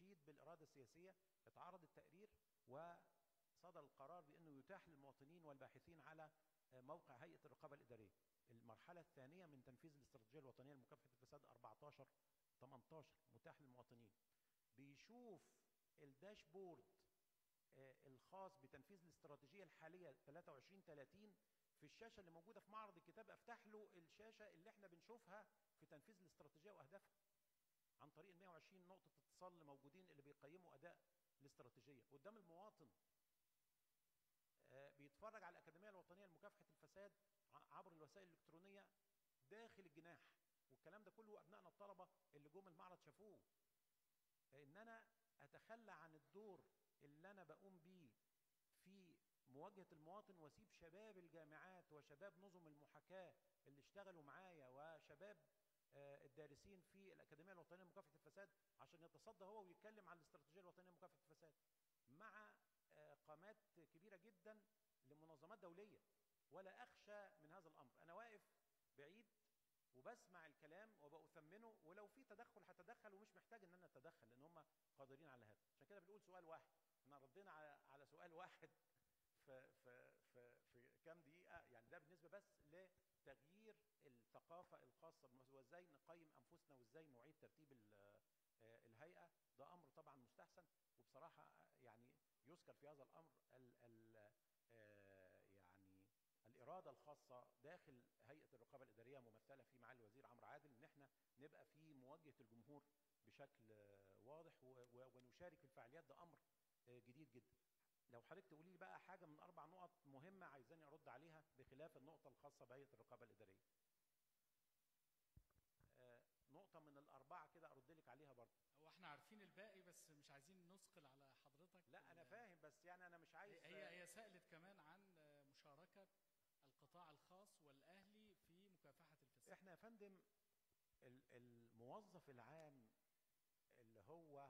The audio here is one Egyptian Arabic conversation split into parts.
استشيد بالاراده السياسيه اتعرض التقرير وصدر القرار بانه يتاح للمواطنين والباحثين على موقع هيئه الرقابه الاداريه المرحله الثانيه من تنفيذ الاستراتيجيه الوطنيه لمكافحه الفساد 14 18 متاح للمواطنين بيشوف الداشبورد الخاص بتنفيذ الاستراتيجيه الحاليه 23 30 في الشاشه اللي موجوده في معرض الكتاب افتح له الشاشه اللي احنا بنشوفها في تنفيذ الاستراتيجيه واهدافها عن طريق ال 120 نقطه اتصال اللي موجودين اللي بيقيموا اداء الاستراتيجيه قدام المواطن بيتفرج على الاكاديميه الوطنيه لمكافحه الفساد عبر الوسائل الالكترونيه داخل الجناح والكلام ده كله ابنائنا الطلبه اللي جم المعرض شافوه ان انا اتخلى عن الدور اللي انا بقوم بيه في مواجهه المواطن واسيب شباب الجامعات وشباب نظم المحاكاه اللي اشتغلوا معايا وشباب الدارسين في الاكاديميه الوطنيه لمكافحه الفساد عشان يتصدى هو ويتكلم عن الاستراتيجيه الوطنيه لمكافحه الفساد مع قامات كبيره جدا لمنظمات دوليه ولا اخشى من هذا الامر انا واقف بعيد وبسمع الكلام وبأثمنه ولو في تدخل هتدخل ومش محتاج ان انا اتدخل لان هم قادرين على هذا عشان كده بنقول سؤال واحد احنا ردينا على على سؤال واحد في في في في كام دقيقه يعني ده بالنسبه بس لتغيير الثقافه الخاصه وازاي نقيم انفسنا وازاي نعيد ترتيب الهيئه ده امر طبعا مستحسن وبصراحه يعني يذكر في هذا الامر ال ال يعني الاراده الخاصه داخل هيئه الرقابه الاداريه ممثله في معالي الوزير عمرو عادل ان احنا نبقى في مواجهه الجمهور بشكل واضح ونشارك في الفعاليات ده امر جديد جدا لو حضرتك تقولي لي بقى حاجه من اربع نقط مهمه عايزاني ارد عليها بخلاف النقطه الخاصه بهيئه الرقابه الاداريه نقطه من الاربعه كده ارد لك عليها برضه هو احنا عارفين الباقي بس مش عايزين نثقل على حضرتك لا انا فاهم بس يعني انا مش عايز هي هي سالت كمان عن مشاركه القطاع الخاص والاهلي في مكافحه الفساد احنا يا فندم الموظف العام اللي هو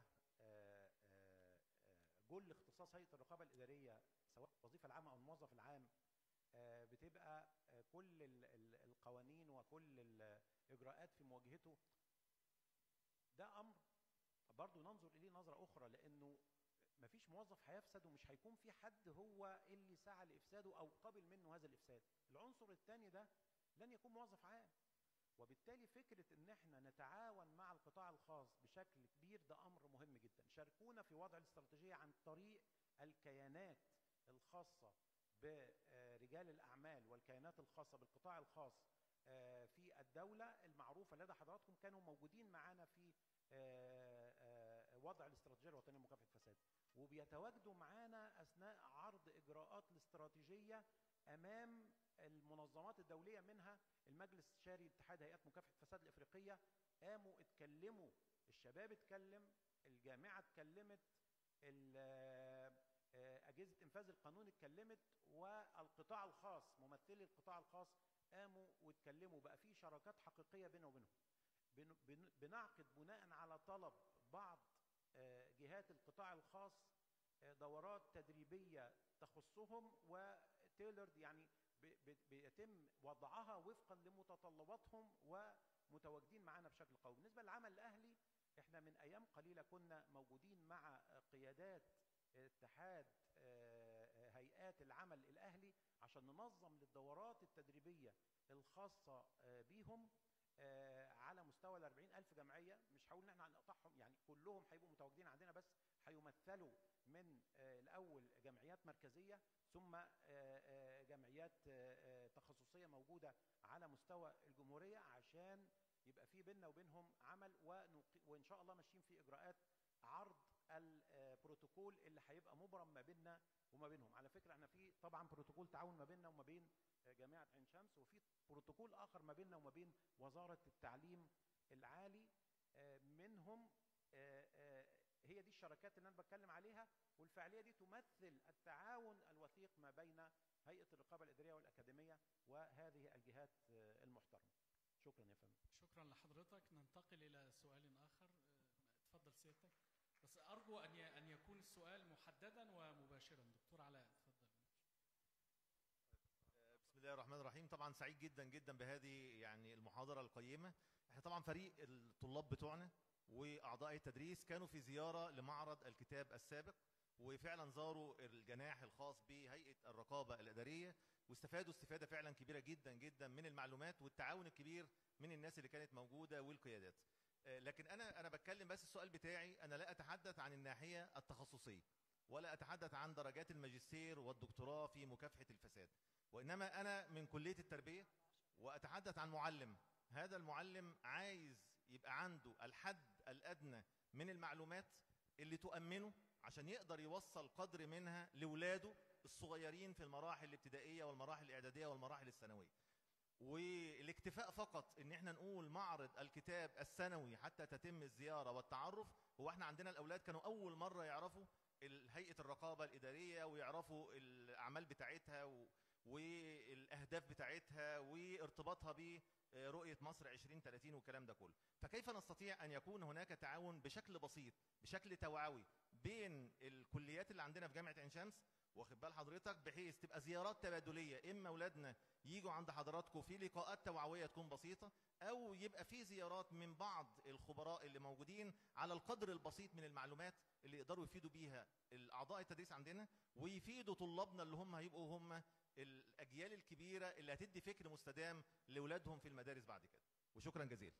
كل اختصاص هيئه الرقابه الاداريه سواء الوظيفه العامه او الموظف العام بتبقى كل القوانين وكل الاجراءات في مواجهته ده امر برضه ننظر اليه نظره اخرى لانه مفيش موظف هيفسد ومش هيكون في حد هو اللي سعى لافساده او قبل منه هذا الافساد العنصر الثاني ده لن يكون موظف عام وبالتالي فكرة ان احنا نتعاون مع القطاع الخاص بشكل كبير ده امر مهم جدا شاركونا في وضع الاستراتيجية عن طريق الكيانات الخاصة برجال الاعمال والكيانات الخاصة بالقطاع الخاص في الدولة المعروفة لدى حضراتكم كانوا موجودين معانا في وضع الاستراتيجية الوطنية لمكافحة الفساد وبيتواجدوا معانا اثناء عرض اجراءات الاستراتيجية امام المنظمات الدوليه منها المجلس الشاري لاتحاد هيئات مكافحه الفساد الافريقيه قاموا اتكلموا الشباب اتكلم الجامعه اتكلمت اجهزه انفاذ القانون اتكلمت والقطاع الخاص ممثلي القطاع الخاص قاموا واتكلموا بقى في شراكات حقيقيه بيننا وبينهم بنعقد بناء على طلب بعض جهات القطاع الخاص دورات تدريبيه تخصهم وتيلرد يعني بيتم وضعها وفقا لمتطلباتهم ومتواجدين معانا بشكل قوي بالنسبه للعمل الاهلي احنا من ايام قليله كنا موجودين مع قيادات اتحاد هيئات العمل الاهلي عشان ننظم للدورات التدريبيه الخاصه بيهم على مستوى ال 40 ألف جمعية مش هقول إن احنا هنقطعهم يعني كلهم هيبقوا متواجدين عندنا بس هيمثلوا من الأول جمعيات مركزية ثم جمعيات تخصصية موجودة على مستوى الجمهورية عشان يبقى في بيننا وبينهم عمل وإن شاء الله ماشيين في إجراءات عرض البروتوكول اللي هيبقى مبرم ما بيننا وما بينهم على فكرة احنا في طبعا بروتوكول تعاون ما بيننا وما بين جامعة عين شمس وفي بروتوكول آخر ما بيننا وما بين وزارة التعليم العالي منهم هي دي الشراكات اللي أنا بتكلم عليها والفعالية دي تمثل التعاون الوثيق ما بين هيئة الرقابة الإدارية والأكاديمية وهذه الجهات المحترمة شكرا يا فندم شكرا لحضرتك ننتقل إلى سؤال آخر اتفضل سيادتك بس أرجو أن أن يكون السؤال محددا ومباشرا دكتور علاء اتفضل بسم الله الرحمن الرحيم طبعا سعيد جدا جدا بهذه يعني المحاضره القيمه احنا طبعا فريق الطلاب بتوعنا واعضاء التدريس كانوا في زياره لمعرض الكتاب السابق وفعلا زاروا الجناح الخاص بهيئه الرقابه الاداريه واستفادوا استفاده فعلا كبيره جدا جدا من المعلومات والتعاون الكبير من الناس اللي كانت موجوده والقيادات آه، لكن انا انا بتكلم بس السؤال بتاعي انا لا اتحدث عن الناحيه التخصصيه ولا اتحدث عن درجات الماجستير والدكتوراه في مكافحه الفساد وانما انا من كليه التربيه واتحدث عن معلم هذا المعلم عايز يبقى عنده الحد الادنى من المعلومات اللي تؤمنه عشان يقدر يوصل قدر منها لاولاده الصغيرين في المراحل الابتدائيه والمراحل الاعداديه والمراحل الثانويه والاكتفاء فقط ان احنا نقول معرض الكتاب السنوي حتى تتم الزياره والتعرف هو احنا عندنا الاولاد كانوا اول مره يعرفوا ال- هيئه الرقابه الاداريه ويعرفوا الاعمال بتاعتها و- والاهداف بتاعتها وارتباطها برؤيه مصر 2030 والكلام ده كله فكيف نستطيع ان يكون هناك تعاون بشكل بسيط بشكل توعوي بين الكليات اللي عندنا في جامعه عين شمس واخد بال حضرتك بحيث تبقى زيارات تبادليه اما اولادنا يجوا عند حضراتكم في لقاءات توعويه تكون بسيطه او يبقى في زيارات من بعض الخبراء اللي موجودين على القدر البسيط من المعلومات اللي يقدروا يفيدوا بيها الاعضاء التدريس عندنا ويفيدوا طلابنا اللي هم هيبقوا هم الاجيال الكبيره اللي هتدي فكر مستدام لاولادهم في المدارس بعد كده وشكرا جزيلا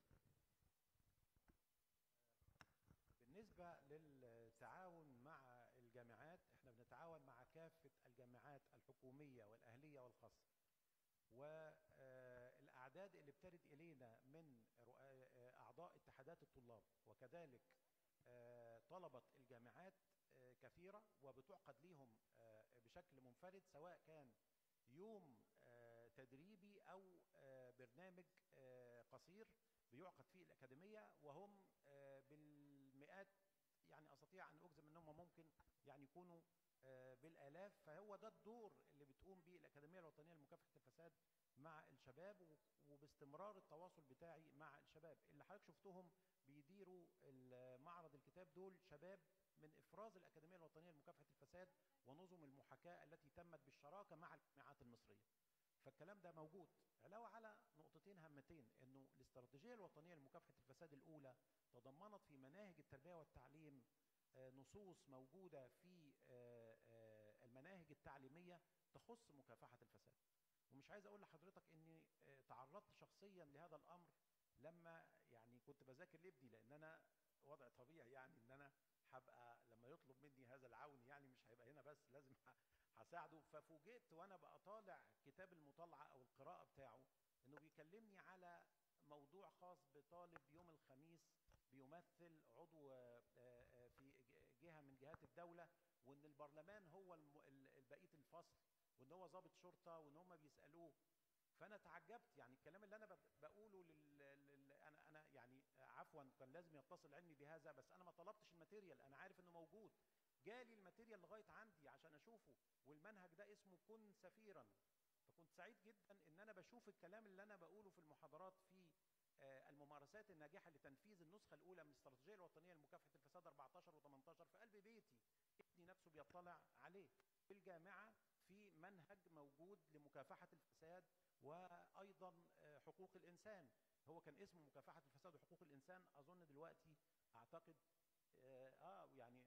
بالنسبة للتعاون مع الجامعات احنا بنتعاون مع كافة الجامعات الحكومية والأهلية والخاصة والأعداد اللي بترد إلينا من رؤ- آه، أعضاء اتحادات الطلاب وكذلك آه، طلبة الجامعات آه، كثيرة وبتعقد ليهم آه، بشكل منفرد سواء كان يوم آه، تدريبي أو آه، برنامج آه، قصير بيعقد فيه الأكاديمية وهم آه، بالمئات يعني أستطيع أن أجزم أنهم ممكن يعني يكونوا آه، بالآلاف فهو ده الدور اللي بتقوم به الأكاديمية الوطنية لمكافحة الفساد مع الشباب و- وباستمرار التواصل بتاعي مع الشباب اللي حضرتك شفتهم بيديروا ال- معرض الكتاب دول شباب من إفراز الأكاديمية الوطنية لمكافحة الفساد ونظم المحاكاة التي تمت بالشراكة مع الجامعات المصرية فالكلام ده موجود علاوة على نقطتين هامتين انه الاستراتيجية الوطنية لمكافحة الفساد الأولى تضمنت في مناهج التربية والتعليم آه، نصوص موجودة في آه، آه، المناهج التعليمية تخص مكافحة الفساد ومش عايز اقول لحضرتك اني آه، تعرضت شخصيا لهذا الامر لما يعني كنت بذاكر لابني لان انا وضع طبيعي يعني ان انا هبقى لما يطلب مني هذا العون يعني مش هيبقى هنا بس لازم ه- هساعده ففوجئت وانا بقى طالع كتاب المطالعه او القراءه بتاعه انه بيكلمني على موضوع خاص بطالب يوم الخميس بيمثل عضو آه، آه، في ج- جهه من جهات الدوله وان البرلمان هو الم- ال- بقيه الفصل وان هو ضابط شرطه وان هم بيسالوه فانا تعجبت يعني الكلام اللي انا ب- بقوله لل... لل... انا انا يعني عفوا كان لازم يتصل علمي بهذا بس انا ما طلبتش الماتيريال انا عارف انه موجود جالي الماتيريال لغايه عندي عشان اشوفه والمنهج ده اسمه كن سفيرا فكنت سعيد جدا ان انا بشوف الكلام اللي انا بقوله في المحاضرات في آه، الممارسات الناجحه لتنفيذ النسخه الاولى من الاستراتيجيه الوطنيه لمكافحه الفساد 14 و18 في قلب بيتي ابني نفسه بيطلع عليه في الجامعه في منهج موجود لمكافحه الفساد وايضا آه، حقوق الانسان هو كان اسمه مكافحه الفساد وحقوق الانسان اظن دلوقتي اعتقد اه آه، يعني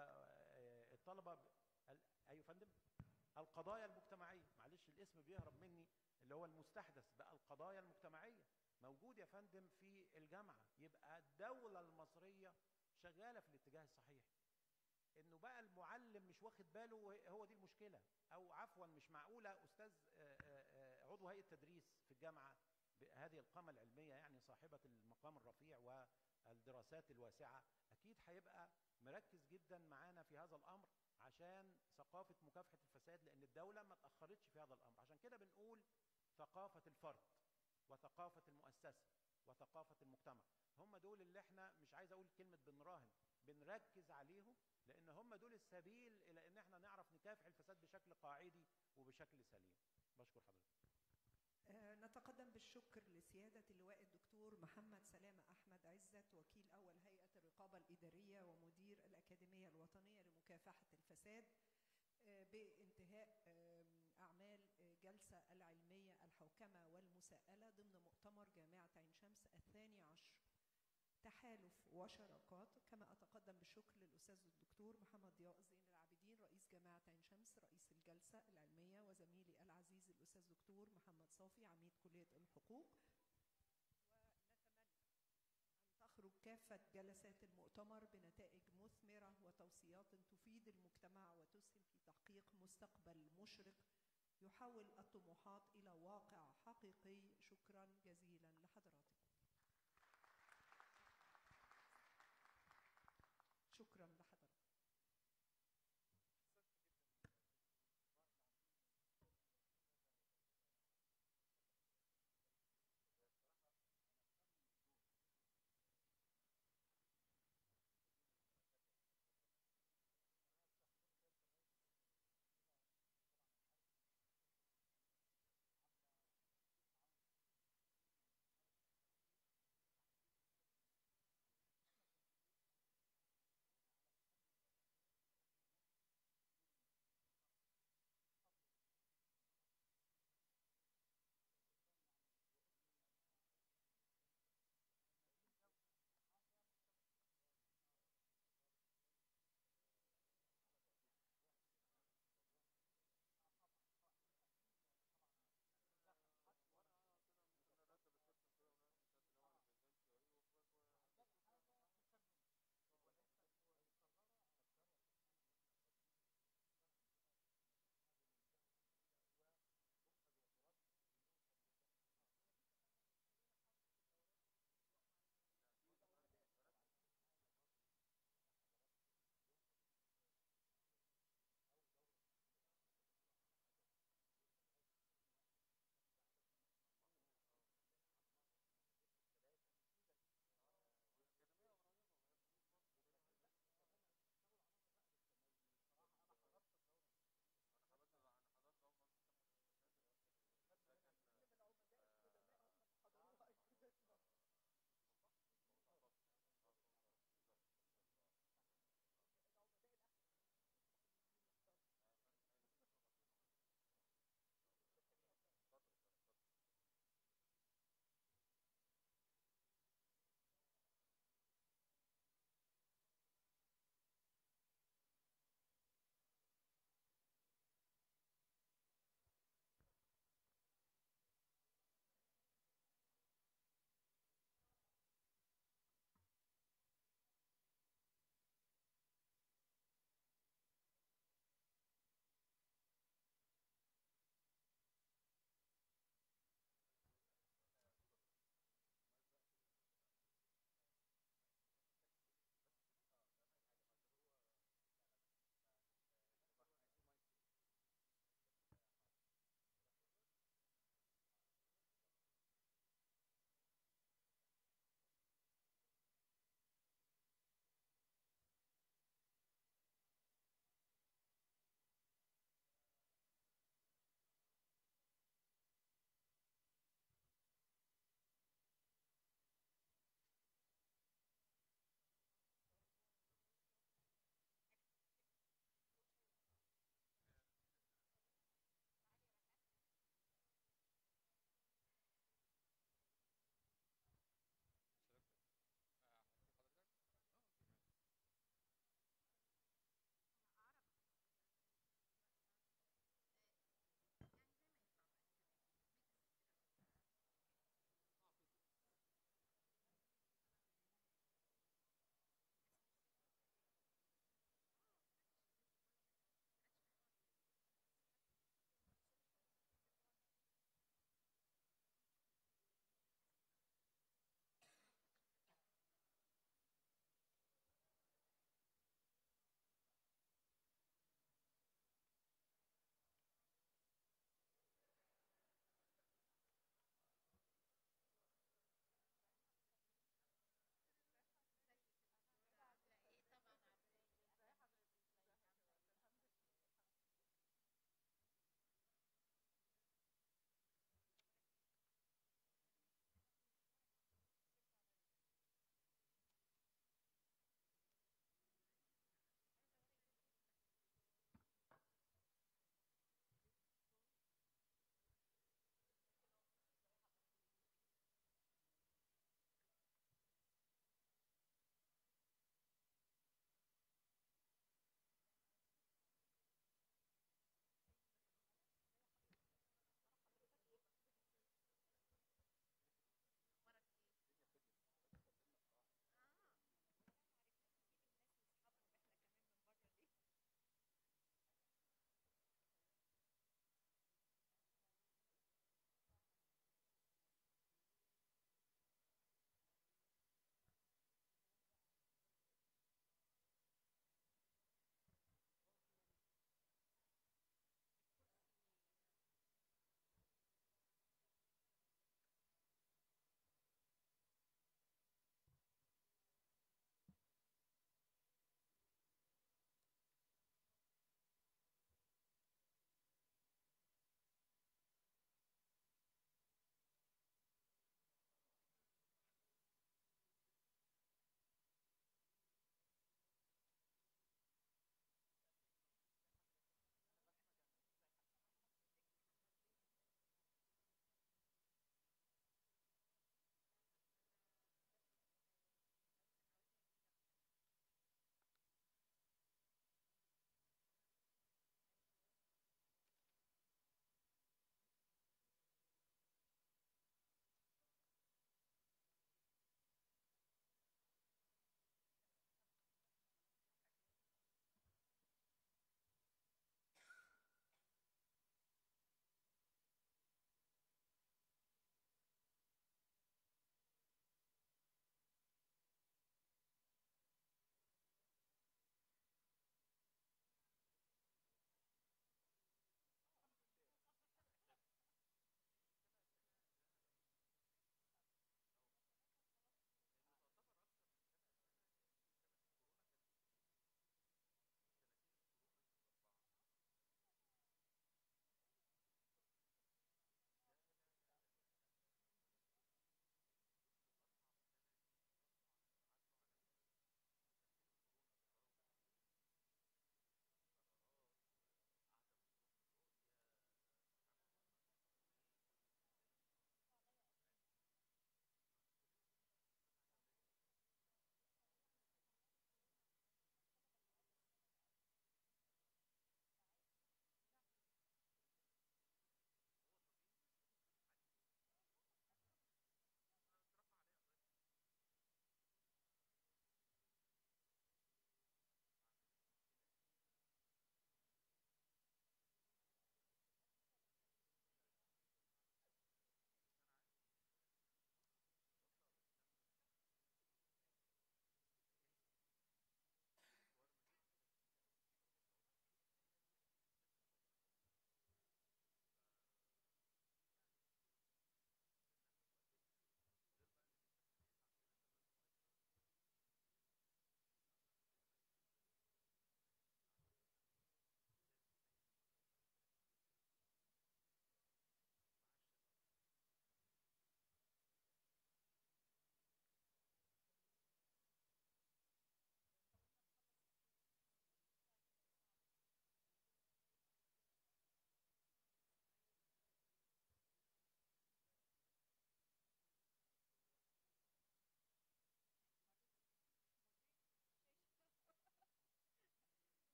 والطلبه ب... ال- ايوه يا فندم القضايا المجتمعيه معلش الاسم بيهرب مني اللي هو المستحدث بقى القضايا المجتمعيه موجود يا فندم في الجامعه يبقى الدوله المصريه شغاله في الاتجاه الصحيح انه بقى المعلم مش واخد باله وهي- هو دي المشكله او عفوا مش معقوله استاذ آه، آه، آه، عضو هيئه تدريس في الجامعه بهذه القامه العلميه يعني صاحبه المقام الرفيع والدراسات الواسعه اكيد هيبقى مركز جدا معانا في هذا الامر عشان ثقافه مكافحه الفساد لان الدوله ما اتاخرتش في هذا الامر عشان كده بنقول ثقافه الفرد وثقافه المؤسسه وثقافه المجتمع هم دول اللي احنا مش عايز اقول كلمه بنراهن بنركز عليهم لان هم دول السبيل الى ان احنا نعرف نكافح الفساد بشكل قاعدي وبشكل سليم بشكر حضرتك آه، نتقدم بالشكر لسيادة اللواء الدكتور محمد سلامة أحمد عزت وكيل أول هيئة الرقابة الإدارية ومدير الأكاديمية الوطنية لمكافحة الفساد آه، بانتهاء آم، أعمال آه، جلسة العلمية الحوكمة والمساءلة ضمن مؤتمر جامعة عين شمس الثاني عشر تحالف وشراكات كما أتقدم بالشكر للأستاذ الدكتور محمد ضياء زين العابدين رئيس جامعة عين شمس رئيس الجلسة العلمية وزميلي العزيز الأستاذ دكتور محمد صافي عميد كلية الحقوق تخرج كافة جلسات المؤتمر بنتائج مثمرة وتوصيات تفيد المجتمع وتسهم في تحقيق مستقبل مشرق يحول الطموحات إلى واقع حقيقي شكرا جزيلا لحضراتكم شكرا لحضراتكم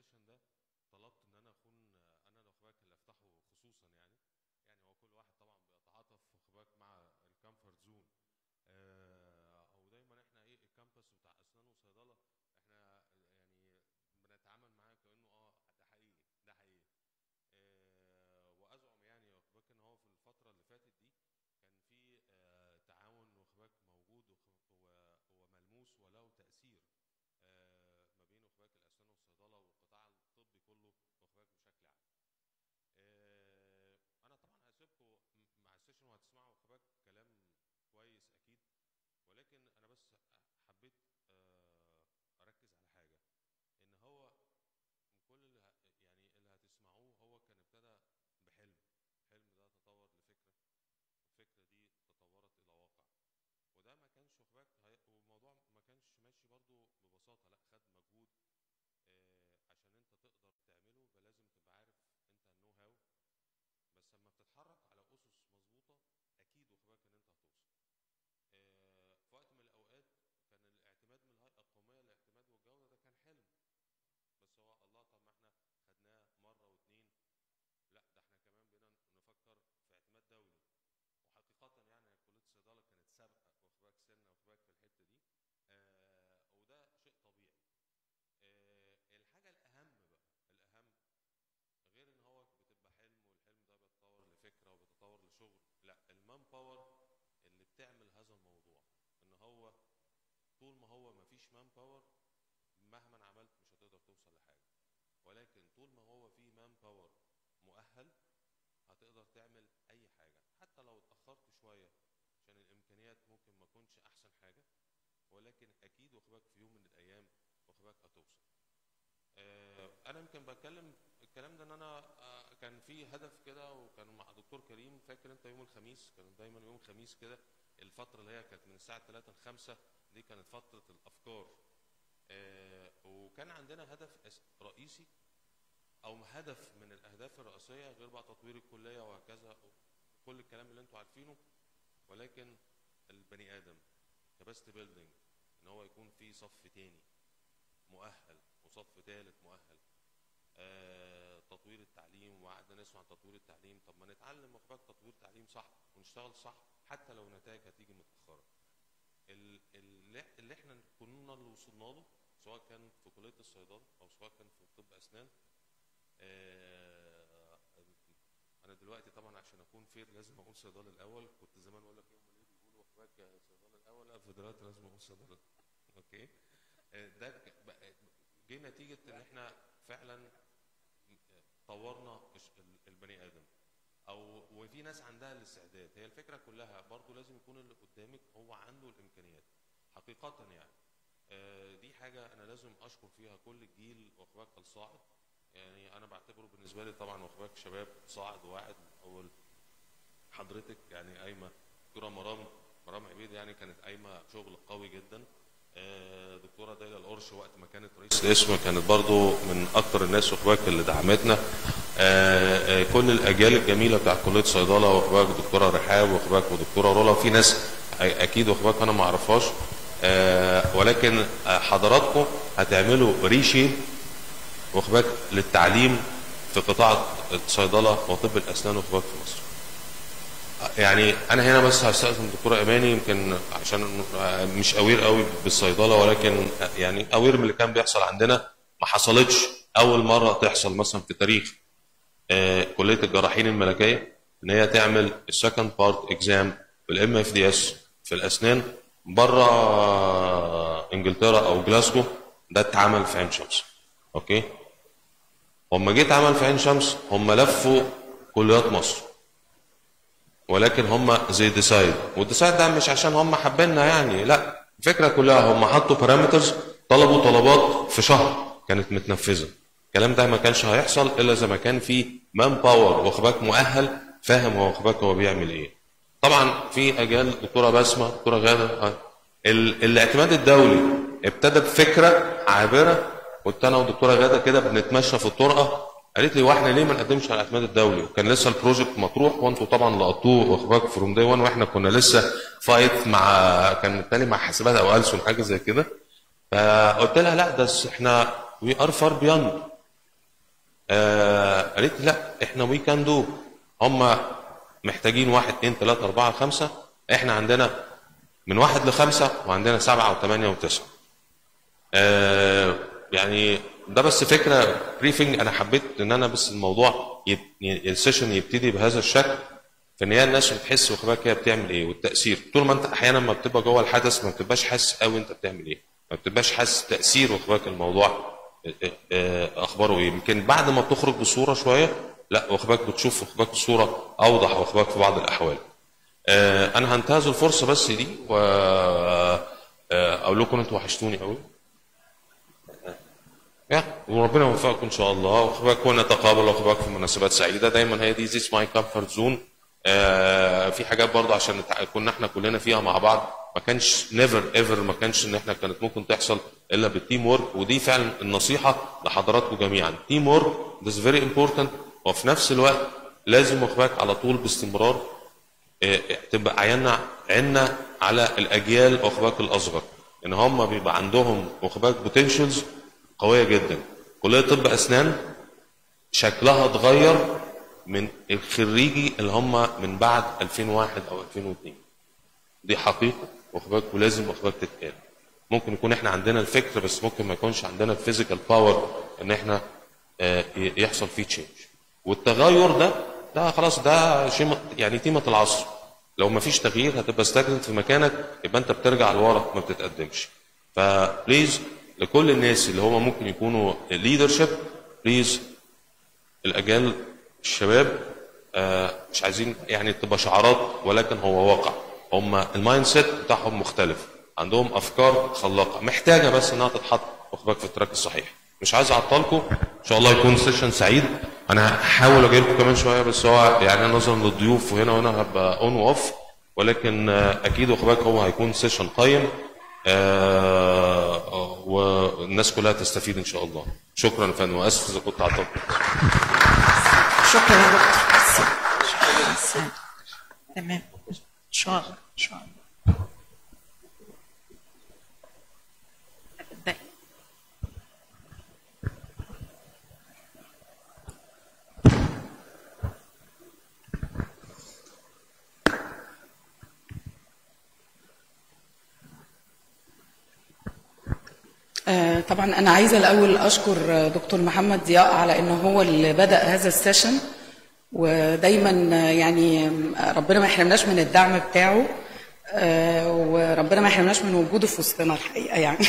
السيشن ده طلبت ان انا اكون انا واخواتي اللي افتحه خصوصا يعني يعني هو كل واحد طبعا بيتعاطف واخوات مع الكامفورت زون آه او دايما احنا ايه الكامبس بتاع اسنان وصيدله احنا يعني بنتعامل معاه كانه اه ده حقيقي ده حقيقي آه وازعم يعني يا اخوات ان هو في الفتره اللي فاتت دي كان في آه تعاون واخوات موجود وخ- و- وملموس وله تاثير آه، ما بين اخوات الاسنان والصيدله والقطاع الطبي كله واخوات بشكل عام. آه، انا طبعا هسيبكم م- مع السيشن وهتسمعوا اخوات كلام كويس اكيد ولكن انا بس حبيت آه، اركز على حاجه ان هو كل اللي ه- يعني اللي هتسمعوه هو كان ابتدى بحلم الحلم ده تطور لفكره الفكره دي تطورت الى واقع وده ما كانش واخد بالك هي- والموضوع ما كانش ماشي برضو ببساطه لا خد مجهود آه، عشان انت تقدر تعمله يبقى لازم تبقى عارف انت النو هاو بس لما بتتحرك على اسس مظبوطه اكيد واخد بالك ان انت هتوصل آه، في وقت من الاوقات كان الاعتماد من الهيئه القوميه للاعتماد والجوده ده كان حلم بس هو الله طب ما احنا خدناه مره واتنين لا ده احنا كمان بقينا نفكر في اعتماد دولي وحقيقة يعني كلية الصيدلة كانت سابقة واخباك سنة واخباك في الحتة دي آه وده شيء طبيعي آه الحاجة الأهم بقى الأهم غير إن هو بتبقى حلم والحلم ده بيتطور لفكرة وبيتطور لشغل لا المان باور اللي بتعمل هذا الموضوع إن هو طول ما هو مفيش مان باور مهما عملت مش هتقدر توصل لحاجة ولكن طول ما هو في مان باور مؤهل هتقدر تعمل اي حاجه حتى لو اتاخرت شويه عشان الامكانيات ممكن ما تكونش احسن حاجه ولكن اكيد واخباك في يوم من الايام واخباك هتوصل آه، انا يمكن بتكلم الكلام ده ان انا آه، كان في هدف كده وكان مع دكتور كريم فاكر انت يوم الخميس كان دايما يوم الخميس كده الفتره اللي هي كانت من الساعه 3 ل 5 دي كانت فتره الافكار آه، وكان عندنا هدف أس- رئيسي او هدف من الاهداف الرئيسيه غير بقى تطوير الكليه وهكذا كل الكلام اللي انتوا عارفينه ولكن البني ادم كباست بيلدينج ان هو يكون في صف تاني مؤهل وصف ثالث مؤهل آه، تطوير التعليم وقعدنا نسمع عن تطوير التعليم طب ما نتعلم واخبار تطوير تعليم صح ونشتغل صح حتى لو نتائج هتيجي متاخره ال- اللي اللي احنا كنا اللي وصلنا له سواء كان في كليه الصيدله او سواء كان في طب اسنان آه، انا دلوقتي طبعا عشان اكون فير لازم اقول صيدله الاول كنت زمان اقول لك يوم الليل بيقولوا اخبارك صيدله الاول لا فدلوقتي لازم اقول صيدله اوكي آه، ده ك- بقى- جه نتيجه ان احنا فعلا طورنا الش- ال- البني ادم او وفي ناس عندها الاستعداد هي الفكره كلها برضو لازم يكون اللي قدامك هو عنده الامكانيات حقيقه يعني آه، دي حاجه انا لازم اشكر فيها كل الجيل واخوات الصاعد يعني انا بعتبره بالنسبه لي طبعا واخوات شباب صاعد واعد اول حضرتك يعني قايمه دكتوره مرام مرام عبيد يعني كانت قايمه شغل قوي جدا آه، دكتوره دايلا القرش وقت ما كانت رئيس القسم كانت برضو من اكتر الناس واخوات اللي دعمتنا آه، آه، كل الاجيال الجميله بتاع كليه صيدله واخوات دكتوره رحاب واخوات ودكتوره رولا في ناس أ- اكيد واخوات انا ما اعرفهاش آه، ولكن آه، حضراتكم هتعملوا ريشيب واخباك للتعليم في قطاع الصيدله وطب الاسنان واخباك في مصر. يعني انا هنا بس هستاذن الدكتوره اماني يمكن عشان مش اوير قوي بالصيدله ولكن يعني اوير من اللي كان بيحصل عندنا ما حصلتش اول مره تحصل مثلا في تاريخ آه، كليه الجراحين الملكيه ان هي تعمل السكند بارت اكزام في الام اف دي اس في الاسنان بره انجلترا او جلاسكو ده اتعمل في عين شمس اوكي هم جيت عمل في عين شمس هم لفوا كليات مصر ولكن هم زي ديسايد والديسايد ده مش عشان هم حابيننا يعني لا الفكره كلها هم حطوا بارامترز طلبوا طلبات في شهر كانت متنفذه الكلام ده ما كانش هيحصل الا اذا ما كان في مان باور واخباك مؤهل فاهم هو واخباك هو بيعمل ايه طبعا في اجيال دكتوره بسمه دكتوره غاده آه. ال- الاعتماد الدولي ابتدى بفكره عابره كنت انا والدكتوره غاده كده بنتمشى في الطرقه قالت لي واحنا ليه ما نقدمش على الاعتماد الدولي وكان لسه البروجكت مطروح وانتوا طبعا لقطوه واخباك فروم داي 1 واحنا كنا لسه فايت مع كان التاني مع حاسبات او ألسن حاجه زي كده فقلت لها لا ده س- احنا وي ار فار بياند آه قالت لي لا احنا وي كان دو هم محتاجين واحد اثنين ثلاثة أربعة خمسة احنا عندنا من واحد لخمسة وعندنا سبعة وثمانية وتسعة آه يعني ده بس فكرة بريفنج أنا حبيت إن أنا بس الموضوع يب... السيشن يبتدي بهذا الشكل فإن هي الناس بتحس واخبارك هي بتعمل إيه والتأثير طول ما أنت أحيانا ما بتبقى جوه الحدث ما بتبقاش حاسس قوي أنت بتعمل إيه ما بتبقاش حاسس تأثير واخبارك الموضوع آه، آه، أخباره إيه يمكن بعد ما بتخرج بصورة شوية لا واخبارك بتشوف واخبارك الصورة أوضح واخبارك في بعض الأحوال آه، انا هنتهز الفرصه بس دي و آه، اقول لكم انتوا وحشتوني قوي يا وربنا يوفقكم ان شاء الله واخبارك ونتقابل واخبارك في مناسبات سعيده دايما هي دي زيس ماي كومفورت زون في حاجات برضه عشان نتع- كنا احنا كلنا فيها مع بعض ما كانش نيفر ايفر ما كانش ان احنا كانت ممكن تحصل الا بالتيم ورك ودي فعلا النصيحه لحضراتكم جميعا تيم ورك ده فيري امبورتنت وفي نفس الوقت لازم واخبارك على طول باستمرار إيه، تبقى عينا عنا على الاجيال واخبارك الاصغر ان هم بيبقى عندهم واخبارك بوتنشلز قويه جدا كليه طب اسنان شكلها اتغير من الخريجي اللي هم من بعد 2001 او 2002 دي حقيقه واخبارك ولازم واخبارك تتقال ممكن يكون احنا عندنا الفكر بس ممكن ما يكونش عندنا الفيزيكال باور ان احنا آه، ي- يحصل فيه تشينج والتغير ده ده خلاص ده شيء م- يعني تيمة العصر لو ما فيش تغيير هتبقى ستاجنت في مكانك يبقى انت بترجع لورا ما بتتقدمش فبليز لكل الناس اللي هم ممكن يكونوا ليدرشيب بليز الاجيال الشباب آه، مش عايزين يعني تبقى شعارات ولكن هو واقع هم المايند سيت بتاعهم مختلف عندهم افكار خلاقه محتاجه بس انها تتحط واخد بالك في التراك الصحيح مش عايز اعطلكم ان شاء الله يكون سيشن سعيد انا هحاول اجي لكم كمان شويه بس هو يعني نظرا للضيوف وهنا وهنا هبقى اون واوف ولكن آه، اكيد واخد بالك هو هيكون سيشن قيم آه، آه، والناس كلها تستفيد ان شاء الله شكرا يا فندم واسف اذا كنت عطلت شكرا يا دكتور تمام ان شاء الله ان شاء الله ابدأي. آه، طبعا انا عايزه الاول اشكر آه، دكتور محمد ضياء على انه هو اللي بدا هذا السيشن ودايما آه، يعني آه، ربنا ما يحرمناش من الدعم بتاعه آه، وربنا ما يحرمناش من وجوده في وسطنا الحقيقه يعني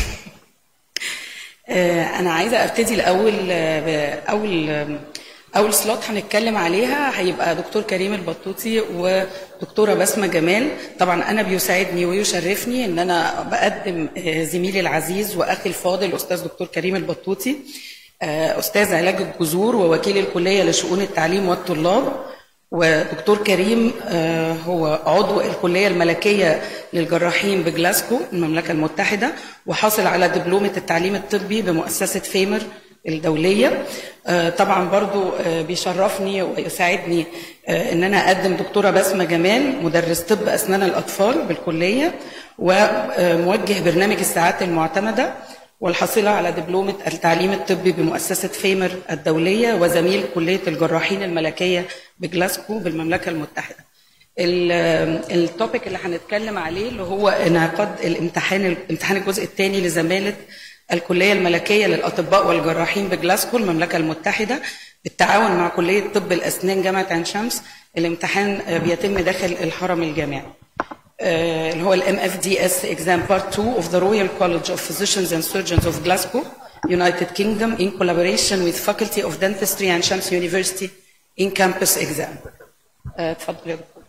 آه، انا عايزه ابتدي الاول آه، باول آه، اول سلوت هنتكلم عليها هيبقى دكتور كريم البطوطي ودكتوره بسمه جمال طبعا انا بيسعدني ويشرفني ان انا بقدم آه، زميلي العزيز واخي الفاضل الاستاذ دكتور كريم البطوطي آه، استاذ علاج الجذور ووكيل الكليه لشؤون التعليم والطلاب ودكتور كريم آه، هو عضو الكلية الملكية للجراحين بجلاسكو المملكة المتحدة وحاصل على دبلومة التعليم الطبي بمؤسسة فيمر الدولية آه، طبعا برضو آه، بيشرفني ويساعدني آه، ان انا اقدم دكتورة بسمة جمال مدرس طب اسنان الاطفال بالكلية وموجه برنامج الساعات المعتمدة والحاصلة على دبلومة التعليم الطبي بمؤسسة فيمر الدولية وزميل كلية الجراحين الملكية بجلاسكو بالمملكة المتحدة. ال- التوبيك اللي هنتكلم عليه اللي هو انعقاد الامتحان امتحان الجزء الثاني لزمالة الكلية الملكية للأطباء والجراحين بجلاسكو المملكة المتحدة بالتعاون مع كلية طب الأسنان جامعة عين شمس الامتحان آه، بيتم داخل الحرم الجامعي. آه، اللي هو الام اف دي اس exam part 2 of the Royal College of Physicians and Surgeons of Glasgow United Kingdom in collaboration with Faculty of Dentistry and Shams University in campus exam. آه، اتفضل يا دكتور.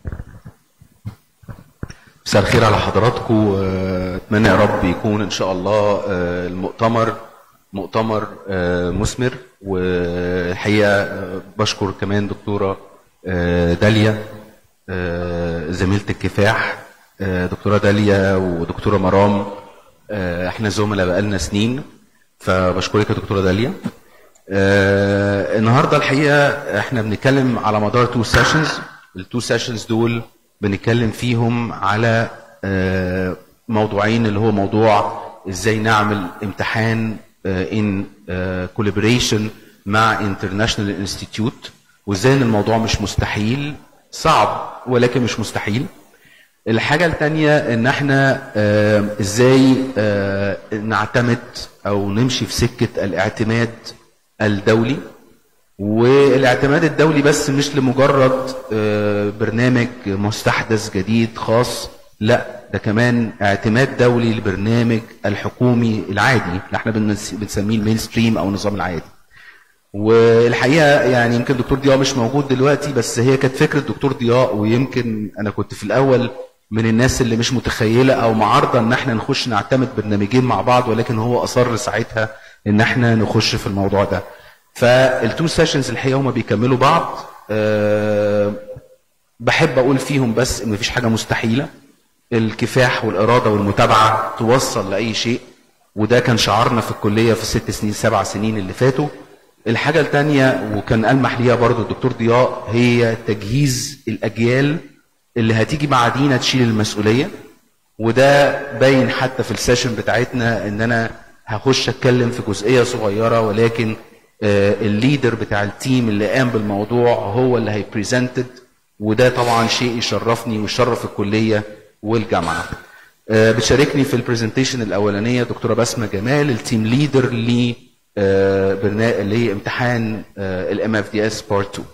مساء الخير على حضراتكم آه، اتمنى يا رب يكون ان شاء الله آه، المؤتمر مؤتمر آه، مثمر والحقيقه آه، بشكر كمان دكتوره آه، داليا آه، زميله الكفاح آه، دكتوره داليا ودكتوره مرام آه، احنا زملاء بقالنا سنين فبشكرك يا دكتوره داليا آه، النهارده الحقيقه احنا بنتكلم على مدار تو سيشنز التو سيشنز دول بنتكلم فيهم على آه، موضوعين اللي هو موضوع ازاي نعمل امتحان ان كولابوريشن مع انترناشونال انستيتيوت وازاي ان الموضوع مش مستحيل صعب ولكن مش مستحيل الحاجة التانية ان احنا آه، ازاي آه، نعتمد او نمشي في سكة الاعتماد الدولي والاعتماد الدولي بس مش لمجرد آه، برنامج مستحدث جديد خاص لا ده كمان اعتماد دولي للبرنامج الحكومي العادي اللي احنا بنس- بنسميه المين ستريم او النظام العادي والحقيقه يعني يمكن دكتور ضياء مش موجود دلوقتي بس هي كانت فكره دكتور ضياء ويمكن انا كنت في الاول من الناس اللي مش متخيله او معارضه ان احنا نخش نعتمد برنامجين مع بعض ولكن هو اصر ساعتها ان احنا نخش في الموضوع ده فالتو سيشنز الحقيقه هما بيكملوا بعض أه بحب اقول فيهم بس ان مفيش حاجه مستحيله الكفاح والاراده والمتابعه توصل لاي شيء وده كان شعارنا في الكليه في الست سنين سبع سنين اللي فاتوا الحاجه الثانيه وكان المح ليها برضو الدكتور ضياء هي تجهيز الاجيال اللي هتيجي بعدينا تشيل المسؤوليه وده باين حتى في السيشن بتاعتنا ان انا هخش اتكلم في جزئيه صغيره ولكن آه، الليدر بتاع التيم اللي قام بالموضوع هو اللي هيبريزنتد وده طبعا شيء يشرفني ويشرف الكليه والجامعه. آه، بتشاركني في البرزنتيشن الاولانيه دكتوره بسمه جمال التيم ليدر ل آه، برنا- لامتحان الام اف دي اس بارت 2.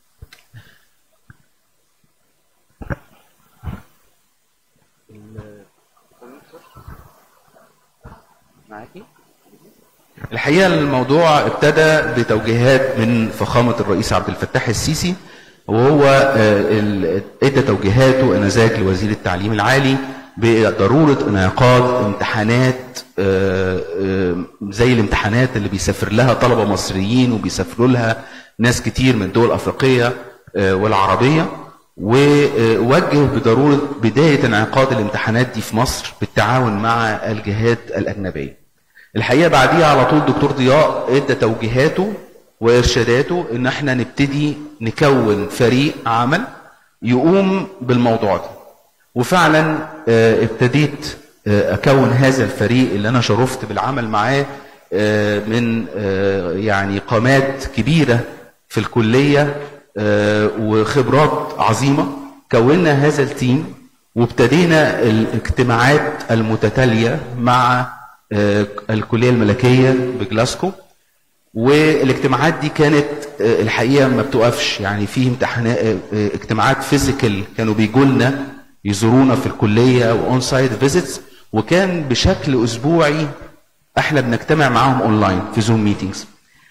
معاكي؟ الحقيقه الموضوع ابتدى بتوجيهات من فخامه الرئيس عبد الفتاح السيسي وهو آه، ال- ادى توجيهاته انذاك لوزير التعليم العالي بضروره انعقاد امتحانات آه، آه، زي الامتحانات اللي بيسافر لها طلبه مصريين وبيسافروا لها ناس كتير من دول افريقيه آه، والعربيه ووجه بضروره بدايه انعقاد الامتحانات دي في مصر بالتعاون مع الجهات الاجنبيه. الحقيقه بعديها على طول دكتور ضياء ادى توجيهاته وارشاداته ان احنا نبتدي نكون فريق عمل يقوم بالموضوع ده وفعلا آه، ابتديت آه، اكون هذا الفريق اللي انا شرفت بالعمل معاه آه، من آه، يعني قامات كبيره في الكليه آه، وخبرات عظيمه كونا هذا التيم وابتدينا الاجتماعات المتتاليه مع آه، الكليه الملكيه بجلاسكو والاجتماعات دي كانت آه، الحقيقه ما بتوقفش يعني في امتحانات آه، آه، اجتماعات فيزيكال كانوا بيجوا لنا يزورونا في الكليه واون سايد فيزيتس وكان بشكل اسبوعي احنا بنجتمع معاهم اونلاين في زوم ميتينجز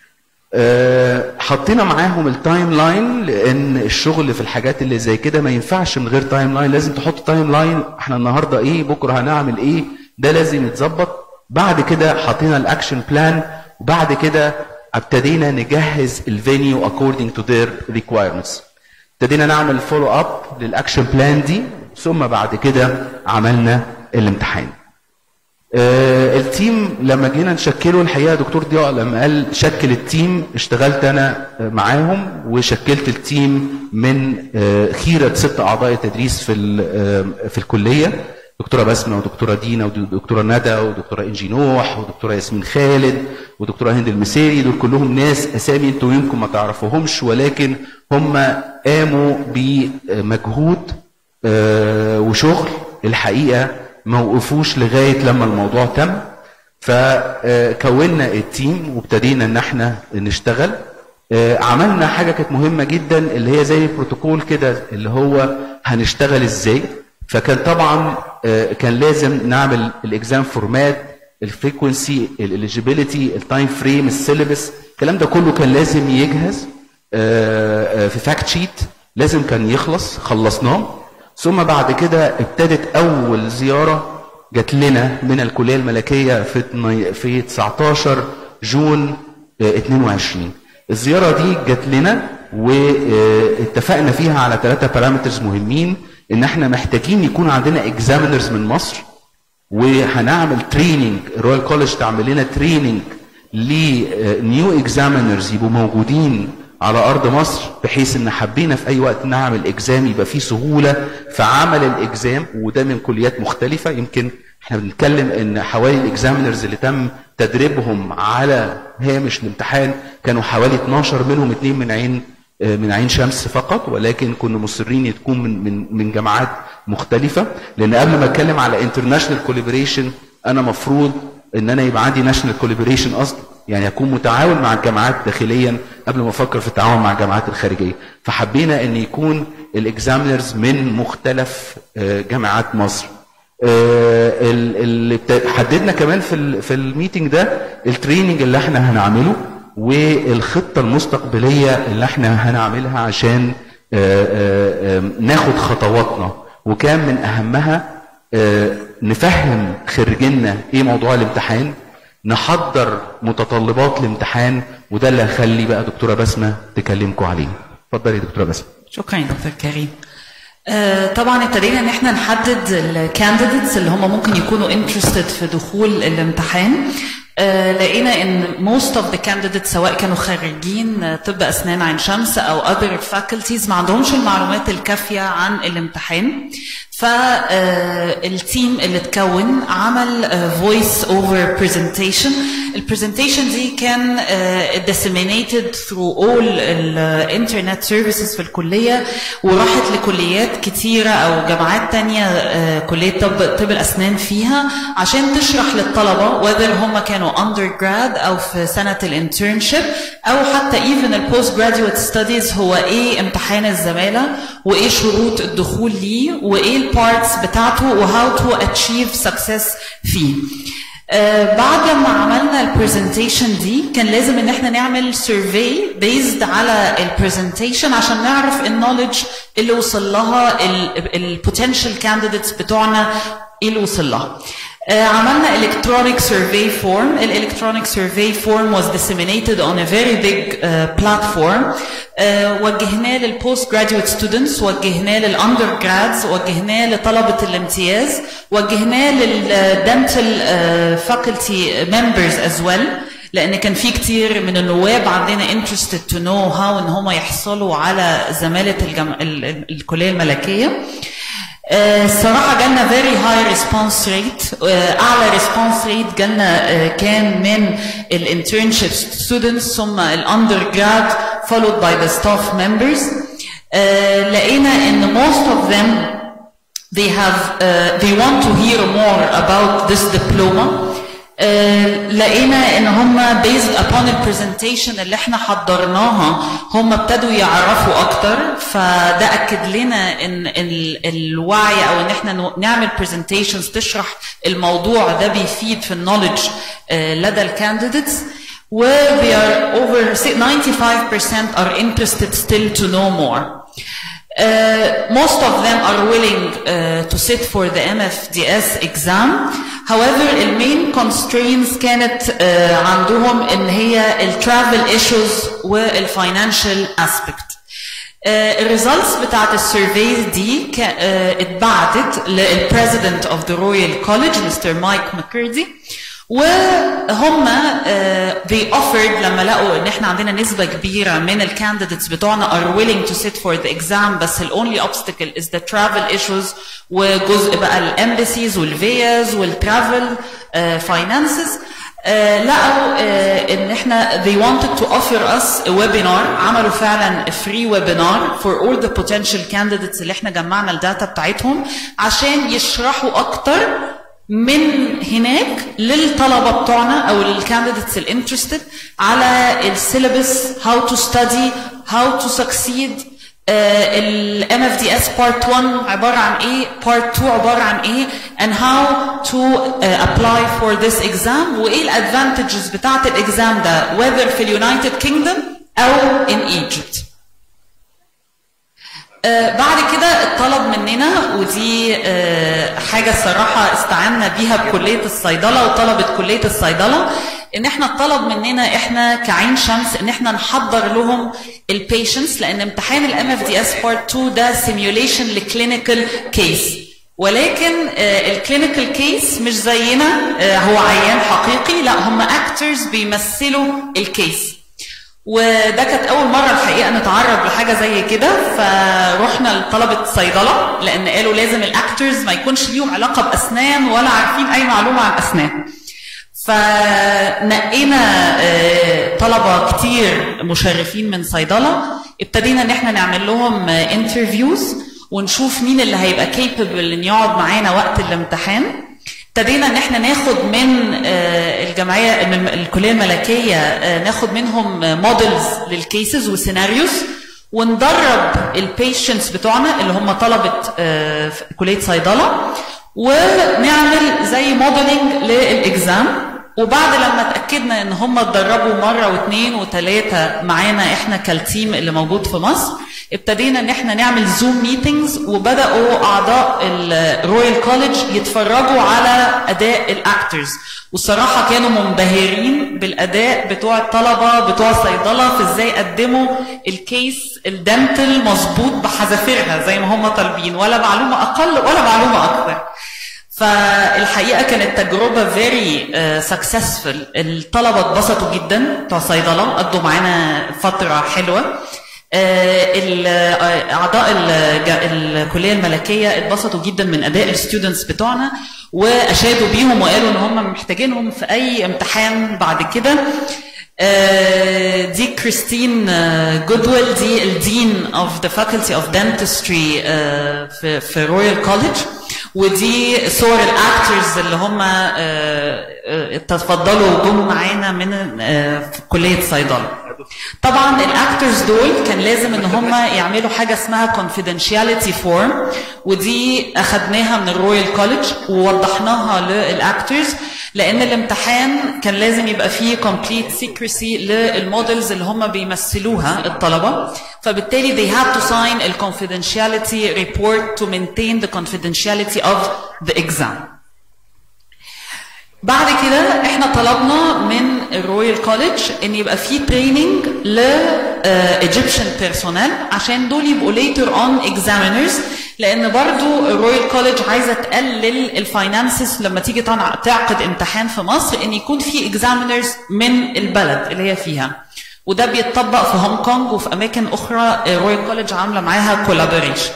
حطينا معاهم التايم لاين لان الشغل في الحاجات اللي زي كده ما ينفعش من غير تايم لاين لازم تحط تايم لاين احنا النهارده ايه بكره هنعمل ايه ده لازم يتظبط بعد كده حطينا الاكشن بلان وبعد كده ابتدينا نجهز الفينيو according to their requirements ابتدينا نعمل فولو اب للاكشن بلان دي ثم بعد كده عملنا الامتحان آه، التيم لما جينا نشكله الحقيقه دكتور ضياء لما قال شكل التيم اشتغلت انا آه، معاهم وشكلت التيم من آه، خيره ست اعضاء التدريس في ال- آه، في الكليه دكتوره بسمه ودكتوره دينا ودكتوره ندى ودكتوره انجي نوح ودكتوره ياسمين خالد ودكتوره هند المسيري دول كلهم ناس اسامي انتوا يمكن ما تعرفوهمش ولكن هم قاموا بمجهود آه، وشغل الحقيقه ما وقفوش لغايه لما الموضوع تم فكونا التيم وابتدينا ان احنا نشتغل آه، عملنا حاجه كانت مهمه جدا اللي هي زي بروتوكول كده اللي هو هنشتغل ازاي فكان طبعا آه، كان لازم نعمل الاكزام فورمات الفريكونسي الاليجيبيليتي التايم فريم السيلبس الكلام ده كله كان لازم يجهز آه، آه، في فاكت شيت لازم كان يخلص خلصناه ثم بعد كده ابتدت اول زياره جات لنا من الكليه الملكيه في اتني- في 19 جون آه، 22 الزياره دي جات لنا واتفقنا فيها على ثلاثه بارامترز مهمين ان احنا محتاجين يكون عندنا اكزامينرز من مصر وهنعمل تريننج الرويال كولج تعمل لنا تريننج لنيو اكزامينرز يبقوا موجودين على ارض مصر بحيث ان حبينا في اي وقت نعمل اكزام يبقى فيه سهوله في عمل الاكزام وده من كليات مختلفه يمكن احنا بنتكلم ان حوالي الاكزامينرز اللي تم تدريبهم على هامش الامتحان كانوا حوالي 12 منهم اثنين من عين آه، من عين شمس فقط ولكن كنا مصرين تكون من من من جامعات مختلفه لان قبل ما اتكلم على انترناشونال كولابوريشن انا مفروض ان انا يبقى عندي ناشونال كولابوريشن اصلا يعني اكون متعاون مع الجامعات داخليا قبل ما افكر في التعاون مع الجامعات الخارجيه فحبينا ان يكون الاكزامينرز من مختلف آه، جامعات مصر آه، ال- اللي بت- حددنا كمان في ال- في الميتنج ده التريننج اللي احنا هنعمله والخطه المستقبليه اللي احنا هنعملها عشان آه، آه، آه، ناخد خطواتنا وكان من اهمها آه، نفهم خريجينا ايه موضوع الامتحان نحضر متطلبات الامتحان وده اللي هخلي بقى دكتوره بسمه تكلمكم عليه اتفضلي يا دكتوره بسمه شكرا يا دكتور كريم آه، طبعا ابتدينا ان احنا نحدد الكانديديتس اللي هم ممكن يكونوا interested في دخول الامتحان آه، لقينا ان most of the candidates سواء كانوا خريجين آه، طب اسنان عين شمس او other faculties ما عندهمش المعلومات الكافيه عن الامتحان فالتيم اللي اتكون عمل فويس اوفر برزنتيشن البرزنتيشن دي كان آه، disseminated through all الانترنت سيرفيسز في الكليه وراحت لكليات كتيره او جامعات تانية آه، كليه طب طب الاسنان فيها عشان تشرح للطلبه whether هم كانوا undergrad او في سنه الانترنشيب او حتى even البوست جراديويت ستاديز هو ايه امتحان الزماله وايه شروط الدخول ليه وايه البارتس بتاعته وهاو تو اتشيف سكسس فيه آه، بعد لما عملنا البرزنتيشن دي كان لازم ان احنا نعمل سيرفي بيزد على البرزنتيشن عشان نعرف النولج اللي وصل لها البوتنشال كانديديتس بتوعنا ايه اللي وصل لها آه، عملنا electronic survey form ال electronic survey form was disseminated on a very big uh, platform آه، وجهناه للبوست جراديويت ستودنتس وجهناه للاندر جرادز وجهناه لطلبه الامتياز وجهناه للدنتال فاكولتي ممبرز از ويل لان كان في كتير من النواب عندنا interested to know how ان هم يحصلوا على زماله الجم... ال... ال... الكليه الملكيه آه، الصراحة جالنا very high response rate آه، أعلى response rate جالنا آه، كان من ال internship students ثم ال undergrad followed by the staff members آه، لقينا إن most of them they have uh, they want to hear more about this diploma آه، لقينا ان هم based upon البرزنتيشن اللي احنا حضرناها هم ابتدوا يعرفوا اكتر فده اكد لنا ان ال- الوعي او ان احنا نو- نعمل presentations تشرح الموضوع ده بيفيد في النولج لدى الكانديديتس و they are over 95% are interested still to know more. Uh, most of them are willing uh, to sit for the MFDS exam. However, the main constraints كانت uh, عندهم ان هي ال travel issues وال financial aspect. Uh, الريزلتس بتاعت السيرفيز دي كا- uh, اتبعتت للبريزيدنت اوف ذا رويال كوليدج مستر مايك ماكيردي وهم uh, they offered لما لقوا ان احنا عندنا نسبه كبيره من الكانديديتس بتوعنا are willing to sit for the exam بس ال only obstacle is the travel issues وجزء بقى الامباسيز والفيز والترافل finances آه، لقوا آه، ان احنا they wanted to offer us a webinar عملوا فعلا a free webinar for all the potential candidates اللي احنا جمعنا الداتا بتاعتهم عشان يشرحوا اكتر من هناك للطلبه بتوعنا او للكانديديتس الانترستد على السيلبس how to study how to succeed ال MFDS part 1 عبارة عن ايه part 2 عبارة عن ايه and how to uh, apply for this exam وايه الادفانتجز بتاعت الاكزام ده whether في اليونايتد كينجدم او in Egypt آه، بعد كده اتطلب مننا ودي آه، حاجة الصراحة استعنا بيها بكلية الصيدلة وطلبة كلية الصيدلة ان احنا اتطلب مننا احنا كعين شمس ان احنا نحضر لهم البيشنتس لان امتحان الام اف دي اس بارت 2 ده سيميوليشن لكلينيكال كيس ولكن الكلينيكال كيس مش زينا آه، هو عيان حقيقي لا هم اكترز بيمثلوا الكيس وده كانت اول مره الحقيقه نتعرض لحاجه زي كده فرحنا لطلبه صيدله لان قالوا لازم الاكترز ما يكونش ليهم علاقه باسنان ولا عارفين اي معلومه عن اسنان فنقينا آه، طلبه كتير مشرفين من صيدله ابتدينا ان احنا نعمل لهم انترفيوز ونشوف مين اللي هيبقى كيبل ان يقعد معانا وقت الامتحان ابتدينا ان احنا ناخد من آه، الجمعيه من الكليه الملكيه آه، ناخد منهم موديلز للكيسز وسيناريوز وندرب البيشنتس بتوعنا اللي هم طلبه آه، في كليه صيدله ونعمل زي موديلنج للاكزام وبعد لما اتاكدنا ان هم اتدربوا مره واثنين وثلاثه معانا احنا كالتيم اللي موجود في مصر ابتدينا ان احنا نعمل زوم ميتينجز وبداوا اعضاء الرويال كوليدج يتفرجوا على اداء الاكترز والصراحه كانوا منبهرين بالاداء بتوع الطلبه بتوع الصيدله في ازاي قدموا الكيس الدنتل مظبوط بحذافيرها زي ما هم طالبين ولا معلومه اقل ولا معلومه اكثر فالحقيقه كانت تجربه فيري سكسسفul الطلبه اتبسطوا جدا بتوع صيدله قضوا معانا فتره حلوه آه، ال- آه، اعضاء الج- الكليه الملكيه اتبسطوا جدا من اداء الستودنتس بتوعنا واشادوا بيهم وقالوا ان هم محتاجينهم في اي امتحان بعد كده آه، دي كريستين آه، جودويل دي الدين اوف ذا فاكولتي اوف دنتستري في في رويال كوليدج ودي صور الاكترز اللي هم آه، آه، تفضلوا جم معانا من آه، في كليه صيدله طبعا الاكترز دول كان لازم ان هم يعملوا حاجه اسمها confidentiality form ودي اخدناها من الرويال كوليدج ووضحناها للاكترز لان الامتحان كان لازم يبقى فيه complete secrecy للمودلز اللي هم بيمثلوها الطلبه فبالتالي they had to sign a confidentiality report to maintain the confidentiality of the exam بعد كده احنا طلبنا من الرويال كوليدج ان يبقى في تريننج ل ايجيبشن بيرسونال عشان دول يبقوا later on examiners لان برضو الرويال كوليدج عايزه تقلل الفاينانسز لما تيجي تنع- تعقد امتحان في مصر ان يكون في اكزامينرز من البلد اللي هي فيها وده بيتطبق في هونج كونج وفي اماكن اخرى الرويال كوليدج عامله معاها كولابوريشن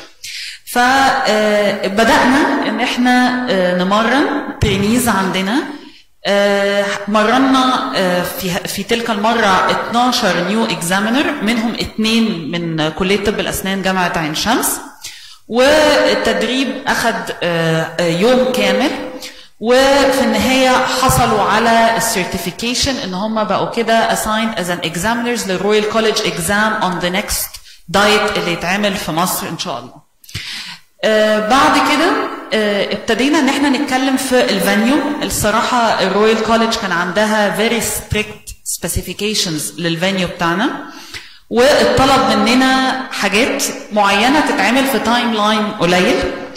فبدأنا ان احنا آه، نمرن ترينيز عندنا آه، مرنا آه، في في تلك المره 12 نيو اكزامينر منهم اثنين من كليه طب الاسنان جامعه عين شمس والتدريب اخذ آه، آه، يوم كامل وفي النهايه حصلوا على السيرتيفيكيشن ان هم بقوا كده assigned as an examiners للرويال كوليدج exam on the next diet اللي يتعمل في مصر ان شاء الله. آه، بعد كده آه، ابتدينا ان احنا نتكلم في الفانيو الصراحه الرويال كوليدج كان عندها very strict specifications للفانيو بتاعنا واتطلب مننا حاجات معينه تتعمل في تايم لاين قليل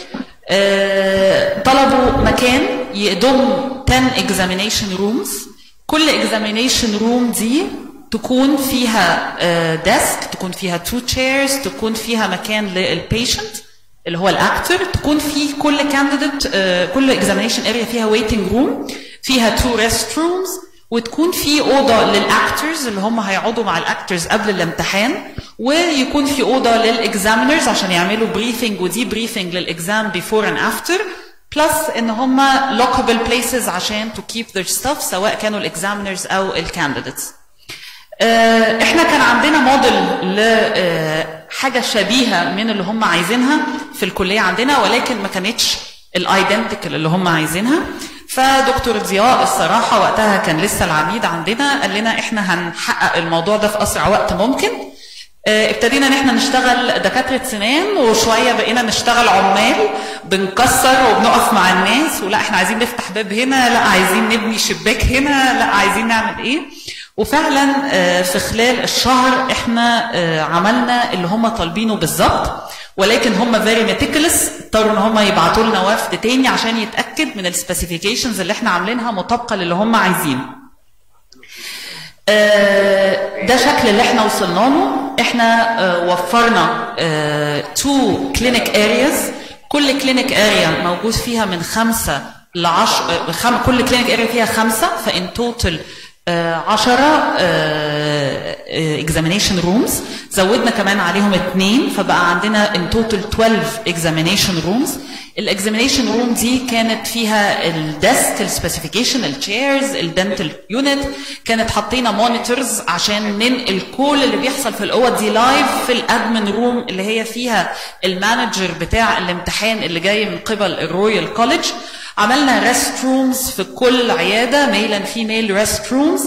آه، طلبوا مكان يضم 10 examination rooms كل examination room دي تكون فيها ديسك تكون فيها تو chairs تكون فيها مكان للبيشنت اللي هو الاكتر تكون في كل كانديديت كل اكزامينيشن اريا فيها ويتنج روم فيها تو ريست رومز وتكون في اوضه للاكترز اللي هم هيقعدوا مع الاكترز قبل الامتحان ويكون في اوضه للاكزامينرز عشان يعملوا بريفنج ودي بريفنج للاكزام بيفور اند افتر بلس ان هم لوكابل بليسز عشان تو كيب ذير ستاف سواء كانوا الاكزامينرز او الكانديديتس آه، احنا كان عندنا موديل لحاجه شبيهه من اللي هم عايزينها في الكليه عندنا ولكن ما كانتش الايدنتيكال اللي هم عايزينها فدكتور ضياء الصراحه وقتها كان لسه العميد عندنا قال لنا احنا هنحقق الموضوع ده في اسرع وقت ممكن آه، ابتدينا ان احنا نشتغل دكاتره سنان وشويه بقينا نشتغل عمال بنكسر وبنقف مع الناس ولا احنا عايزين نفتح باب هنا لا عايزين نبني شباك هنا لا عايزين نعمل ايه وفعلا آه، في خلال الشهر احنا آه، عملنا اللي هم طالبينه بالظبط ولكن هم فيري ميتيكلس اضطروا ان هم يبعتوا لنا وفد تاني عشان يتاكد من السبيسيفيكيشنز اللي احنا عاملينها مطابقه للي هم عايزينه آه، ده شكل اللي احنا وصلنا له احنا آه، وفرنا تو كلينيك ارياز كل كلينيك اريا موجود فيها من خمسة لعشر خم... كل كلينيك اريا فيها خمسة فان توتال عشرة الاكزامينيشن رومز زودنا كمان عليهم اثنين فبقى عندنا ان توتال 12 اكزامينيشن رومز الاكزامينيشن روم دي كانت فيها الديسك السبيسيفيكيشن التشيرز الدنتال يونت كانت حاطينا مونيتورز عشان ننقل كل اللي بيحصل في الاوض دي لايف في الادمن روم اللي هي فيها المانجر بتاع الامتحان اللي جاي من قبل الرويال كوليدج عملنا ريست رومز في كل عياده ميل اند فيميل ريست رومز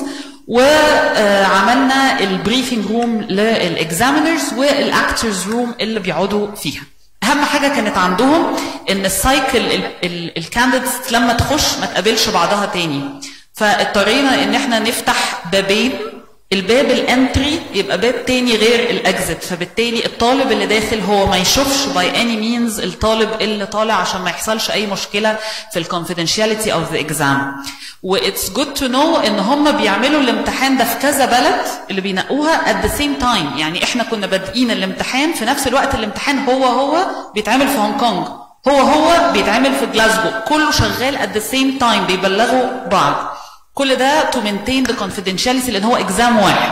وعملنا البريفنج روم للاكزامينرز والاكترز روم اللي بيقعدوا فيها اهم حاجه كانت عندهم ان السايكل الكانديدتس لما تخش ما تقابلش بعضها تاني فاضطرينا ان احنا نفتح بابين الباب الانتري يبقى باب تاني غير الاكزit فبالتالي الطالب اللي داخل هو ما يشوفش باي اني مينز الطالب اللي طالع عشان ما يحصلش اي مشكله في الكونفيدنشاليتي اوف ذا اكزام واتس جود تو نو ان هم بيعملوا الامتحان ده في كذا بلد اللي بينقوها at the same time يعني احنا كنا بادئين الامتحان في نفس الوقت الامتحان هو هو بيتعمل في هونج كونج هو هو بيتعمل في جلاسكو كله شغال at the same time بيبلغوا بعض كل ده to maintain the confidentiality لان هو اكزام واحد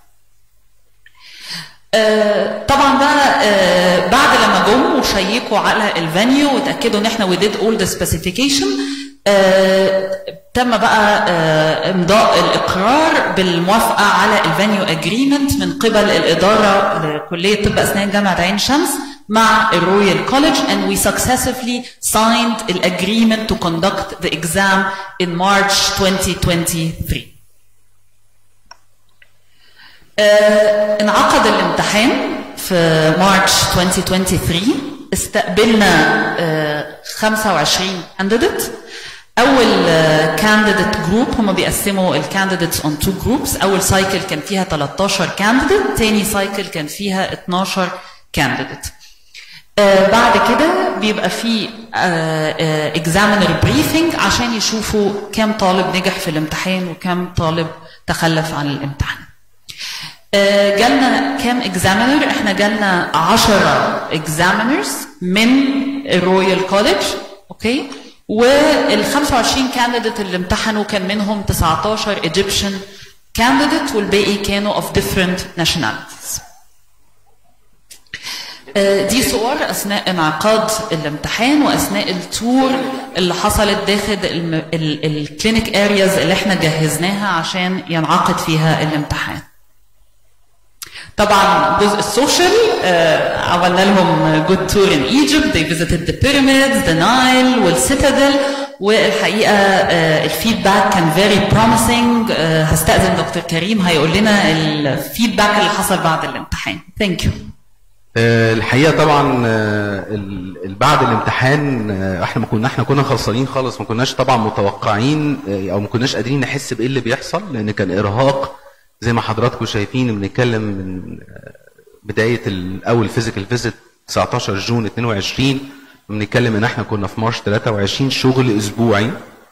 آه طبعا بقى آه بعد لما جم وشيكوا على الفانيو وتاكدوا ان احنا we did all the specification آه تم بقى آه امضاء الاقرار بالموافقه على الفانيو اجريمنت من قبل الاداره لكليه طب اسنان جامعه عين شمس مع الرويال كوليدج and we successfully signed the agreement to conduct the exam in March 2023. آه انعقد الامتحان في مارش 2023 استقبلنا آه 25 candidate اول كانديديت جروب هم بيقسموا الكانديديتس اون تو جروبس اول سايكل كان فيها 13 كانديديت تاني سايكل كان فيها 12 كانديديت آه بعد كده بيبقى في اكزامينر uh, بريفنج uh, عشان يشوفوا كم طالب نجح في الامتحان وكم طالب تخلف عن الامتحان. uh, جالنا كام اكزامينر؟ احنا جالنا 10 اكزامينرز من الرويال كوليدج اوكي وال 25 كانديديت اللي امتحنوا كان منهم 19 ايجيبشن كانديديت والباقي كانوا of different nationalities. دي صور اثناء انعقاد الامتحان واثناء التور اللي حصلت داخل الكلينيك ارياز اللي احنا جهزناها عشان ينعقد فيها الامتحان. طبعا جزء السوشيال uh, عملنا لهم جود تور ان ايجيبت they visited the pyramids the Nile والسيتادل والحقيقه uh, الفيدباك كان very promising uh, هستأذن دكتور كريم هيقول لنا الفيدباك اللي حصل بعد الامتحان. ثانك يو. الحقيقه طبعا بعد الامتحان احنا ما كنا احنا كنا خلصانين خالص ما كناش طبعا متوقعين او ما كناش قادرين نحس بايه اللي بيحصل لان كان ارهاق زي ما حضراتكم شايفين بنتكلم من بدايه اول فيزيكال فيزيت 19 جون 22 بنتكلم ان احنا كنا في مارش 23 شغل اسبوعي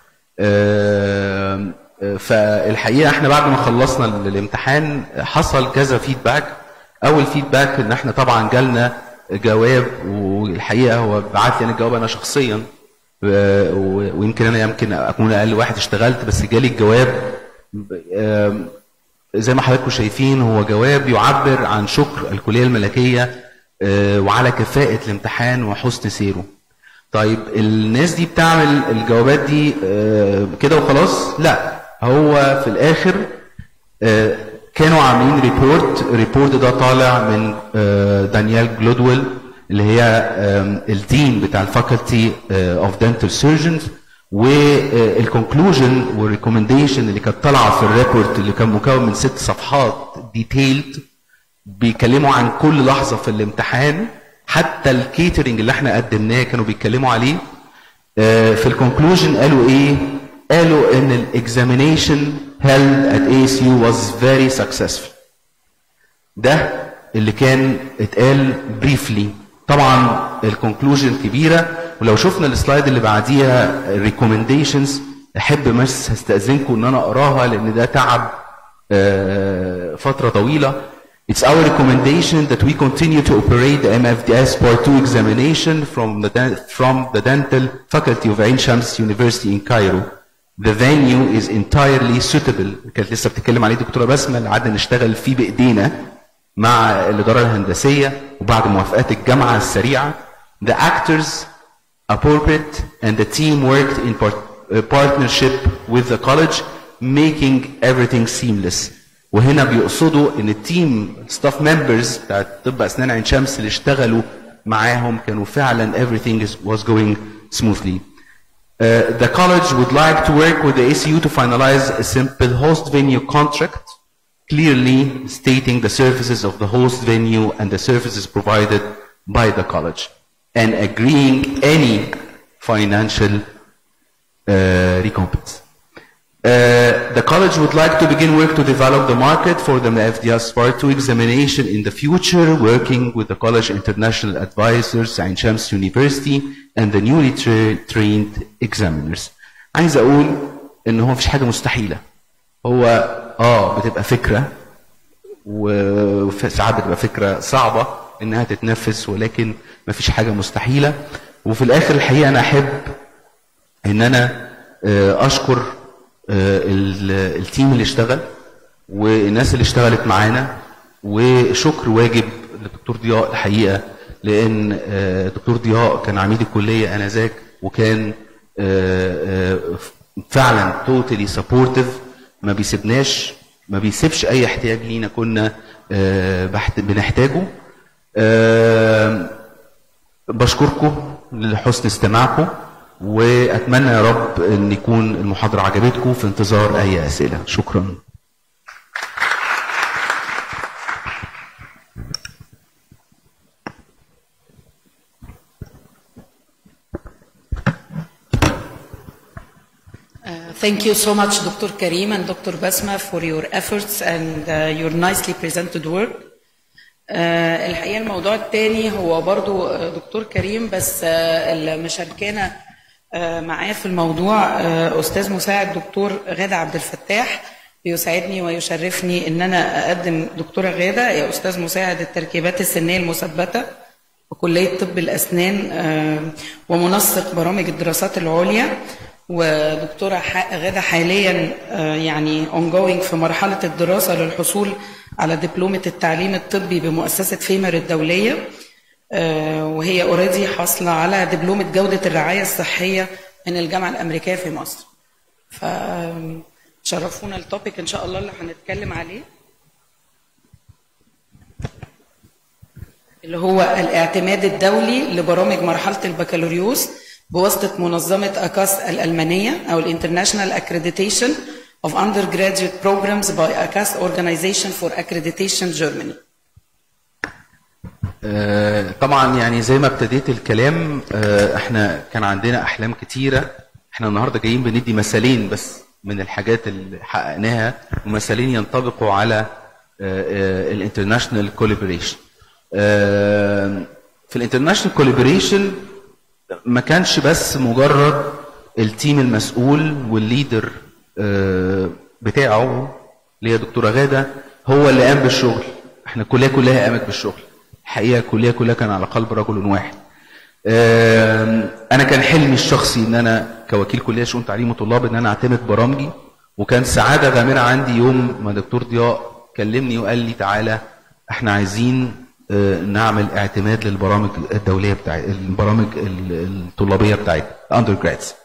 فالحقيقه احنا بعد ما خلصنا الامتحان حصل كذا فيدباك اول فيدباك ان احنا طبعا جالنا جواب والحقيقه هو بعت لي انا الجواب انا شخصيا ويمكن انا يمكن اكون اقل واحد اشتغلت بس جالي الجواب زي ما حضراتكم شايفين هو جواب يعبر عن شكر الكليه الملكيه وعلى كفاءه الامتحان وحسن سيره. طيب الناس دي بتعمل الجوابات دي كده وخلاص؟ لا هو في الاخر كانوا عاملين ريبورت الريبورت ده طالع من دانيال جلودويل اللي هي الدين بتاع الفاكولتي اوف دنتال سيرجنز والكونكلوجن والريكومنديشن اللي كانت طالعه في الريبورت اللي كان مكون من ست صفحات ديتيلد بيتكلموا عن كل لحظه في الامتحان حتى الكيترنج اللي احنا قدمناه كانوا بيتكلموا عليه في الكونكلوجن قالوا ايه؟ قالوا ان الاكزامينيشن held at ASU was very successful. ده اللي كان اتقال briefly. طبعا الكونكلوجن كبيره ولو شفنا السلايد اللي بعديها الريكومنديشنز احب بس هستاذنكم ان انا اقراها لان ده تعب فتره طويله. It's our recommendation that we continue to operate the MFDS Part 2 examination from the, from the Dental Faculty of Ain Shams University in Cairo. The venue is entirely suitable كانت لسه بتتكلم عليه دكتوره بسمه اللي قعدنا نشتغل فيه بايدينا مع الإدارة الهندسية وبعد موافقات الجامعة السريعة the actors appropriate and the team worked in part- uh, partnership with the college making everything seamless وهنا بيقصدوا ان التيم ستاف ممبرز بتاعت طب اسنان عين شمس اللي اشتغلوا معاهم كانوا فعلا everything is, was going smoothly. Uh, the college would like to work with the ACU to finalize a simple host venue contract, clearly stating the services of the host venue and the services provided by the college, and agreeing any financial uh, recompense. Uh, the college would like to begin work to develop the market for the FDS Part 2 examination in the future, working with the college international advisors, Ain Shams University, and the newly tra- trained examiners. عايز اقول ان هو مفيش حاجه مستحيله. هو اه بتبقى فكره وساعات بتبقى فكره صعبه انها تتنفذ ولكن مفيش حاجه مستحيله وفي الاخر الحقيقه انا احب ان انا آه، اشكر آه، ال- التيم اللي اشتغل والناس اللي اشتغلت معانا وشكر واجب للدكتور ضياء الحقيقه لان آه، دكتور ضياء كان عميد الكليه انذاك وكان آه، آه، فعلا توتالي سبورتيف ما بيسيبناش ما بيسيبش اي احتياج لينا كنا آه، بحت- بنحتاجه آه، بشكركم لحسن استماعكم واتمنى يا رب ان يكون المحاضره عجبتكم في انتظار اي اسئله شكرا Uh, Thank you so much, Dr. Karim and Dr. Basma, for your efforts and uh, your nicely presented work. Uh, الحقيقة الموضوع الثاني هو برضو uh, دكتور كريم بس uh, اللي مشاركانا uh, معاه في الموضوع uh, أستاذ مساعد دكتور غادة عبد الفتاح بيسعدني ويشرفني إن أنا أقدم دكتورة غادة يا أستاذ مساعد التركيبات السنية المثبتة وكلية طب الأسنان آه، ومنسق برامج الدراسات العليا ودكتورة ح- غادة حاليا آه، يعني ongoing في مرحلة الدراسة للحصول على دبلومة التعليم الطبي بمؤسسة فيمر الدولية آه، وهي اوريدي حاصلة على دبلومة جودة الرعاية الصحية من الجامعة الأمريكية في مصر فشرفونا التوبيك إن شاء الله اللي هنتكلم عليه اللي هو الاعتماد الدولي لبرامج مرحلة البكالوريوس بواسطة منظمة أكاس الألمانية أو الانترناشنال Accreditation of Undergraduate Programs by ACAS Organization for Accreditation Germany. آه، طبعا يعني زي ما ابتديت الكلام آه، احنا كان عندنا احلام كتيره احنا النهارده جايين بندي مثالين بس من الحاجات اللي حققناها ومثالين ينطبقوا على الانترناشونال كولابوريشن في الانترناشونال كولابوريشن ما كانش بس مجرد التيم المسؤول والليدر آه، بتاعه اللي هي دكتوره غاده هو اللي قام بالشغل احنا الكليه كلها قامت بالشغل الحقيقه الكليه كلها كان على قلب رجل واحد آم، انا كان حلمي الشخصي ان انا كوكيل كليه شؤون تعليم وطلاب ان انا اعتمد برامجي وكان سعاده غامره عندي يوم ما دكتور ضياء كلمني وقال لي تعالى احنا عايزين آه، نعمل اعتماد للبرامج الدوليه بتاعت البرامج ال- الطلابيه بتاعتنا اندر جرادز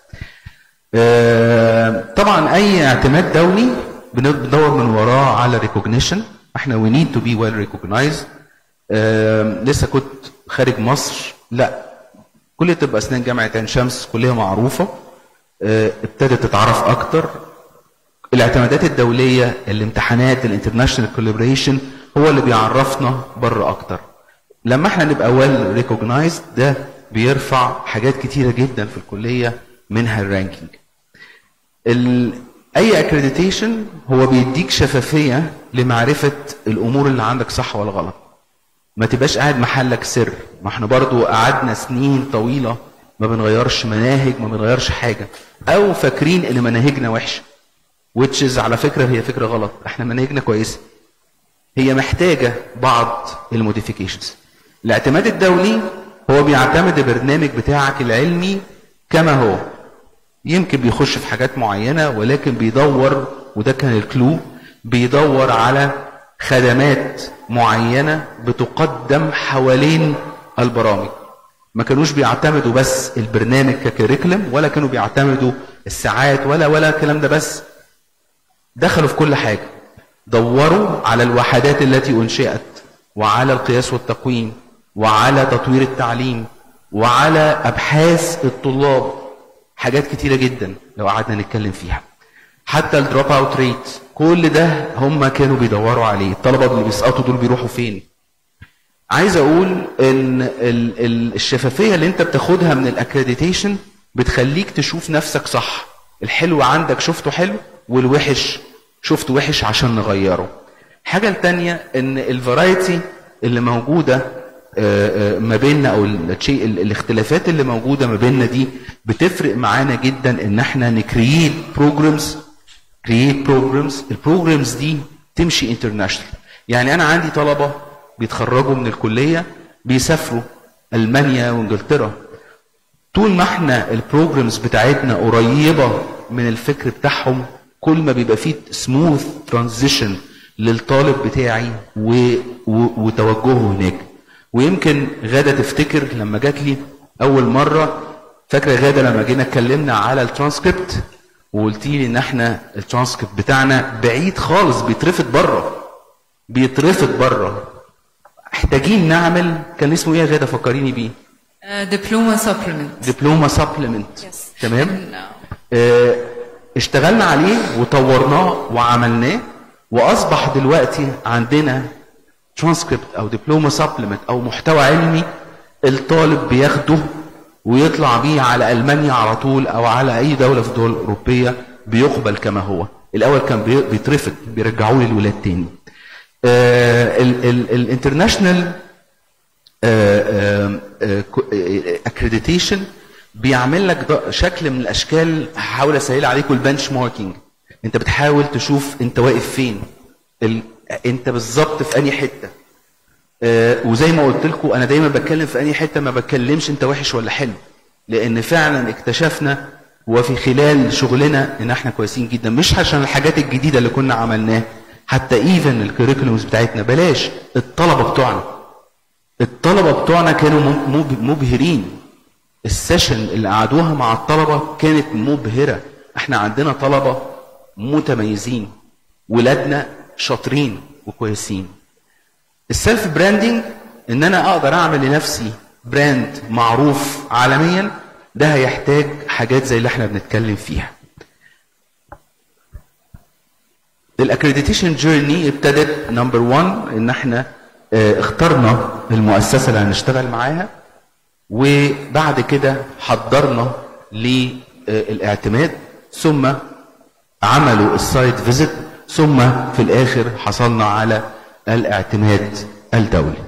طبعا اي اعتماد دولي بن- بندور من وراه على ريكوجنيشن احنا وي نيد تو بي ويل ريكوجنايزد لسه كنت خارج مصر لا كليه طب اسنان جامعه عين شمس كليه معروفه آه، ابتدت تتعرف اكتر الاعتمادات الدوليه الامتحانات الانترناشونال كولابوريشن هو اللي بيعرفنا بره اكتر لما احنا نبقى ويل ريكوجنايزد ده بيرفع حاجات كتيره جدا في الكليه منها الرانكينج ال... اي اكريديتيشن هو بيديك شفافيه لمعرفه الامور اللي عندك صح ولا غلط ما تبقاش قاعد محلك سر ما احنا برضو قعدنا سنين طويله ما بنغيرش مناهج ما بنغيرش حاجه او فاكرين ان مناهجنا وحشه which is على فكره هي فكره غلط احنا مناهجنا كويسه هي محتاجه بعض الموديفيكيشنز الاعتماد الدولي هو بيعتمد البرنامج بتاعك العلمي كما هو يمكن بيخش في حاجات معينه ولكن بيدور وده كان الكلو بيدور على خدمات معينة بتقدم حوالين البرامج ما كانوش بيعتمدوا بس البرنامج ككريكولم ولا كانوا بيعتمدوا الساعات ولا ولا الكلام ده بس دخلوا في كل حاجة دوروا على الوحدات التي أنشئت وعلى القياس والتقويم وعلى تطوير التعليم وعلى أبحاث الطلاب حاجات كتيرة جدا لو قعدنا نتكلم فيها حتى الدروب اوت ريت كل ده هم كانوا بيدوروا عليه الطلبة اللي بيسقطوا دول بيروحوا فين عايز اقول ان ال- ال- الشفافيه اللي انت بتاخدها من الاكريديتيشن بتخليك تشوف نفسك صح الحلو عندك شفته حلو والوحش شفته وحش عشان نغيره الحاجه التانية ان الفرايتي اللي موجوده آه، آه، ما بيننا او الشيء ال- الاختلافات اللي موجوده ما بيننا دي بتفرق معانا جدا ان احنا نكرييت بروجرامز كرييت بروجرامز البروجرامز دي تمشي انترناشونال يعني انا عندي طلبه بيتخرجوا من الكليه بيسافروا المانيا وانجلترا طول ما احنا البروجرامز بتاعتنا قريبه من الفكر بتاعهم كل ما بيبقى فيه سموث ترانزيشن للطالب بتاعي و... و... وتوجهه هناك ويمكن غاده تفتكر لما جات لي اول مره فاكره غاده لما جينا اتكلمنا على الترانسكريبت وقلت لي ان احنا الترانسكريبت بتاعنا بعيد خالص بيترفض بره بيترفض بره محتاجين نعمل كان اسمه ايه يا غاده فكريني بيه دبلوما سبلمنت دبلوما سبلمنت Yes. تمام No. آه، اشتغلنا عليه وطورناه وعملناه واصبح دلوقتي عندنا ترانسكريبت او دبلوما سبلمنت او محتوى علمي الطالب بياخده ويطلع بيه على المانيا على طول او على اي دوله في الدول الاوروبيه بيقبل كما هو الاول كان بي- بيترفض بيرجعوه للولاد تاني الانترناشونال اكريديتيشن بيعمل لك ض- شكل من الاشكال هحاول اسهل عليكم البنش ماركينج انت بتحاول تشوف انت واقف فين ال... انت بالظبط في انهي حته آه، وزي ما قلت لكم انا دايما بتكلم في انهي حته ما بتكلمش انت وحش ولا حلو لان فعلا اكتشفنا وفي خلال شغلنا ان احنا كويسين جدا مش عشان الحاجات الجديده اللي كنا عملناها حتى ايفن الكوريكولومز بتاعتنا بلاش الطلبه بتوعنا الطلبه بتوعنا كانوا مب- مب- مبهرين السيشن اللي قعدوها مع الطلبه كانت مبهره احنا عندنا طلبه متميزين ولادنا شاطرين وكويسين السيلف براندنج ان انا اقدر اعمل لنفسي براند معروف عالميا ده هيحتاج حاجات زي اللي احنا بنتكلم فيها الاكريديتيشن جيرني ابتدت نمبر 1 ان احنا اه، اخترنا المؤسسه اللي هنشتغل معاها وبعد كده حضرنا للاعتماد ثم عملوا السايت فيزيت ثم في الاخر حصلنا على الاعتماد الدولي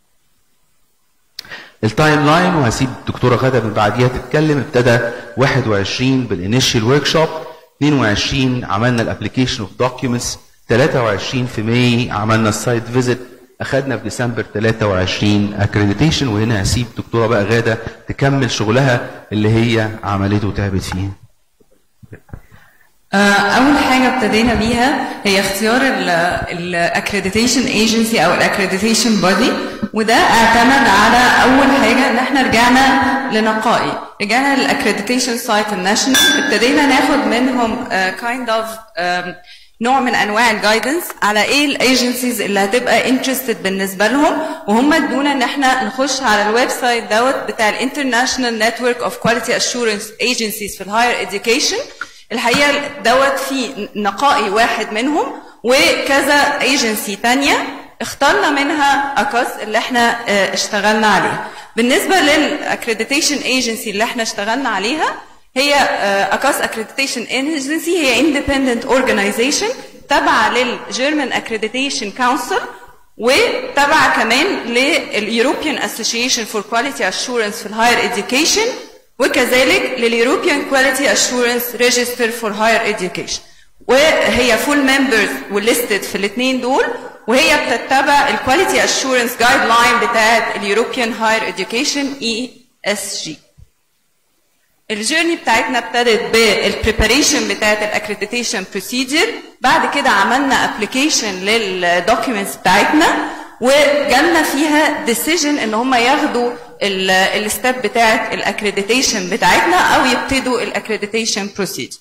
التايم لاين وهسيب الدكتوره غاده من بعديها تتكلم ابتدى 21 بالانيشال ورك شوب 22 عملنا الابلكيشن اوف دوكيومنتس 23 في ماي عملنا السايت فيزيت اخذنا في ديسمبر 23 اكريديتيشن وهنا هسيب الدكتوره بقى غاده تكمل شغلها اللي هي عملته وتعبت فيه آه، اول حاجه ابتدينا بيها هي اختيار الاكريديتيشن ايجنسي او الاكريديتيشن بودي وده اعتمد على اول حاجه ان احنا رجعنا لنقائي رجعنا للاكريديتيشن سايت الناشونال ابتدينا ناخد منهم كايند اوف نوع من انواع الجايدنس على ايه الايجنسيز اللي هتبقى انترستد بالنسبه لهم وهم ادونا ان احنا نخش على الويب سايت دوت بتاع الانترناشونال نتورك اوف كواليتي اشورنس ايجنسيز في الهاير اديوكيشن الحقيقه دوت في نقائي واحد منهم وكذا ايجنسي تانية اخترنا منها اكاس اللي احنا اه، اشتغلنا عليها بالنسبه للاكريديتيشن ايجنسي اللي احنا اشتغلنا عليها هي اكاس اكريديتيشن ايجنسي هي اندبندنت اورجانيزيشن تابعه للجيرمان اكريديتيشن كونسل وتابعه كمان لليوروبيان اسوشيشن فور كواليتي اشورنس في الهاير اديوكيشن وكذلك لليوروبيان كواليتي اشورنس ريجستر فور هاير اديوكيشن وهي فول ممبرز وليستد في الاثنين دول وهي بتتبع الكواليتي اشورنس جايد لاين بتاعت اليوروبيان هاير اديوكيشن اي اس جي الجيرني بتاعتنا ابتدت بالبريباريشن بتاعت الاكريديتيشن بروسيجر بعد كده عملنا ابلكيشن للدوكيومنتس بتاعتنا وجالنا فيها ديسيجن ان هم ياخدوا الستيب بتاعت الاكريديتيشن بتاعتنا او يبتدوا الاكريديتيشن بروسيجر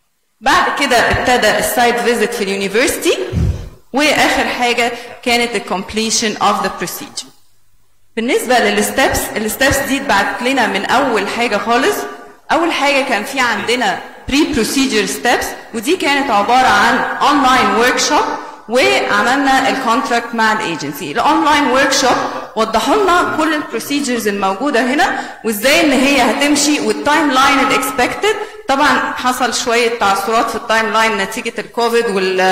بعد كده ابتدى السايت فيزيت في اليونيفرسيتي واخر حاجه كانت الكومبليشن اوف ذا بروسيجر بالنسبه للستبس الستبس دي اتبعت لنا من اول حاجه خالص اول حاجه كان في عندنا بري بروسيجر ستبس ودي كانت عباره عن اونلاين ورك شوب وعملنا الكونتراكت مع الايجنسي الاونلاين ورك شوب وضحوا لنا كل البروسيجرز الموجوده هنا وازاي ان هي هتمشي والتايم لاين الاكسبكتد طبعا حصل شويه تعثرات في التايم لاين نتيجه الكوفيد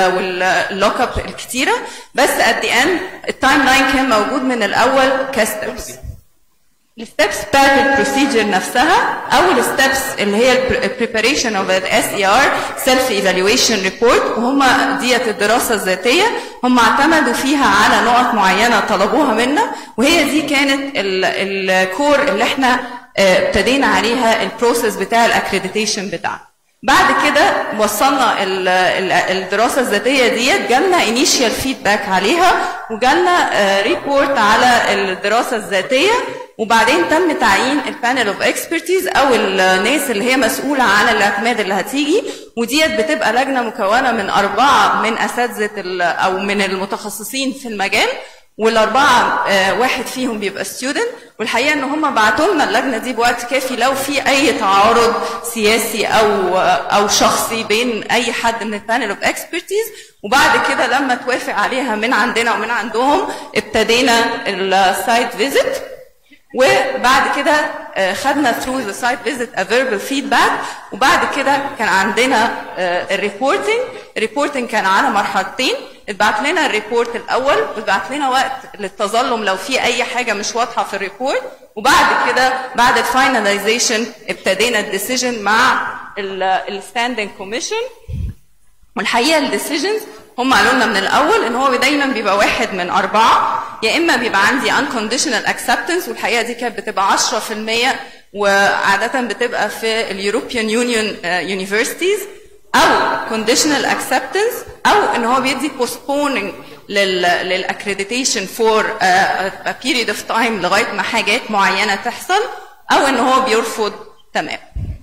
واللوك اب الكتيره بس ات ذا اند التايم لاين كان موجود من الاول كستبس الستبس بتاعت البروسيجر نفسها اول ستبس اللي هي البريباريشن اوف الاس اي ار سيلف ايفالويشن ريبورت وهم ديت الدراسه الذاتيه هم اعتمدوا فيها على نقط معينه طلبوها منا وهي دي كانت الكور اللي احنا ابتدينا عليها البروسيس بتاع الاكريديتيشن بتاعنا بعد كده وصلنا ال ال الدراسه الذاتيه ديت جالنا انيشيال فيدباك عليها وجالنا ريبورت على الدراسه الذاتيه وبعدين تم تعيين البانل اوف اكسبرتيز او الناس اللي هي مسؤوله عن الاعتماد اللي هتيجي وديت بتبقى لجنه مكونه من اربعه من اساتذه او من المتخصصين في المجال والاربعه واحد فيهم بيبقى ستودنت والحقيقه ان هم بعتوا لنا اللجنه دي بوقت كافي لو في اي تعارض سياسي او او شخصي بين اي حد من البانل اوف اكسبرتيز وبعد كده لما توافق عليها من عندنا ومن عندهم ابتدينا السايت فيزيت وبعد كده خدنا through the site visit a verbal feedback وبعد كده كان عندنا الريبورتنج الريبورتنج كان على مرحلتين اتبعت لنا الريبورت الاول واتبعت لنا وقت للتظلم لو في اي حاجه مش واضحه في الريبورت وبعد كده بعد الفاينلايزيشن ابتدينا الديسيجن مع الستاندنج كوميشن والحقيقه الديسيجنز هم قالوا لنا من الاول ان هو دايما بيبقى واحد من اربعه يا اما بيبقى عندي unconditional acceptance والحقيقه دي كانت بتبقى 10% وعاده بتبقى في اليوروبيان يونيون يونيفرسيتيز او conditional acceptance او ان هو بيدي postponing للاكريديتيشن فور a period of time لغايه ما حاجات معينه تحصل او ان هو بيرفض تمام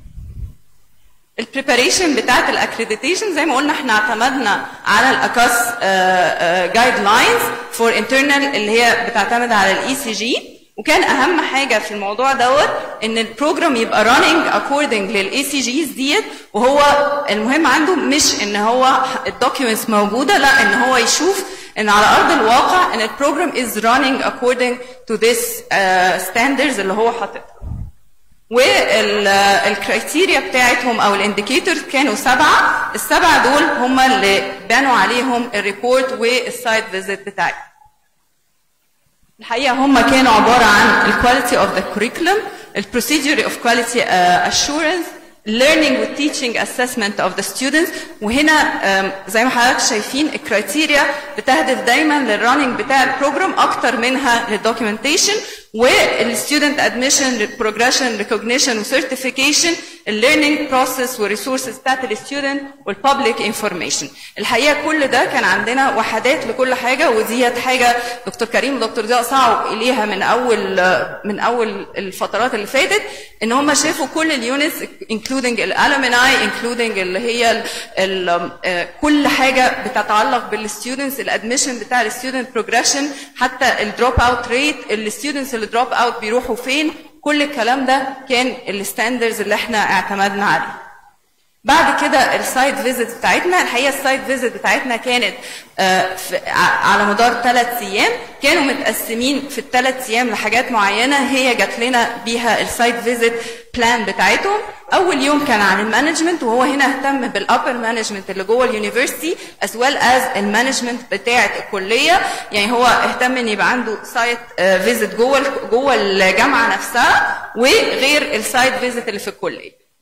البريباريشن بتاعت الاكريديتيشن زي ما قلنا احنا اعتمدنا على الاكاس جايد لاينز فور انترنال اللي هي بتعتمد على الاي سي جي وكان اهم حاجه في الموضوع دوت ان البروجرام يبقى راننج اكوردنج للاي سي جيز ديت وهو المهم عنده مش ان هو الدوكيومنتس موجوده لا ان هو يشوف ان على ارض الواقع ان البروجرام از راننج اكوردنج تو ذس ستاندردز اللي هو حاططها والكرايتيريا بتاعتهم او الانديكيتورز كانوا سبعه السبعه دول هم اللي بنوا عليهم الريبورت والسايت فيزيت بتاعتهم الحقيقه هم كانوا عباره عن الكواليتي اوف ذا كوريكولم البروسيجر اوف كواليتي اشورنس learning with teaching assessment of the students وهنا زي ما حضرتك شايفين الكرايتيريا بتهدف دايما للرننج بتاع البروجرام اكتر منها للدوكيومنتيشن والستودنت ادميشن بروجريشن ريكوجنيشن وسيرتيفيكيشن الليرنينج بروسيس والريسورسز بتاعت الستودنت والببليك انفورميشن الحقيقه كل ده كان عندنا وحدات لكل حاجه وديت حاجه دكتور كريم ودكتور ضياء سعوا اليها من اول من اول الفترات اللي فاتت ان هم شافوا كل اليونتس including الالومناي including اللي هي ال ال كل حاجه بتتعلق بالستودنتس الادميشن بتاع الستودنت بروجريشن حتى الدروب اوت ريت الستودنتس اللي دروب اوت بيروحوا فين كل الكلام ده كان الستاندرز اللي احنا اعتمدنا عليه بعد كده السايت فيزيت بتاعتنا الحقيقه السايت فيزيت بتاعتنا كانت على مدار ثلاث ايام كانوا متقسمين في الثلاث ايام لحاجات معينه هي جات لنا بيها السايت فيزيت بلان بتاعتهم اول يوم كان عن المانجمنت وهو هنا اهتم بالابر مانجمنت اللي جوه اليونيفرسيتي از ويل از المانجمنت بتاعه الكليه يعني هو اهتم ان يبقى عنده سايت فيزيت جوه جوه الجامعه نفسها وغير السايت فيزيت اللي في الكليه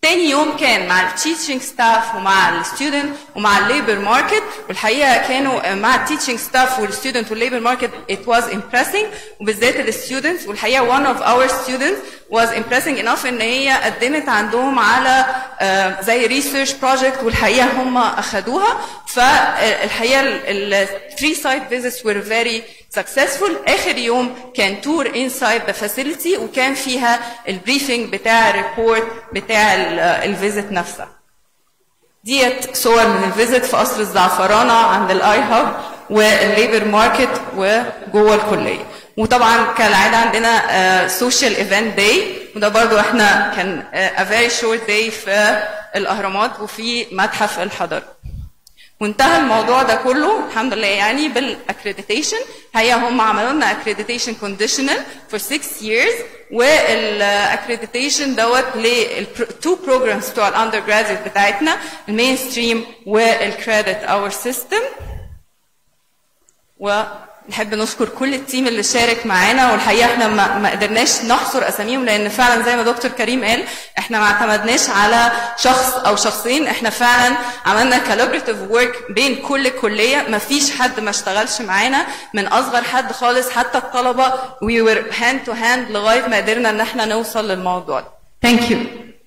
تاني يوم كان مع التيتشنج ستاف ومع الستودنت ومع الليبر ماركت والحقيقه كانوا مع التيتشنج ستاف والستودنت والليبر ماركت it was impressing وبالذات الستودنتس والحقيقه one of our students was impressing enough ان هي قدمت عندهم على آه، زي ريسيرش بروجكت والحقيقه هم اخذوها فالحقيقه ال 3 سايت فيزيتس were very successful اخر يوم كان تور inside the facility وكان فيها البريفنج بتاع الريبورت بتاع الفيزيت نفسها ديت صور من الفيزيت في قصر الزعفرانة عند الاي هاب والليبر ماركت وجوه الكلية وطبعا كالعادة عندنا سوشيال ايفنت داي وده برضو احنا كان a very short day في الاهرامات وفي متحف الحضارة وانتهى الموضوع ده كله الحمد لله يعني بالاكريديتيشن هي هم عملوا لنا اكريديتيشن كونديشنال فور 6 years والاكريديتيشن دوت للتو بروجرامز بتوع الاندر جراديوت بتاعتنا المين ستريم والكريدت اور سيستم ونحب نشكر كل التيم اللي شارك معانا والحقيقه احنا ما, ما قدرناش نحصر اساميهم لان فعلا زي ما دكتور كريم قال احنا ما اعتمدناش على شخص او شخصين احنا فعلا عملنا كولابريتيف ورك بين كل كليه ما فيش حد ما اشتغلش معانا من اصغر حد خالص حتى الطلبه وي وير هاند تو هاند لغايه ما قدرنا ان احنا نوصل للموضوع ده ثانك يو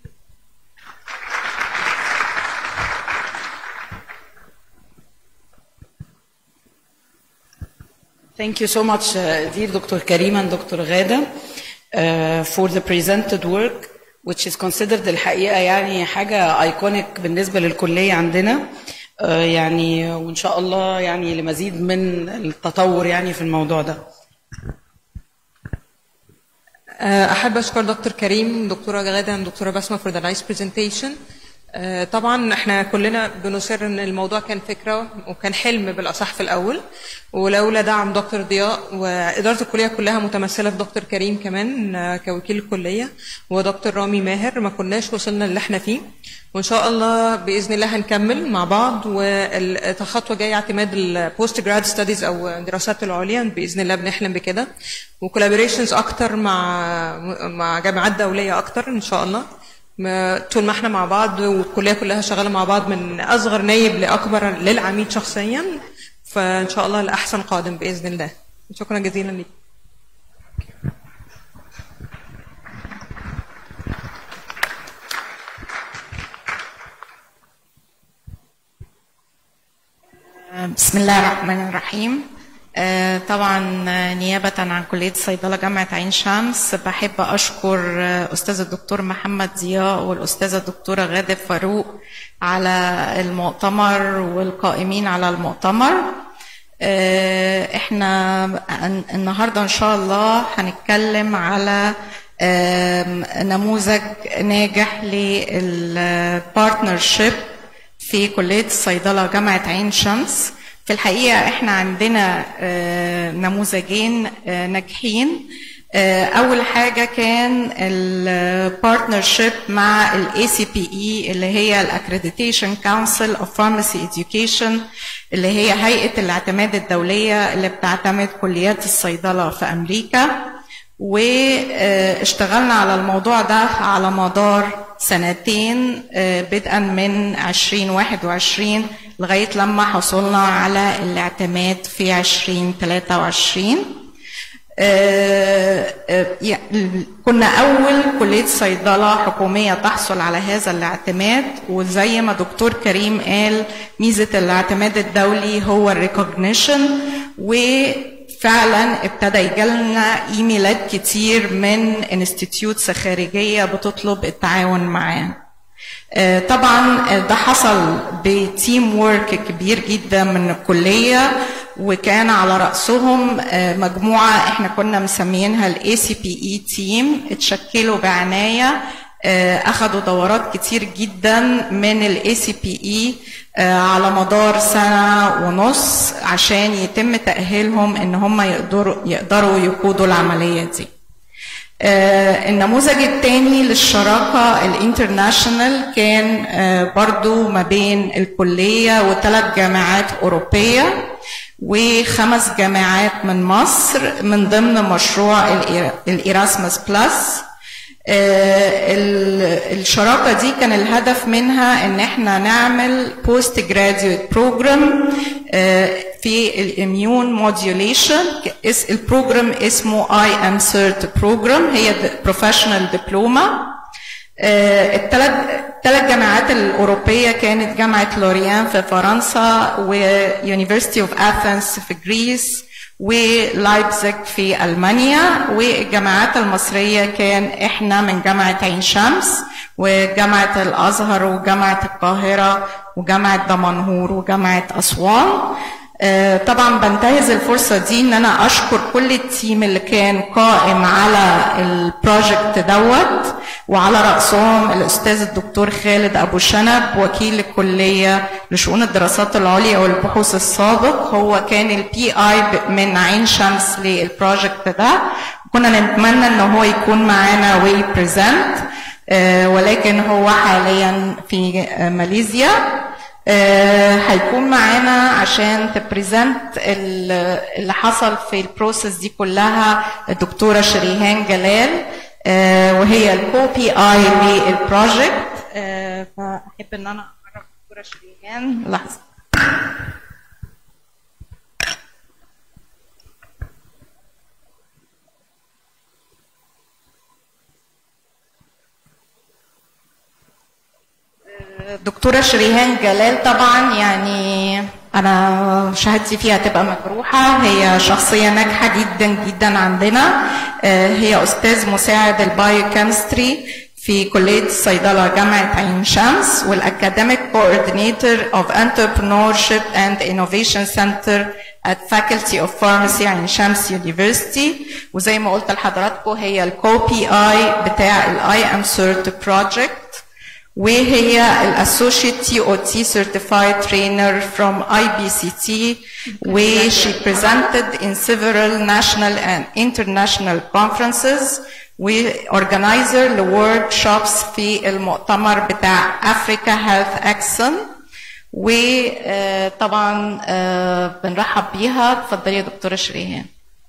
Thank you so much, uh, dear Dr. Karim and Dr. Ghada, uh, for the presented work, which is considered الحقيقة يعني حاجة ايكونيك بالنسبة للكلية عندنا. uh, يعني وإن شاء الله يعني لمزيد من التطور يعني في الموضوع ده. احب اشكر دكتور كريم دكتوره غاده دكتوره بسمه for the nice presentation آه، طبعا احنا كلنا بنصر ان الموضوع كان فكره وكان حلم بالاصح في الاول ولولا دعم دكتور ضياء واداره الكليه كلها متمثله في دكتور كريم كمان آه، كوكيل الكليه ودكتور رامي ماهر ما كناش وصلنا اللي احنا فيه وان شاء الله باذن الله هنكمل مع بعض والخطوه جايه اعتماد البوست جراد ستاديز او الدراسات العليا باذن الله بنحلم بكده وكولابوريشنز اكتر مع مع جامعات دوليه اكتر ان شاء الله ما- طول ما احنا مع بعض والكليه كلها شغاله مع بعض من اصغر نايب لاكبر للعميد شخصيا فان شاء الله الاحسن قادم باذن الله شكرا جزيلا ليك بسم الله الرحمن الرحيم آه، طبعا آه، نيابة عن كلية الصيدلة جامعة عين شمس بحب أشكر آه، أستاذ الدكتور محمد ضياء والأستاذة الدكتورة غادة فاروق على المؤتمر والقائمين على المؤتمر آه، احنا عن- النهارده ان شاء الله هنتكلم على آم، نموذج ناجح للبارتنرشيب في كلية الصيدلة جامعة عين شمس في الحقيقة احنا عندنا آه، نموذجين آه، ناجحين آه، أول حاجة كان البارتنرشيب مع ال ACPE اللي هي ال Accreditation Council of Pharmacy Education اللي هي هيئة الاعتماد الدولية اللي بتعتمد كليات الصيدلة في أمريكا واشتغلنا على الموضوع ده على مدار سنتين آه، بدءا من 2021 لغاية لما حصلنا على الاعتماد في 2023 آه، آه، يع- كنا أول كلية صيدلة حكومية تحصل على هذا الاعتماد وزي ما دكتور كريم قال ميزة الاعتماد الدولي هو الريكوجنيشن وفعلا ابتدى يجيلنا ايميلات كتير من انستيتيوتس خارجية بتطلب التعاون معانا آه، طبعا آه، ده حصل بتيم وورك كبير جدا من الكلية وكان على رأسهم آه، مجموعة احنا كنا مسميينها الاي سي بي اي تيم اتشكلوا بعناية آه، اخذوا دورات كتير جدا من الاي سي بي اي على مدار سنة ونص عشان يتم تأهيلهم ان هم يقدروا يقدروا يقودوا العملية دي آه، النموذج الثاني للشراكة الانترناشونال كان آه، برضو ما بين الكلية وثلاث جامعات أوروبية وخمس جامعات من مصر من ضمن مشروع الإيراسمس بلس آه، ال- الشراكة دي كان الهدف منها ان احنا نعمل بوست جراديويت بروجرام في الاميون موديوليشن البروجرام اسمه اي ام سيرت بروجرام هي بروفيشنال دبلوما الثلاث الثلاث جامعات الأوروبية كانت جامعة لوريان في فرنسا ويونيفرسيتي اوف اثنز في جريس ولايبزيج في ألمانيا والجامعات المصرية كان احنا من جامعة عين شمس وجامعة الأزهر وجامعة القاهرة وجامعة دمنهور وجامعة أسوان آه، طبعا بنتهز الفرصة دي ان انا اشكر كل التيم اللي كان قائم على البروجكت دوت وعلى رأسهم الاستاذ الدكتور خالد ابو شنب وكيل الكلية لشؤون الدراسات العليا والبحوث السابق هو كان البي اي من عين شمس للبروجكت ده كنا نتمنى ان هو يكون معانا وي بريزنت ولكن هو حاليا في آه، ماليزيا آه، هيكون معانا عشان تبريزنت اللي حصل في البروسيس دي كلها الدكتوره شريهان جلال آه، وهي الكو بي اي للبروجكت آه، فاحب ان انا اعرف الدكتوره شريهان لحظه دكتورة شريهان جلال طبعا يعني أنا شهادتي فيها تبقى مجروحة هي شخصية ناجحة جدا جدا عندنا آه، هي أستاذ مساعد البايوكيمستري في كلية الصيدلة جامعة عين شمس والأكاديميك كوردينيتور of Entrepreneurship and Innovation Center at Faculty of Pharmacy عين شمس University وزي ما قلت لحضراتكم هي الكو بي اي بتاع الاي ام سيرت بروجكت وهي الاسوشيت تي او تي certified trainer from IBCT where she presented in several national and international conferences وorganizer لworkshops في المؤتمر بتاع Africa Health Action وطبعا بنرحب بيها اتفضلي يا دكتورة شريهان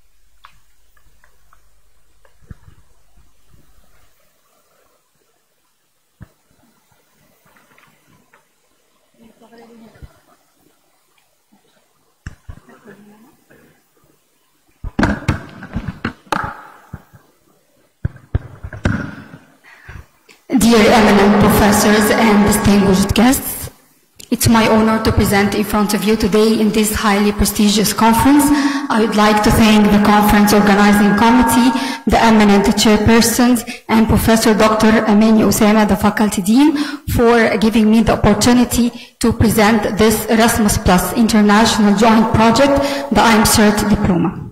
Dear eminent professors and distinguished guests, it's my honor to present in front of you today in this highly prestigious conference. I would like to thank the conference organizing committee, the eminent chairpersons, and Professor Dr. Amini Usama, the faculty dean, for giving me the opportunity to present this Erasmus Plus international joint project, the IMCERT diploma.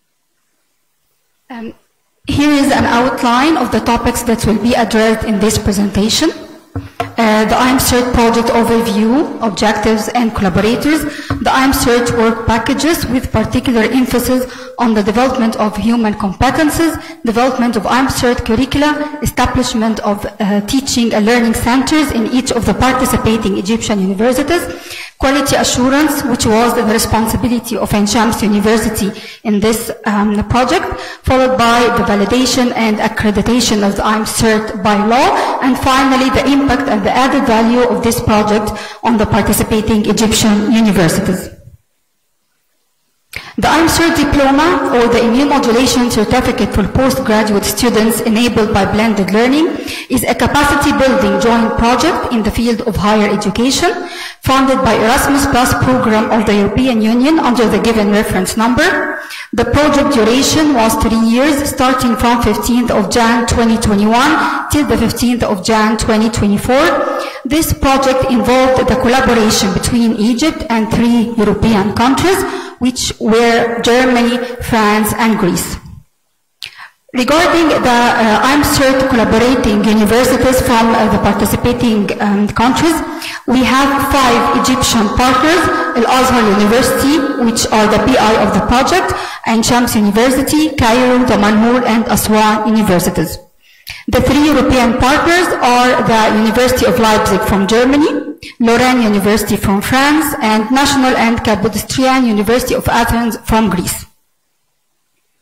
Um, here is an outline of the topics that will be addressed in this presentation. Uh, the IMCERT project overview, objectives and collaborators, the IMCERT work packages with particular emphasis on the development of human competences, development of IMCERT curricula, establishment of uh, teaching and learning centers in each of the participating Egyptian universities, quality assurance, which was the responsibility of Enshams University in this um, project, followed by the validation and accreditation of the IMCERT by law, and finally the impact and the added value of this project on the participating Egyptian universities. The IMCERT diploma or the immunomodulation certificate for postgraduate students enabled by blended learning is a capacity building joint project in the field of higher education funded by Erasmus Plus program of the European Union under the given reference number. The project duration was three years starting from 15th of Jan 2021 till the 15th of Jan 2024. This project involved the collaboration between Egypt and three European countries which were Germany, France, and Greece. Regarding the uh, IMCERT collaborating universities from uh, the participating um, countries, we have five Egyptian partners, Al-Azhar University, which are the PI of the project, and Shams University, Cairo, Damanhur, and Aswan universities. The three European partners are the University of Leipzig from Germany, Lorraine University from France, and National and Capodistrian University of Athens from Greece.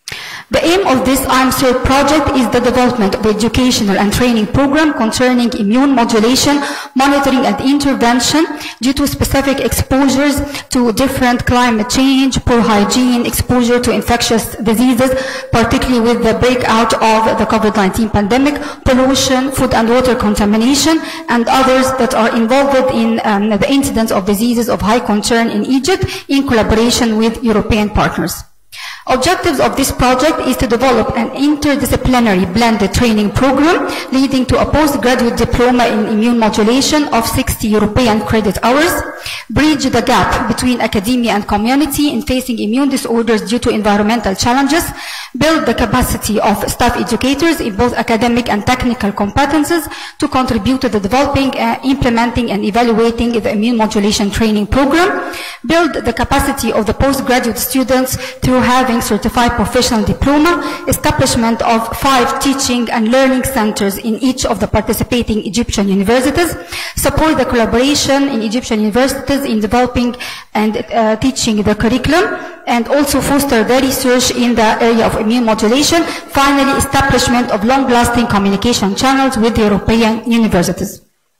The aim of this IMSERT project is the development of educational and training program concerning immune modulation, monitoring and intervention due to specific exposures to different climate change, poor hygiene, exposure to infectious diseases, particularly with the breakout of the COVID-19 pandemic, pollution, food and water contamination, and others that are involved in um, the incidence of diseases of high concern in Egypt in collaboration with European partners. Objectives of this project is to develop an interdisciplinary blended training program leading to a postgraduate diploma in immune modulation of 60 European credit hours, bridge the gap between academia and community in facing immune disorders due to environmental challenges, build the capacity of staff educators in both academic and technical competences to contribute to the developing, uh, implementing and evaluating the immune modulation training program, build the capacity of the postgraduate students through having certified professional diploma, establishment of five teaching and learning centers in each of the participating Egyptian universities, support the collaboration in Egyptian universities in developing and uh, teaching the curriculum, and also foster the research in the area of immune modulation. Finally, establishment of long-lasting communication channels with European universities.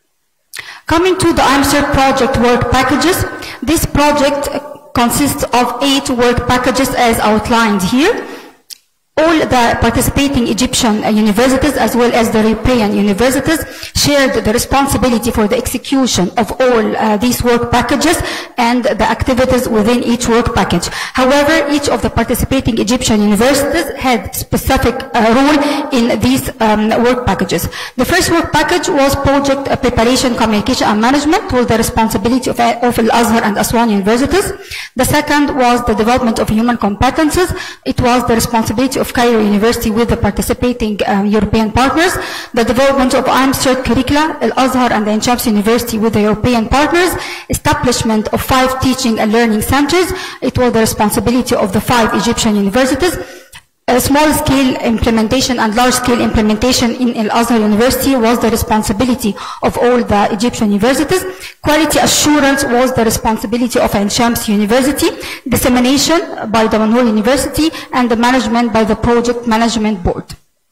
Coming to the IMSER project work packages, this project consists of eight work packages as outlined here. All the participating Egyptian uh, universities as well as the European universities shared the responsibility for the execution of all uh, these work packages and the activities within each work package. However, each of the participating Egyptian universities had specific uh, role in these um, work packages. The first work package was project uh, preparation, communication and management with the responsibility of, uh, of Al-Azhar and Aswan universities. The second was the development of human competences. It was the responsibility of Cairo University with the participating um, European partners, the development of IMCERT curricula, Al-Azhar and the Enchams University with the European partners, establishment of five teaching and learning centers. It was the responsibility of the five Egyptian universities. A small-scale implementation and large-scale implementation in Al-Azhar University was the responsibility of all the Egyptian universities. Quality assurance was the responsibility of Ain Shams University. Dissemination by the Manhoor University and the management by the Project Management Board.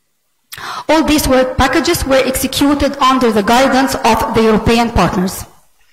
All these work packages were executed under the guidance of the European partners.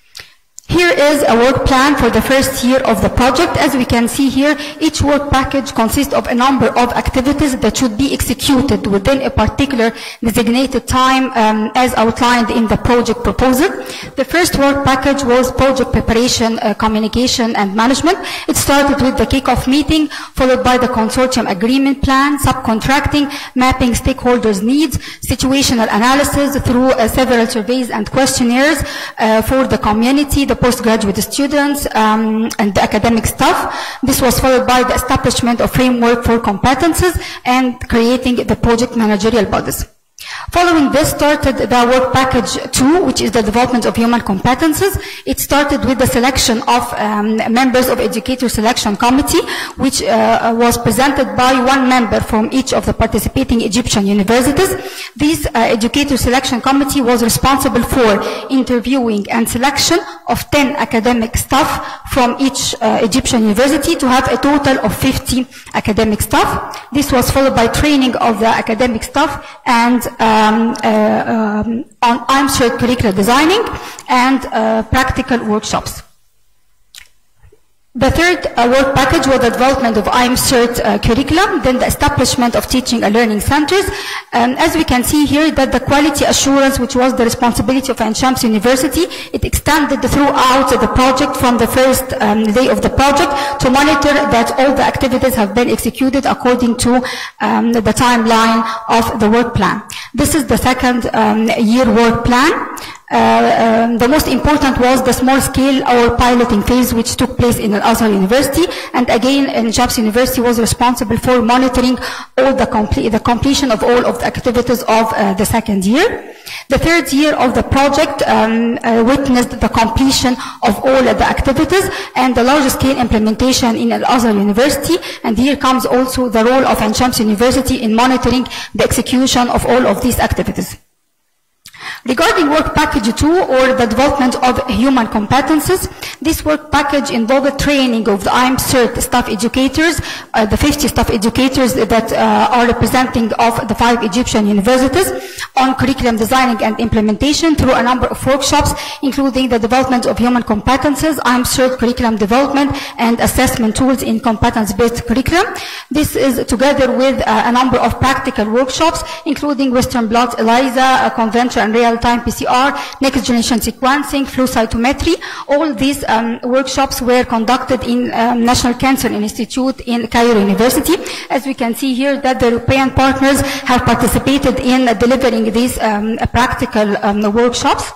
Here is a work plan for the first year of the project. As we can see here, each work package consists of a number of activities that should be executed within a particular designated time um, as outlined in the project proposal. The first work package was project preparation, uh, communication and management. It started with the kickoff meeting, followed by the consortium agreement plan, subcontracting, mapping stakeholders' needs, situational analysis through uh, several surveys and questionnaires uh, for the community, the postgraduate students um, and the academic staff. This was followed by the establishment of framework for competences and creating the project managerial bodies. Following this started the work package two, which is the development of human competences. It started with the selection of um, members of educator selection committee, which uh, was presented by one member from each of the participating Egyptian universities. This uh, educator selection committee was responsible for interviewing and selection of 10 academic staff from each uh, Egyptian university to have a total of 50 academic staff. This was followed by training of the academic staff and um, uh, um, on IMSERT curricular designing and uh, practical workshops. The third uh, work package was the development of IMCERT uh, curriculum, then the establishment of teaching and learning centers. Um, as we can see here, that the quality assurance, which was the responsibility of Enchams University, it extended throughout the project from the first um, day of the project to monitor that all the activities have been executed according to um, the timeline of the work plan. This is the second um, year work plan. Uh, um, the most important was the small scale or piloting phase which took place in Al-Azhar University and again Jobs University was responsible for monitoring all the, comple the completion of all of the activities of uh, the second year. The third year of the project um, uh, witnessed the completion of all of the activities and the large scale implementation in Al-Azhar University and here comes also the role of Enchams University in monitoring the execution of all of these activities. Regarding work package two or the development of human competences, this work package involved training of the IM CERT staff educators, uh, the 50 staff educators that uh, are representing of the five Egyptian universities on curriculum designing and implementation through a number of workshops, including the development of human competences, IM CERT curriculum development and assessment tools in competence-based curriculum. This is together with uh, a number of practical workshops, including Western blot ELISA, uh, conventional and real-time PCR, next generation sequencing, flow cytometry. All these um, workshops were conducted in um, National Cancer Institute in Cairo University. As we can see here that the European partners have participated in uh, delivering these um, practical um, workshops.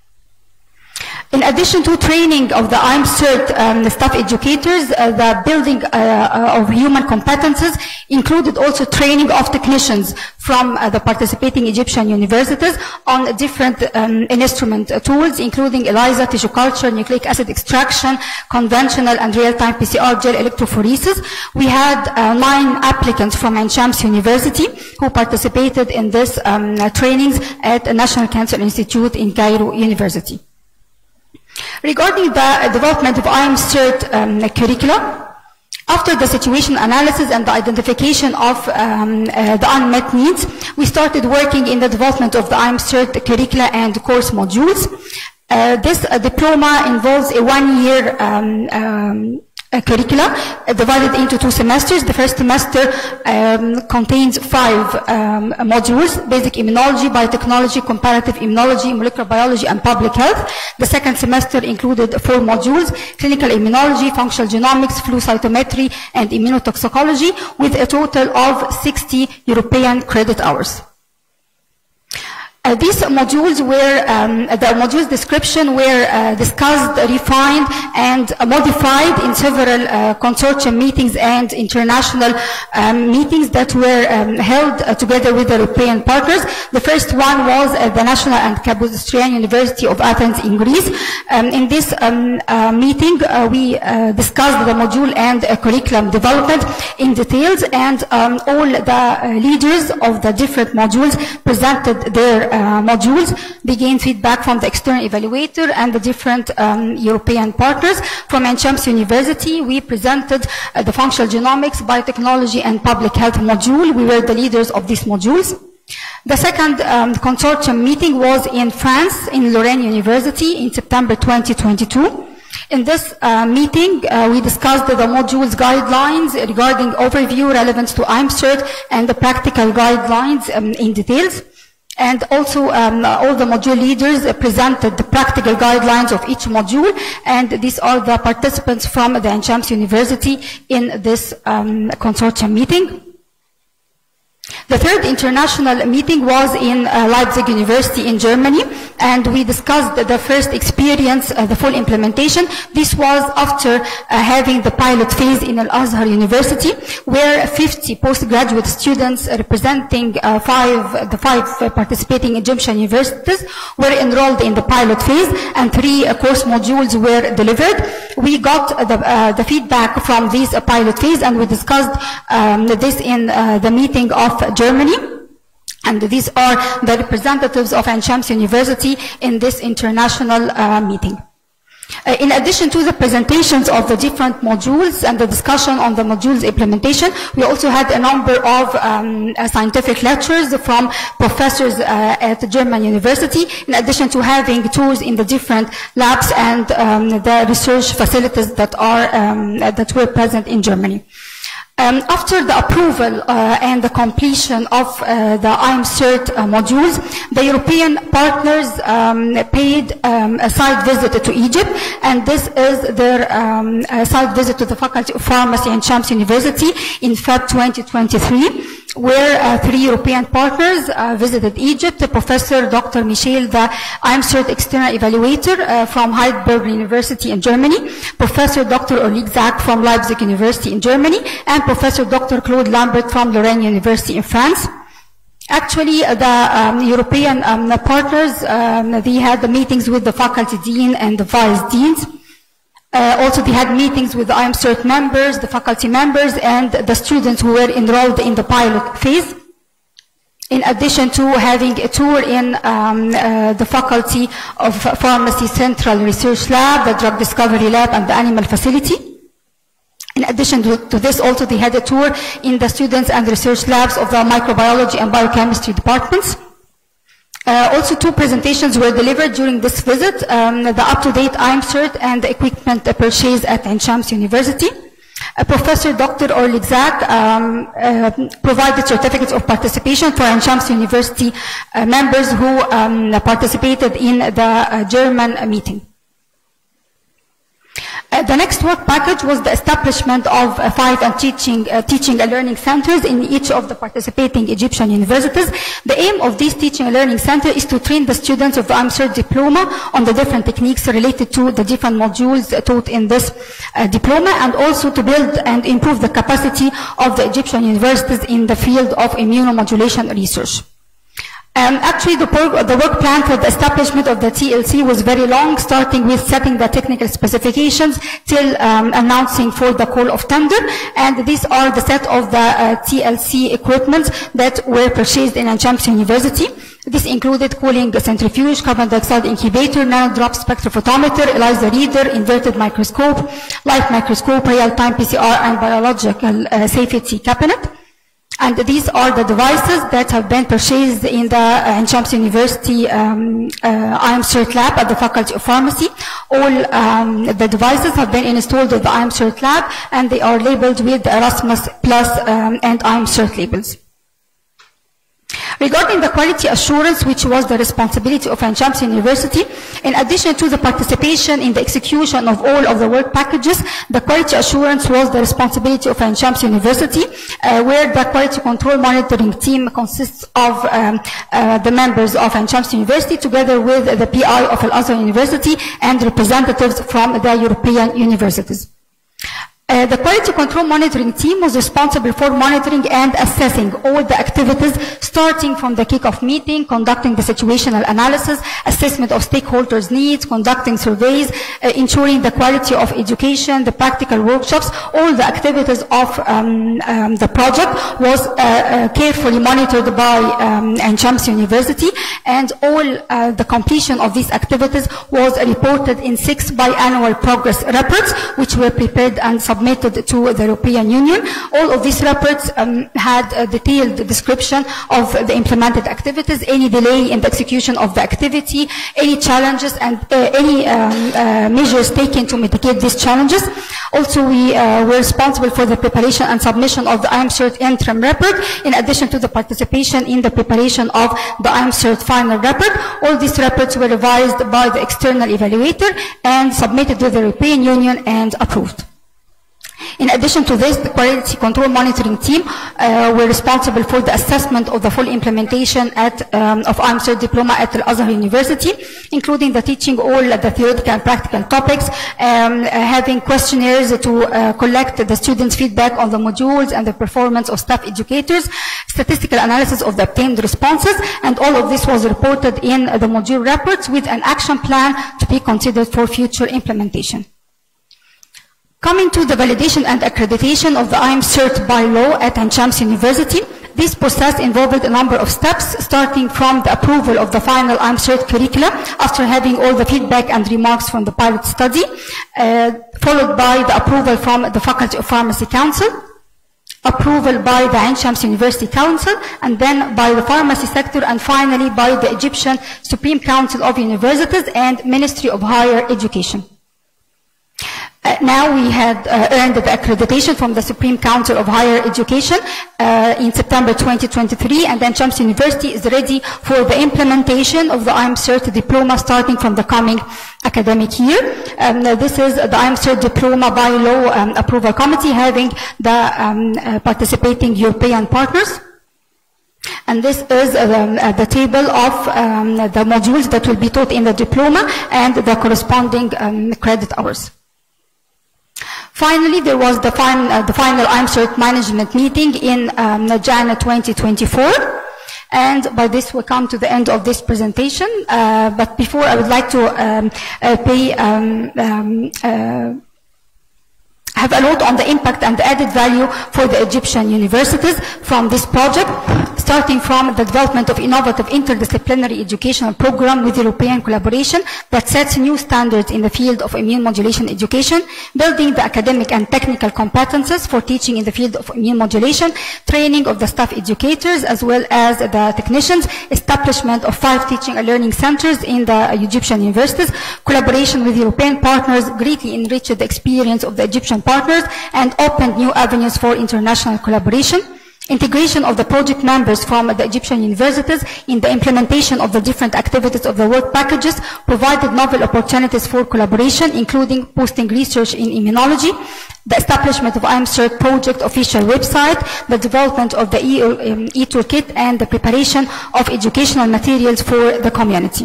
In addition to training of the IM CERT um, staff educators, uh, the building uh, uh, of human competences included also training of technicians from uh, the participating Egyptian universities on different um, instrument uh, tools, including ELISA, tissue culture, nucleic acid extraction, conventional and real-time PCR gel electrophoresis. We had uh, nine applicants from Ain Shams University who participated in this um, trainings at the National Cancer Institute in Cairo University. Regarding the development of IM CERT um, curricula, after the situation analysis and the identification of um, uh, the unmet needs, we started working in the development of the IM CERT curricula and course modules. Uh, this uh, diploma involves a one-year um, um, uh, curricula uh, divided into two semesters. The first semester um, contains five um, modules, basic immunology, biotechnology, comparative immunology, molecular biology, and public health. The second semester included four modules, clinical immunology, functional genomics, flow cytometry, and immunotoxicology, with a total of 60 European credit hours. Uh, these modules were, um, the modules description were uh, discussed, refined, and uh, modified in several uh, consortium meetings and international um, meetings that were um, held uh, together with the European partners. The first one was at the National and Kapodistrian University of Athens in Greece. Um, in this um, uh, meeting, uh, we uh, discussed the module and uh, curriculum development in details, and um, all the uh, leaders of the different modules presented their uh, modules. They gained feedback from the external evaluator and the different um, European partners. From Enchams University, we presented uh, the functional genomics, biotechnology, and public health module. We were the leaders of these modules. The second um, consortium meeting was in France, in Lorraine University, in September 2022. In this uh, meeting, uh, we discussed the modules guidelines regarding overview, relevance to IMCERT, and the practical guidelines um, in details. And also, um, all the module leaders uh, presented the practical guidelines of each module, and these are the participants from the Enchams University in this um, consortium meeting. The third international meeting was in uh, Leipzig University in Germany, and we discussed the first experience, uh, the full implementation. This was after uh, having the pilot phase in Al-Azhar University, where 50 postgraduate students representing uh, five, the five uh, participating Egyptian universities were enrolled in the pilot phase, and three uh, course modules were delivered. We got uh, the, uh, the feedback from this uh, pilot phase, and we discussed um, this in uh, the meeting of Germany. And these are the representatives of Anshams University in this international uh, meeting. Uh, in addition to the presentations of the different modules and the discussion on the modules implementation, we also had a number of um, uh, scientific lectures from professors uh, at the German University, in addition to having tours in the different labs and um, the research facilities that are um, that were present in Germany. Um, after the approval uh, and the completion of uh, the IMCERT uh, modules, the European partners um, paid um, a site visit to Egypt, and this is their um, uh, site visit to the Faculty of Pharmacy and Shams University in Feb 2023 where uh, three European partners uh, visited Egypt. Professor Dr. Michel, the IMCERT external evaluator uh, from Heidelberg University in Germany, Professor Dr. Oleg Zak from Leipzig University in Germany, and Professor Dr. Claude Lambert from Lorraine University in France. Actually, uh, the um, European um, partners, um, they had the meetings with the faculty dean and the vice deans. Uh, also, they had meetings with the IMCERT members, the faculty members, and the students who were enrolled in the pilot phase. in addition to having a tour in um, uh, the Faculty of Pharmacy Central Research Lab, the Drug Discovery Lab, and the Animal Facility. In addition to, to this, also they had a tour in the students and research labs of the microbiology and biochemistry departments. Uh, also, two presentations were delivered during this visit, um, the up-to-date IMCERT and the equipment purchase at Ain Shams University. Uh, Professor Dr. Orlik Zak um, uh, provided certificates of participation for Ain Shams University uh, members who um, participated in the uh, German meeting. Uh, the next work package was the establishment of uh, five and teaching, uh, teaching and learning centers in each of the participating Egyptian universities. The aim of this teaching and learning center is to train the students of the AMSER diploma on the different techniques related to the different modules uh, taught in this uh, diploma and also to build and improve the capacity of the Egyptian universities in the field of immunomodulation research. Um, actually, the, work, the work plan for the establishment of the TLC was very long, starting with setting the technical specifications till um, announcing for the call of tender. And these are the set of the uh, TLC equipment that were purchased in Anchamps University. This included cooling centrifuge, carbon dioxide incubator, nanodrop spectrophotometer, ELISA reader, inverted microscope, light microscope, real-time PCR, and biological uh, safety cabinet. And these are the devices that have been purchased in the uh, Champs University um, uh, IMCERT lab at the Faculty of Pharmacy. All um, the devices have been installed at the IMCERT lab and they are labeled with the Erasmus Plus um, and IMCERT labels. Regarding the quality assurance, which was the responsibility of Champs University, in addition to the participation in the execution of all of the work packages, the quality assurance was the responsibility of Champs University, uh, where the quality control monitoring team consists of um, uh, the members of Champs University, together with the PI of Al-Azhar University and representatives from the European universities. Uh, the quality control monitoring team was responsible for monitoring and assessing all the activities starting from the kick-off meeting, conducting the situational analysis, assessment of stakeholders' needs, conducting surveys, uh, ensuring the quality of education, the practical workshops, all the activities of um, um, the project was uh, uh, carefully monitored by um, Champs University and all uh, the completion of these activities was reported in six biannual progress reports which were prepared and submitted to the European Union. All of these reports um, had a detailed description of the implemented activities, any delay in the execution of the activity, any challenges and uh, any um, uh, measures taken to mitigate these challenges. Also, we uh, were responsible for the preparation and submission of the IMCERT interim report, in addition to the participation in the preparation of the IMCERT final report. All these reports were revised by the external evaluator and submitted to the European Union and approved. In addition to this, the quality control monitoring team uh, were responsible for the assessment of the full implementation at, um, of IMCER diploma at Al-Azhar University, including the teaching all the theoretical and practical topics, um, uh, having questionnaires to uh, collect the students' feedback on the modules and the performance of staff educators, statistical analysis of the obtained responses, and all of this was reported in the module reports with an action plan to be considered for future implementation. Coming to the validation and accreditation of the IM cert by law at Anchams University, this process involved a number of steps, starting from the approval of the final IM cert curricula after having all the feedback and remarks from the pilot study, uh, followed by the approval from the Faculty of Pharmacy Council, approval by the Ain Shams University Council, and then by the pharmacy sector, and finally by the Egyptian Supreme Council of Universities and Ministry of Higher Education. Uh, now we had uh, earned the accreditation from the Supreme Council of Higher Education uh, in September 2023, and then Champs University is ready for the implementation of the IM Cert diploma starting from the coming academic year. Um, this is the IM Cert diploma by law um, approval committee having the um, uh, participating European partners. And this is um, uh, the table of um, the modules that will be taught in the diploma and the corresponding um, credit hours. Finally, there was the, fin uh, the final IMCERT management meeting in um, January 2024. And by this we come to the end of this presentation. Uh, but before I would like to um, uh, pay um, um, uh, have a note on the impact and the added value for the Egyptian universities from this project. starting from the development of innovative interdisciplinary educational program with European collaboration that sets new standards in the field of immune modulation education, building the academic and technical competences for teaching in the field of immune modulation, training of the staff educators as well as the technicians, establishment of five teaching and learning centers in the Egyptian universities, collaboration with European partners greatly enriched the experience of the Egyptian partners and opened new avenues for international collaboration. Integration of the project members from the Egyptian universities in the implementation of the different activities of the work packages provided novel opportunities for collaboration, including posting research in immunology, the establishment of IMCERT project official website, the development of the e- um, e-toolkit, and the preparation of educational materials for the community.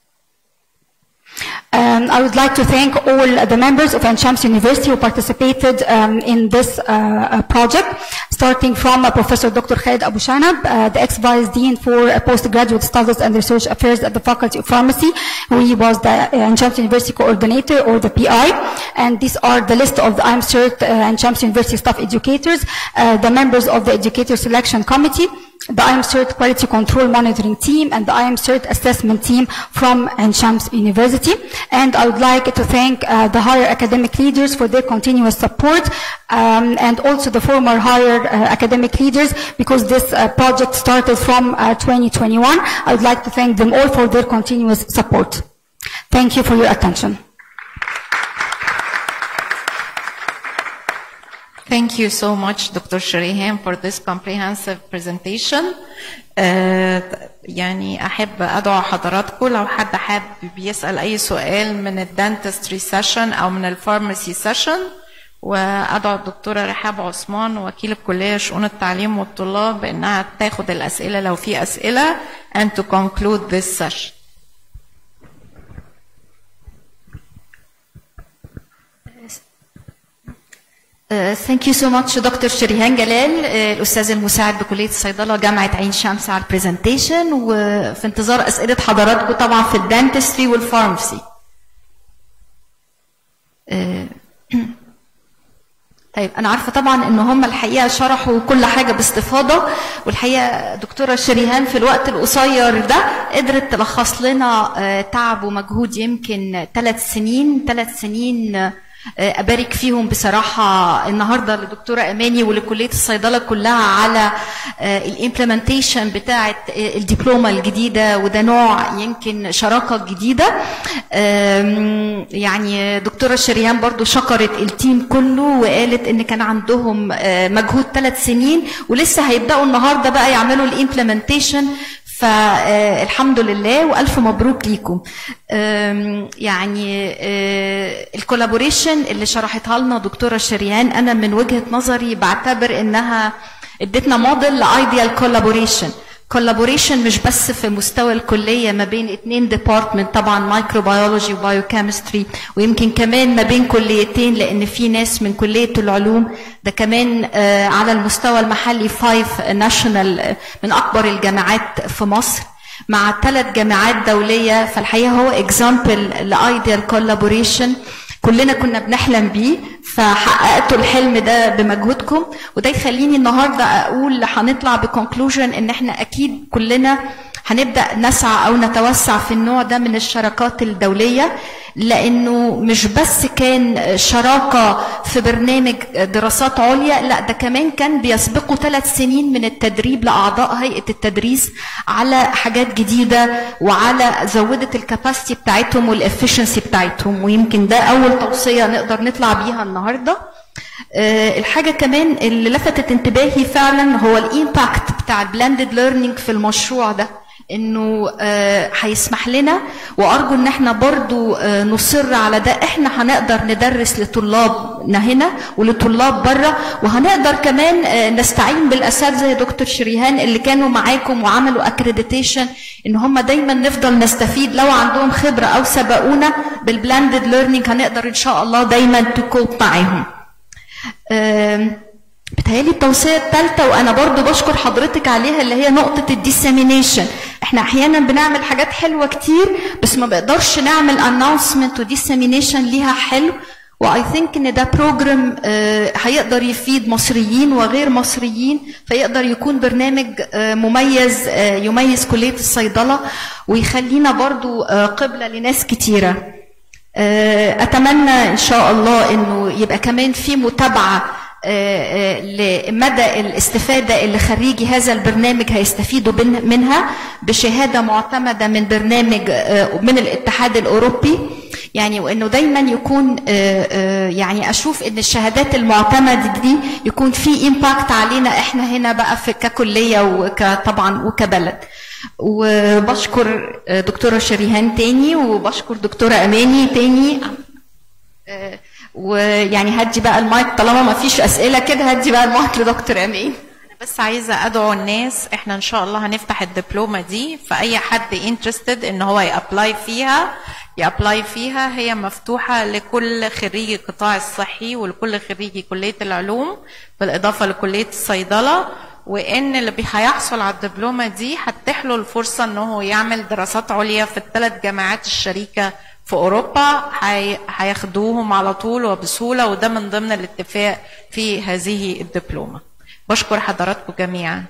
Um, I would like to thank all the members of Enchams University who participated um, in this uh, uh, project, starting from uh, Professor Dr. Khaled Abu Shanab, uh, the ex-Vice Dean for uh, Postgraduate Studies and Research Affairs at the Faculty of Pharmacy, who he was the uh, Enchams University Coordinator or the PI. And these are the list of the IMCERT uh, Enchams University staff educators, uh, the members of the Educator Selection Committee, the IMCERT Quality Control Monitoring Team and the IMCERT Assessment Team from Enchams University. And I would like to thank uh, the higher academic leaders for their continuous support um, and also the former higher uh, academic leaders because this uh, project started from uh, 2021. I would like to thank them all for their continuous support. Thank you for your attention. Thank you so much, Dr. Sharihan, for this comprehensive presentation. آه، يعني أحب أدعو حضراتكم لو حد حابب يسأل أي سؤال من الدنتستري سيشن أو من الفارماسي سيشن وأدعو الدكتورة رحاب عثمان وكيل الكلية شؤون التعليم والطلاب بأنها تاخد الأسئلة لو في أسئلة and to conclude this session. Uh, thank you so much دكتور شريهان جلال uh, الأستاذ المساعد بكلية الصيدلة جامعة عين شمس على البرزنتيشن وفي انتظار أسئلة حضراتكم طبعا في الدنتستري والفارمسي. Uh, طيب أنا عارفة طبعا إن هم الحقيقة شرحوا كل حاجة باستفاضة والحقيقة دكتورة شريهان في الوقت القصير ده قدرت تلخص لنا آه، تعب ومجهود يمكن ثلاث سنين ثلاث سنين آه، أبارك فيهم بصراحة النهاردة لدكتورة أماني ولكلية الصيدلة كلها على الإمبلمنتيشن بتاعة آه، الدبلومة الجديدة وده نوع يمكن شراكة جديدة آم، يعني دكتورة شريان برضو شكرت التيم كله وقالت ان كان عندهم آه، مجهود ثلاث سنين ولسه هيبدأوا النهاردة بقى يعملوا الإمبلمنتيشن فالحمد لله والف مبروك ليكم أم، يعني الكولابوريشن اللي شرحتها لنا دكتوره شريان انا من وجهه نظري بعتبر انها ادتنا موديل لايديال كولابوريشن كولابوريشن مش بس في مستوى الكليه ما بين اتنين ديبارتمنت طبعا مايكروبيولوجي وبايوكيمستري ويمكن كمان ما بين كليتين لان في ناس من كليه العلوم ده كمان آه، على المستوى المحلي فايف ناشونال من اكبر الجامعات في مصر مع ثلاث جامعات دوليه فالحقيقه هو اكزامبل لايديال كولابوريشن كلنا كنا بنحلم بيه فحققتوا الحلم ده بمجهودكم وده يخليني النهارده اقول هنطلع بكونكلوجن ان احنا اكيد كلنا هنبدا نسعى او نتوسع في النوع ده من الشراكات الدوليه لانه مش بس كان شراكه في برنامج دراسات عليا لا ده كمان كان بيسبقه ثلاث سنين من التدريب لاعضاء هيئه التدريس على حاجات جديده وعلى زودت الكاباسيتي بتاعتهم والافشنسي بتاعتهم ويمكن ده اول توصيه نقدر نطلع بيها النهارده آه، الحاجة كمان اللي لفتت انتباهي فعلا هو الإيمباكت بتاع البلندد ليرنينج في المشروع ده انه آه، هيسمح لنا وارجو ان احنا برضو آه، نصر على ده احنا هنقدر ندرس لطلابنا هنا ولطلاب بره وهنقدر كمان آه، نستعين بالاساتذه زي دكتور شريهان اللي كانوا معاكم وعملوا اكريديتيشن ان هم دايما نفضل نستفيد لو عندهم خبره او سبقونا بالبلندد ليرنينج هنقدر ان شاء الله دايما تكوب معاهم آم، بتهيألي التوصية الثالثة وأنا برضو بشكر حضرتك عليها اللي هي نقطة الديسيمينيشن احنا أحيانا بنعمل حاجات حلوة كتير بس ما بقدرش نعمل announcement وديسيمينيشن ليها حلو واي ثينك ان ده بروجرام هيقدر يفيد مصريين وغير مصريين فيقدر يكون برنامج آه، مميز آه، يميز كليه الصيدله ويخلينا برضو آه، قبله لناس كتيره آه، اتمنى ان شاء الله انه يبقى كمان في متابعه آه، آه، لمدى الاستفاده اللي خريجي هذا البرنامج هيستفيدوا بن- منها بشهاده معتمده من برنامج آه، من الاتحاد الاوروبي يعني وانه دايما يكون آه، آه، يعني اشوف ان الشهادات المعتمده دي يكون في امباكت علينا احنا هنا بقى في ككليه وكطبعا وكبلد وبشكر آه، دكتوره شريهان تاني وبشكر دكتوره اماني تاني آه، ويعني هدي بقى المايك طالما ما فيش اسئله كده هدي بقى المايك لدكتور امين بس عايزه ادعو الناس احنا ان شاء الله هنفتح الدبلومه دي فاي حد انترستد ان هو يابلاي فيها يابلاي فيها هي مفتوحه لكل خريجي القطاع الصحي ولكل خريجي كليه العلوم بالاضافه لكليه الصيدله وان اللي بي- هيحصل على الدبلومه دي هتتيح له الفرصه ان هو يعمل دراسات عليا في الثلاث جامعات الشريكه في اوروبا هي- هياخدوهم على طول وبسهوله وده من ضمن الاتفاق في هذه الدبلومه بشكر حضراتكم جميعا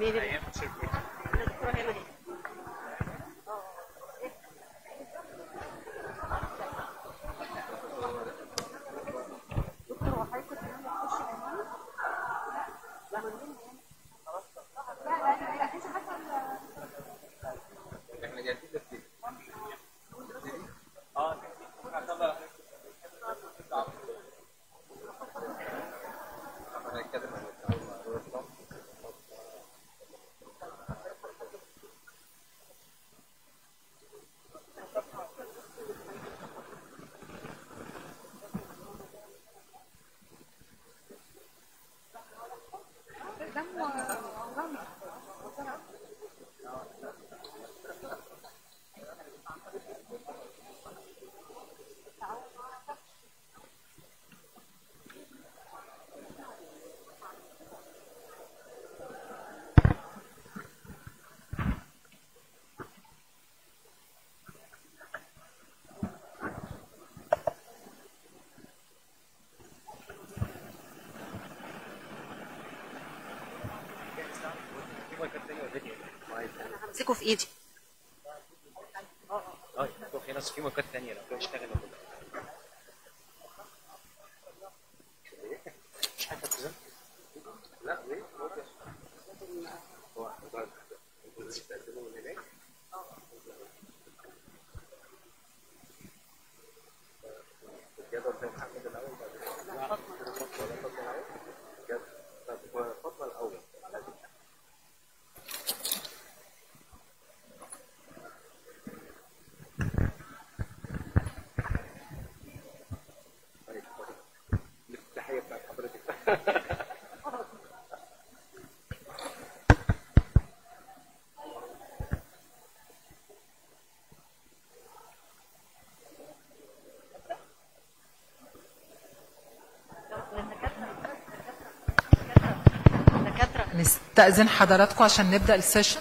همسكه في ايدي اه في ناس في ماركات ثانيه لو كده اشتغل مش حاجه كده لا ليه؟ هو بتقدمه من هناك الجدول ده محمد الاول بعد كده فاطمه ولا فاطمه الاول جد- طب فاطمه الاول التحيه بتاعت حضرتك نستأذن حضراتكم عشان نبدأ السيشن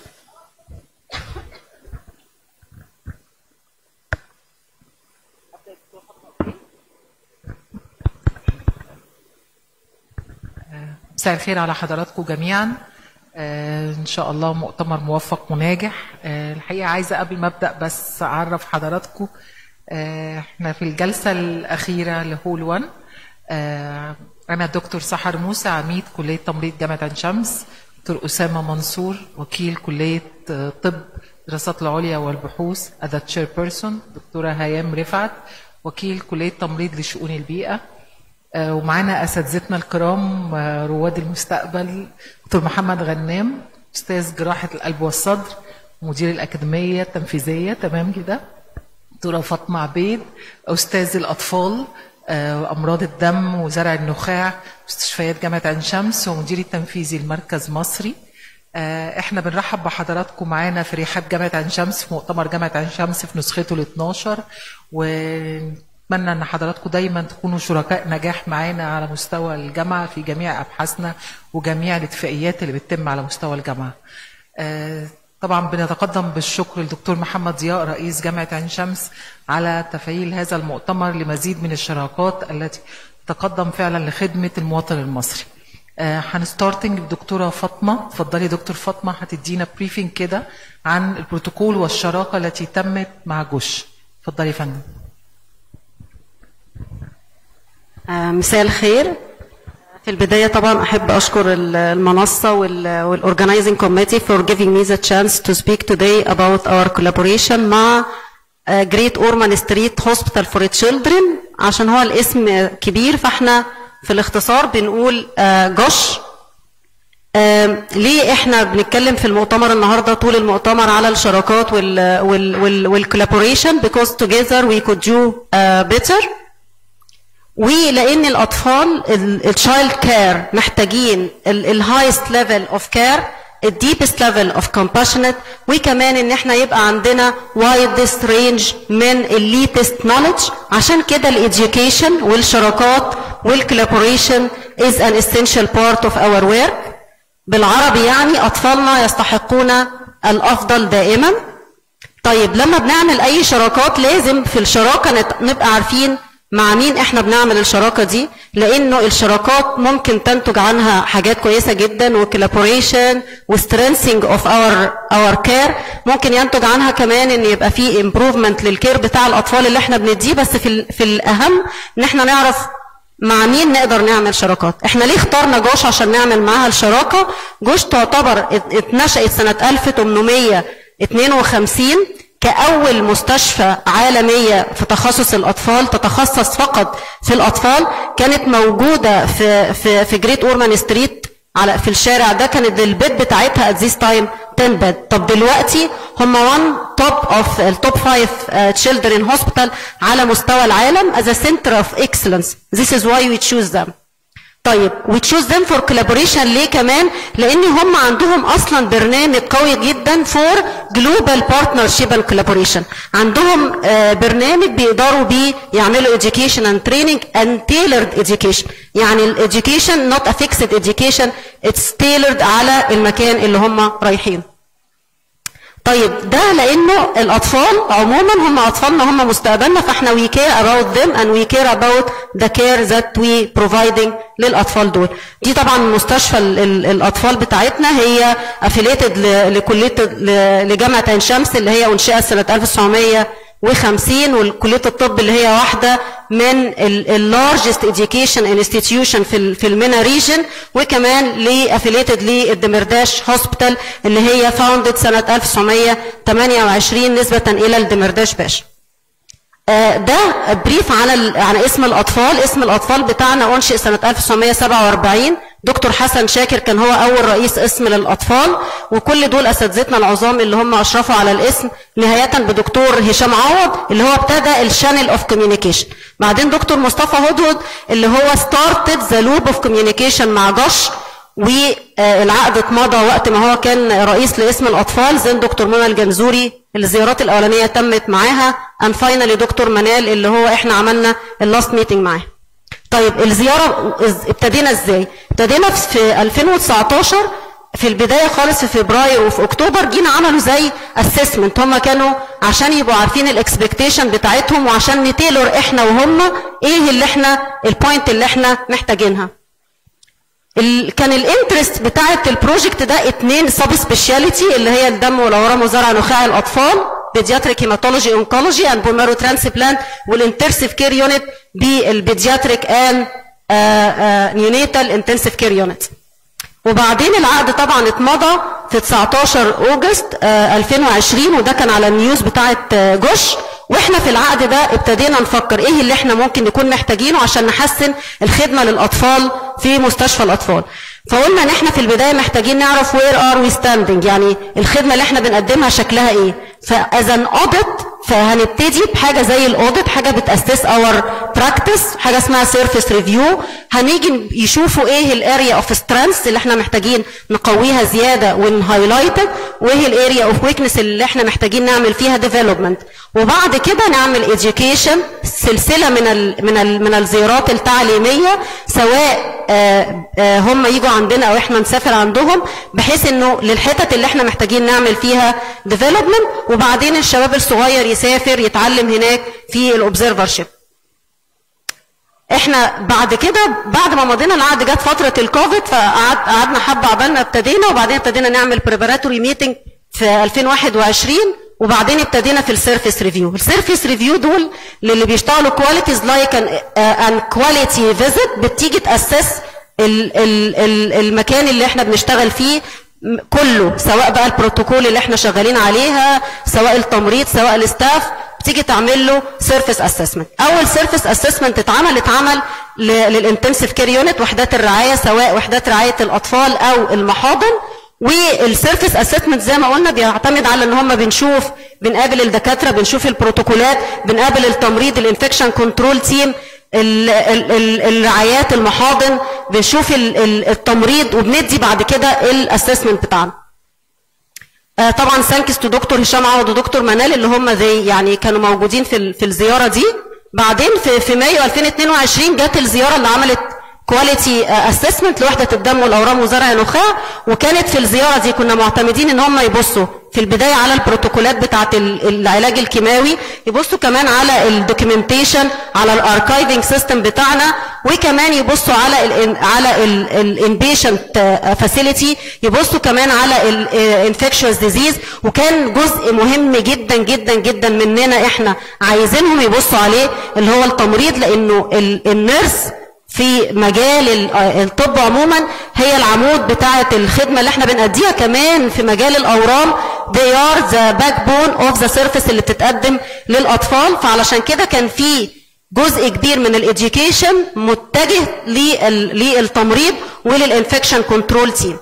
مساء الخير على حضراتكم جميعا آه، ان شاء الله مؤتمر موفق وناجح آه، الحقيقه عايزه قبل ما ابدا بس اعرف حضراتكم آه، احنا في الجلسه الاخيره لهول 1 آه، انا دكتور سحر موسى عميد كليه تمريض جامعه عين شمس دكتور اسامه منصور وكيل كليه آه، طب الدراسات العليا والبحوث اذا تشير بيرسون دكتوره هيام رفعت وكيل كليه تمريض لشؤون البيئه آه، ومعانا اساتذتنا الكرام آه، رواد المستقبل دكتور محمد غنام استاذ جراحه القلب والصدر مدير الاكاديميه التنفيذيه تمام كده دكتوره فاطمه عبيد استاذ الاطفال آه، امراض الدم وزرع النخاع مستشفيات جامعه عين شمس ومدير التنفيذي المركز مصري آه، احنا بنرحب بحضراتكم معانا في رحاب جامعه عين شمس في مؤتمر جامعه عين شمس في نسخته ال 12 ونتمنى ان حضراتكم دايما تكونوا شركاء نجاح معانا على مستوى الجامعه في جميع ابحاثنا وجميع الاتفاقيات اللي بتتم على مستوى الجامعه. آه، طبعا بنتقدم بالشكر للدكتور محمد ضياء رئيس جامعه عين شمس على تفعيل هذا المؤتمر لمزيد من الشراكات التي تقدم فعلا لخدمه المواطن المصري. آه، هنستارتنج بدكتوره فاطمه اتفضلي دكتور فاطمه هتدينا بريفنج كده عن البروتوكول والشراكه التي تمت مع جوش اتفضلي يا فندم آه، مساء الخير في البداية طبعا أحب أشكر ال- المنصة والأورجنايزنج كوميتي for giving me the chance to speak today about our collaboration مع آه، Great Ormond Street Hospital for Children عشان هو الاسم كبير فاحنا في الاختصار بنقول آه، جوش آم، ليه احنا بنتكلم في المؤتمر النهارده طول المؤتمر على الشراكات وال وال وال والكولابوريشن because together we could do uh, better ولان الاطفال التشايلد كير محتاجين الهايست ليفل اوف كير الديبست ليفل اوف compassionate وكمان ان احنا يبقى عندنا widest range من الليتست knowledge عشان كده الاديوكيشن والشراكات والكولابوريشن is an essential part of our work بالعربي يعني اطفالنا يستحقون الافضل دائما طيب لما بنعمل اي شراكات لازم في الشراكه نت- نبقى عارفين مع مين احنا بنعمل الشراكه دي لانه الشراكات ممكن تنتج عنها حاجات كويسه جدا وكولابوريشن وسترينسنج اوف اور اور كير ممكن ينتج عنها كمان ان يبقى في امبروفمنت للكير بتاع الاطفال اللي احنا بنديه بس في ال- في الاهم ان احنا نعرف مع مين نقدر نعمل شراكات احنا ليه اخترنا جوش عشان نعمل معاها الشراكه جوش تعتبر ات- اتنشأت سنه 1852 كأول مستشفى عالمية في تخصص الأطفال تتخصص فقط في الأطفال كانت موجودة في في في جريت أورمان ستريت على في الشارع ده كانت البيت بتاعتها at this time 10 بيد طب دلوقتي هم one top of التوب 5 uh, children hospital على مستوى العالم as a center of excellence this is why we choose them طيب we choose them for collaboration ليه كمان؟ لأن هم عندهم أصلا برنامج قوي جدا for global partnership and collaboration. عندهم آه، برنامج بيقدروا بيه يعملوا education and training and tailored education. يعني ال education not a fixed education it's tailored على المكان اللي هم رايحين. طيب ده لانه الاطفال عموما هم اطفالنا هم مستقبلنا فاحنا we care about them and we care about the care that we providing للاطفال دول دي طبعا مستشفى ال- ال- الاطفال بتاعتنا هي affiliated ل- لكليه ل- لجامعه عين شمس اللي هي انشئت سنه 1950 وكليه الطب اللي هي واحده من اللارجست education institution في ال- في المينا ريجن وكمان لي affiliated للدمرداش هوسبيتال اللي هي founded سنه 1928 نسبه الى الدمرداش باشا آه، ده بريف على ال- عن اسم الاطفال اسم الاطفال بتاعنا انشئ سنه 1947 دكتور حسن شاكر كان هو اول رئيس اسم للاطفال وكل دول اساتذتنا العظام اللي هم اشرفوا على الاسم نهايه بدكتور هشام عوض اللي هو ابتدى الشانل اوف كوميونيكيشن بعدين دكتور مصطفى هدهد اللي هو ستارتد ذا لوب اوف كوميونيكيشن مع جوش والعقد اتمضى وقت ما هو كان رئيس لاسم الاطفال زين دكتور منى الجنزوري الزيارات الاولانيه تمت معاها ان فاينلي دكتور منال اللي هو احنا عملنا اللاست ميتنج معاه طيب الزياره إز- ابتدينا ازاي ابتدينا في 2019 في البدايه خالص في فبراير وفي اكتوبر جينا عملوا زي اسسمنت هم كانوا عشان يبقوا عارفين الاكسبكتيشن بتاعتهم وعشان نتيلور احنا وهم ايه اللي احنا البوينت اللي احنا محتاجينها ال... كان الانترست بتاعت البروجكت ده اتنين سب سبيشاليتي اللي هي الدم والاورام وزرع نخاع الاطفال بيدياتريك هيماتولوجي اونكولوجي اند بوميرو ترانسبلانت والانترسيف كير يونت بالبيدياتريك ان نيونيتال انتنسيف كير يونت وبعدين العقد طبعا اتمضى في 19 اوجست آه، 2020 وده كان على النيوز بتاعت آه، جوش واحنا في العقد ده ابتدينا نفكر ايه اللي احنا ممكن نكون محتاجينه عشان نحسن الخدمه للاطفال في مستشفى الاطفال فقلنا ان احنا في البدايه محتاجين نعرف وير ار وي ستاندنج يعني الخدمه اللي احنا بنقدمها شكلها ايه فاز ان اوديت فهنبتدي بحاجه زي الاوديت حاجه بتاسس اور براكتس حاجه اسمها سيرفيس ريفيو هنيجي يشوفوا ايه الاريا اوف سترينث اللي احنا محتاجين نقويها زياده ونهايلايتد وايه الاريا اوف ويكنس اللي احنا محتاجين نعمل فيها ديفلوبمنت وبعد كده نعمل education سلسله من ال من ال من الزيارات التعليميه سواء آه، آه، هم يجوا عندنا او احنا نسافر عندهم بحيث انه للحتت اللي احنا محتاجين نعمل فيها ديفلوبمنت وبعدين الشباب الصغير يسافر يتعلم هناك في الاوبزرفر شيب احنا بعد كده بعد ما مضينا العقد جت فتره الكوفيد فقعدنا حبه عبالنا ابتدينا وبعدين ابتدينا نعمل بريباراتوري ميتنج في 2021 وبعدين ابتدينا في السيرفيس ريفيو السيرفيس ريفيو دول للي بيشتغلوا كواليتيز لايك ان كواليتي فيزيت بتيجي تاسس ال- ال- ال- المكان اللي احنا بنشتغل فيه م- كله سواء بقى البروتوكول اللي احنا شغالين عليها سواء التمريض سواء الاستاف بتيجي تعمل له سيرفيس اسسمنت اول سيرفيس اسسمنت اتعمل اتعمل للانتنسيف كير يونت وحدات الرعايه سواء وحدات رعايه الاطفال او المحاضن والسيرفيس اسسمنت زي ما قلنا بيعتمد على ان هم بنشوف بنقابل الدكاتره بنشوف البروتوكولات بنقابل التمريض الانفكشن كنترول تيم ال- ال- ال- الرعايات المحاضن بنشوف ال- ال- التمريض وبندي بعد كده الاسسمنت بتاعنا آه، طبعا ثانكس تو دكتور هشام عوض ودكتور منال اللي هم زي يعني كانوا موجودين في ال- في الزياره دي بعدين في في مايو 2022 جت الزياره اللي عملت كواليتي اسسمنت لوحده الدم والاورام وزرع النخاع وكانت في الزياره دي كنا معتمدين ان هم يبصوا في البدايه على البروتوكولات بتاعه ال- العلاج الكيماوي يبصوا كمان على الدوكيومنتيشن على الاركايفنج سيستم بتاعنا وكمان يبصوا على ال على الانبيشنت فاسيلتي يبصوا كمان على الانفكشوس ديزيز وكان جزء مهم جدا جدا جدا مننا احنا عايزينهم يبصوا عليه اللي هو التمريض لانه ال- النيرس في مجال ال- الطب عموما هي العمود بتاعة الخدمة اللي احنا بنأديها كمان في مجال الأورام they are the backbone of the service اللي بتتقدم للأطفال فعلشان كده كان في جزء كبير من الإديوكيشن متجه لل- للتمريض وللإنفكشن كنترول تيم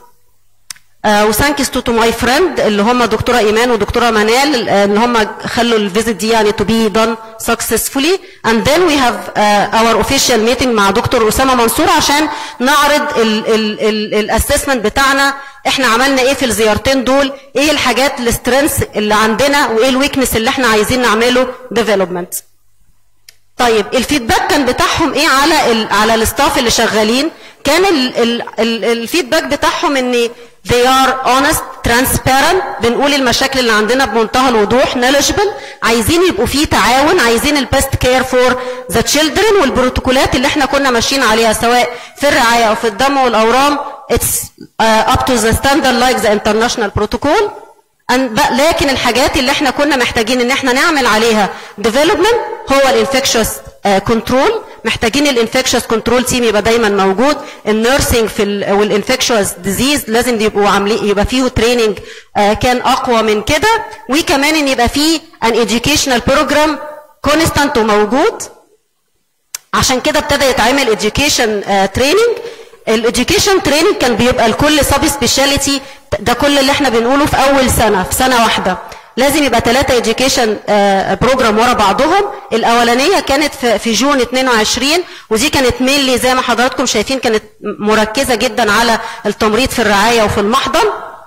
وثانكس تو تو ماي فريند اللي هم دكتوره ايمان ودكتوره منال آه، ان هم خلوا الفيزيت دي يعني تو بي دون سكسسفولي اند ذن وي هاف اور اوفيشال ميتنج مع دكتور اسامه منصور عشان نعرض الاسسمنت بتاعنا احنا عملنا ايه في الزيارتين دول ايه الحاجات السترينث اللي عندنا وايه الويكنس اللي احنا عايزين نعمله ديفلوبمنت طيب الفيدباك كان بتاعهم ايه على ال على الستاف اللي شغالين كان ال ال ال الفيدباك بتاعهم ان they are honest transparent بنقول المشاكل اللي عندنا بمنتهى الوضوح knowledgeable عايزين يبقوا فيه تعاون عايزين البيست كير فور ذا تشيلدرن والبروتوكولات اللي احنا كنا ماشيين عليها سواء في الرعايه او في الدم والاورام it's uh, up to the standard like the international protocol أن- ب- لكن الحاجات اللي احنا كنا محتاجين ان احنا نعمل عليها ديفلوبمنت هو الانفكشوس كنترول محتاجين الانفكشوس كنترول تيم يبقى دايما موجود النيرسينج في ال والانفكشوس ديزيز لازم يبقوا عاملين يبقى فيه تريننج كان اقوى من كده وكمان ان يبقى فيه ان educational بروجرام كونستانت وموجود عشان كده ابتدى يتعمل education تريننج الاديوكيشن تريننج كان بيبقى لكل سب سبيشاليتي ده كل اللي احنا بنقوله في اول سنه في سنه واحده لازم يبقى ثلاثه education بروجرام ورا بعضهم الاولانيه كانت في في جون 22 ودي كانت مينلي زي ما حضراتكم شايفين كانت مركزه جدا على التمريض في الرعايه وفي المحضن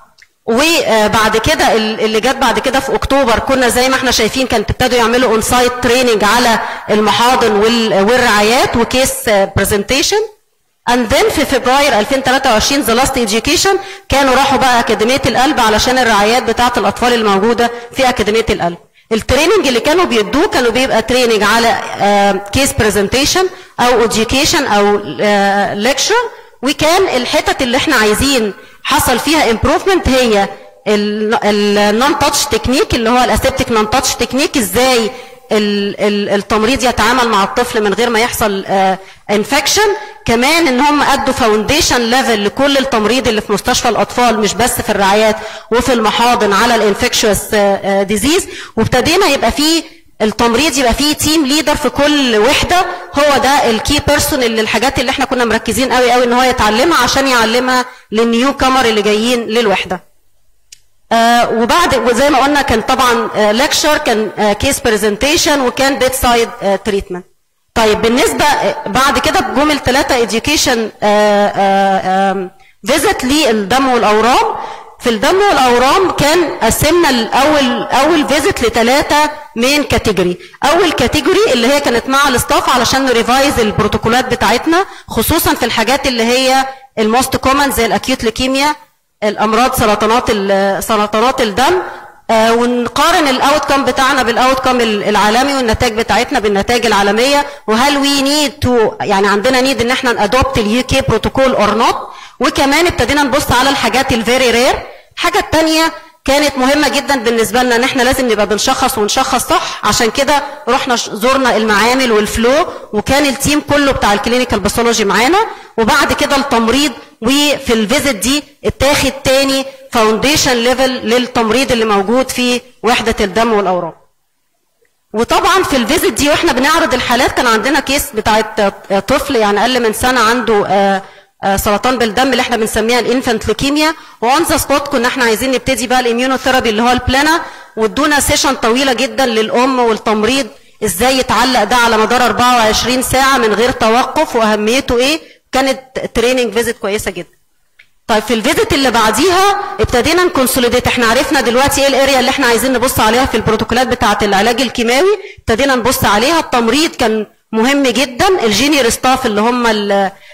وبعد كده ال- اللي جت بعد كده في اكتوبر كنا زي ما احنا شايفين كانت ابتدوا يعملوا اون سايت تريننج على المحاضن وال- والرعايات وكيس برزنتيشن and then في فبراير 2023 the last education كانوا راحوا بقى اكاديميه القلب علشان الرعايات بتاعه الاطفال الموجوده في اكاديميه القلب التريننج اللي كانوا بيدوه كانوا بيبقى تريننج على كيس برزنتيشن او education او ليكشر وكان الحتت اللي احنا عايزين حصل فيها امبروفمنت هي النون تاتش تكنيك اللي هو الاسيبتيك نون تاتش تكنيك ازاي ال- ال- التمريض يتعامل مع الطفل من غير ما يحصل انفكشن كمان ان هم ادوا فاونديشن ليفل لكل التمريض اللي في مستشفى الاطفال مش بس في الرعايات وفي المحاضن على الانفكشوس ديزيز وابتدينا يبقى فيه التمريض يبقى فيه تيم ليدر في كل وحده هو ده الكي بيرسون اللي الحاجات اللي احنا كنا مركزين قوي قوي ان هو يتعلمها عشان يعلمها للنيو كامر اللي جايين للوحده آه وبعد وزي ما قلنا كان طبعا ليكشر كان كيس برزنتيشن وكان بيت سايد تريتمنت طيب بالنسبه آه، بعد كده جم الثلاثه education فيزيت للدم والاورام في الدم والاورام كان قسمنا الاول اول فيزيت لثلاثه مين كاتيجوري اول كاتيجوري اللي هي كانت مع الاستاف علشان نريفايز البروتوكولات بتاعتنا خصوصا في الحاجات اللي هي الموست كومن زي الاكيوت ليكيميا الامراض سرطانات ال- سرطانات الدم آه، ونقارن الاوت كام بتاعنا بالاوت كام العالمي والنتائج بتاعتنا بالنتائج العالميه وهل وي نيد تو يعني عندنا نيد ان احنا نادوبت اليو كي بروتوكول اور نوت وكمان ابتدينا نبص على الحاجات الفيري رير الحاجه الثانيه كانت مهمه جدا بالنسبه لنا ان احنا لازم نبقى بنشخص ونشخص صح عشان كده رحنا ش- زرنا المعامل والفلو وكان التيم كله بتاع الكلينيكال باثولوجي معانا وبعد كده التمريض وفي الفيزيت دي اتاخد تاني فاونديشن ليفل للتمريض اللي موجود في وحده الدم والاورام وطبعا في الفيزيت دي واحنا بنعرض الحالات كان عندنا كيس بتاعت طفل يعني اقل من سنه عنده آه، آه، سرطان بالدم اللي احنا بنسميها الانفانت ليكيميا وان ذا سبوت كنا احنا عايزين نبتدي بقى الاميونوثيرابي اللي هو البلانا وادونا سيشن طويله جدا للام والتمريض ازاي يتعلق ده على مدار 24 ساعه من غير توقف واهميته ايه كانت تريننج فيزيت كويسه جدا طيب في الفيزيت اللي بعديها ابتدينا نكونسوليديت احنا عرفنا دلوقتي ايه الاريا اللي احنا عايزين نبص عليها في البروتوكولات بتاعه العلاج الكيماوي ابتدينا نبص عليها التمريض كان مهم جدا الجينيور ستاف اللي هم ال-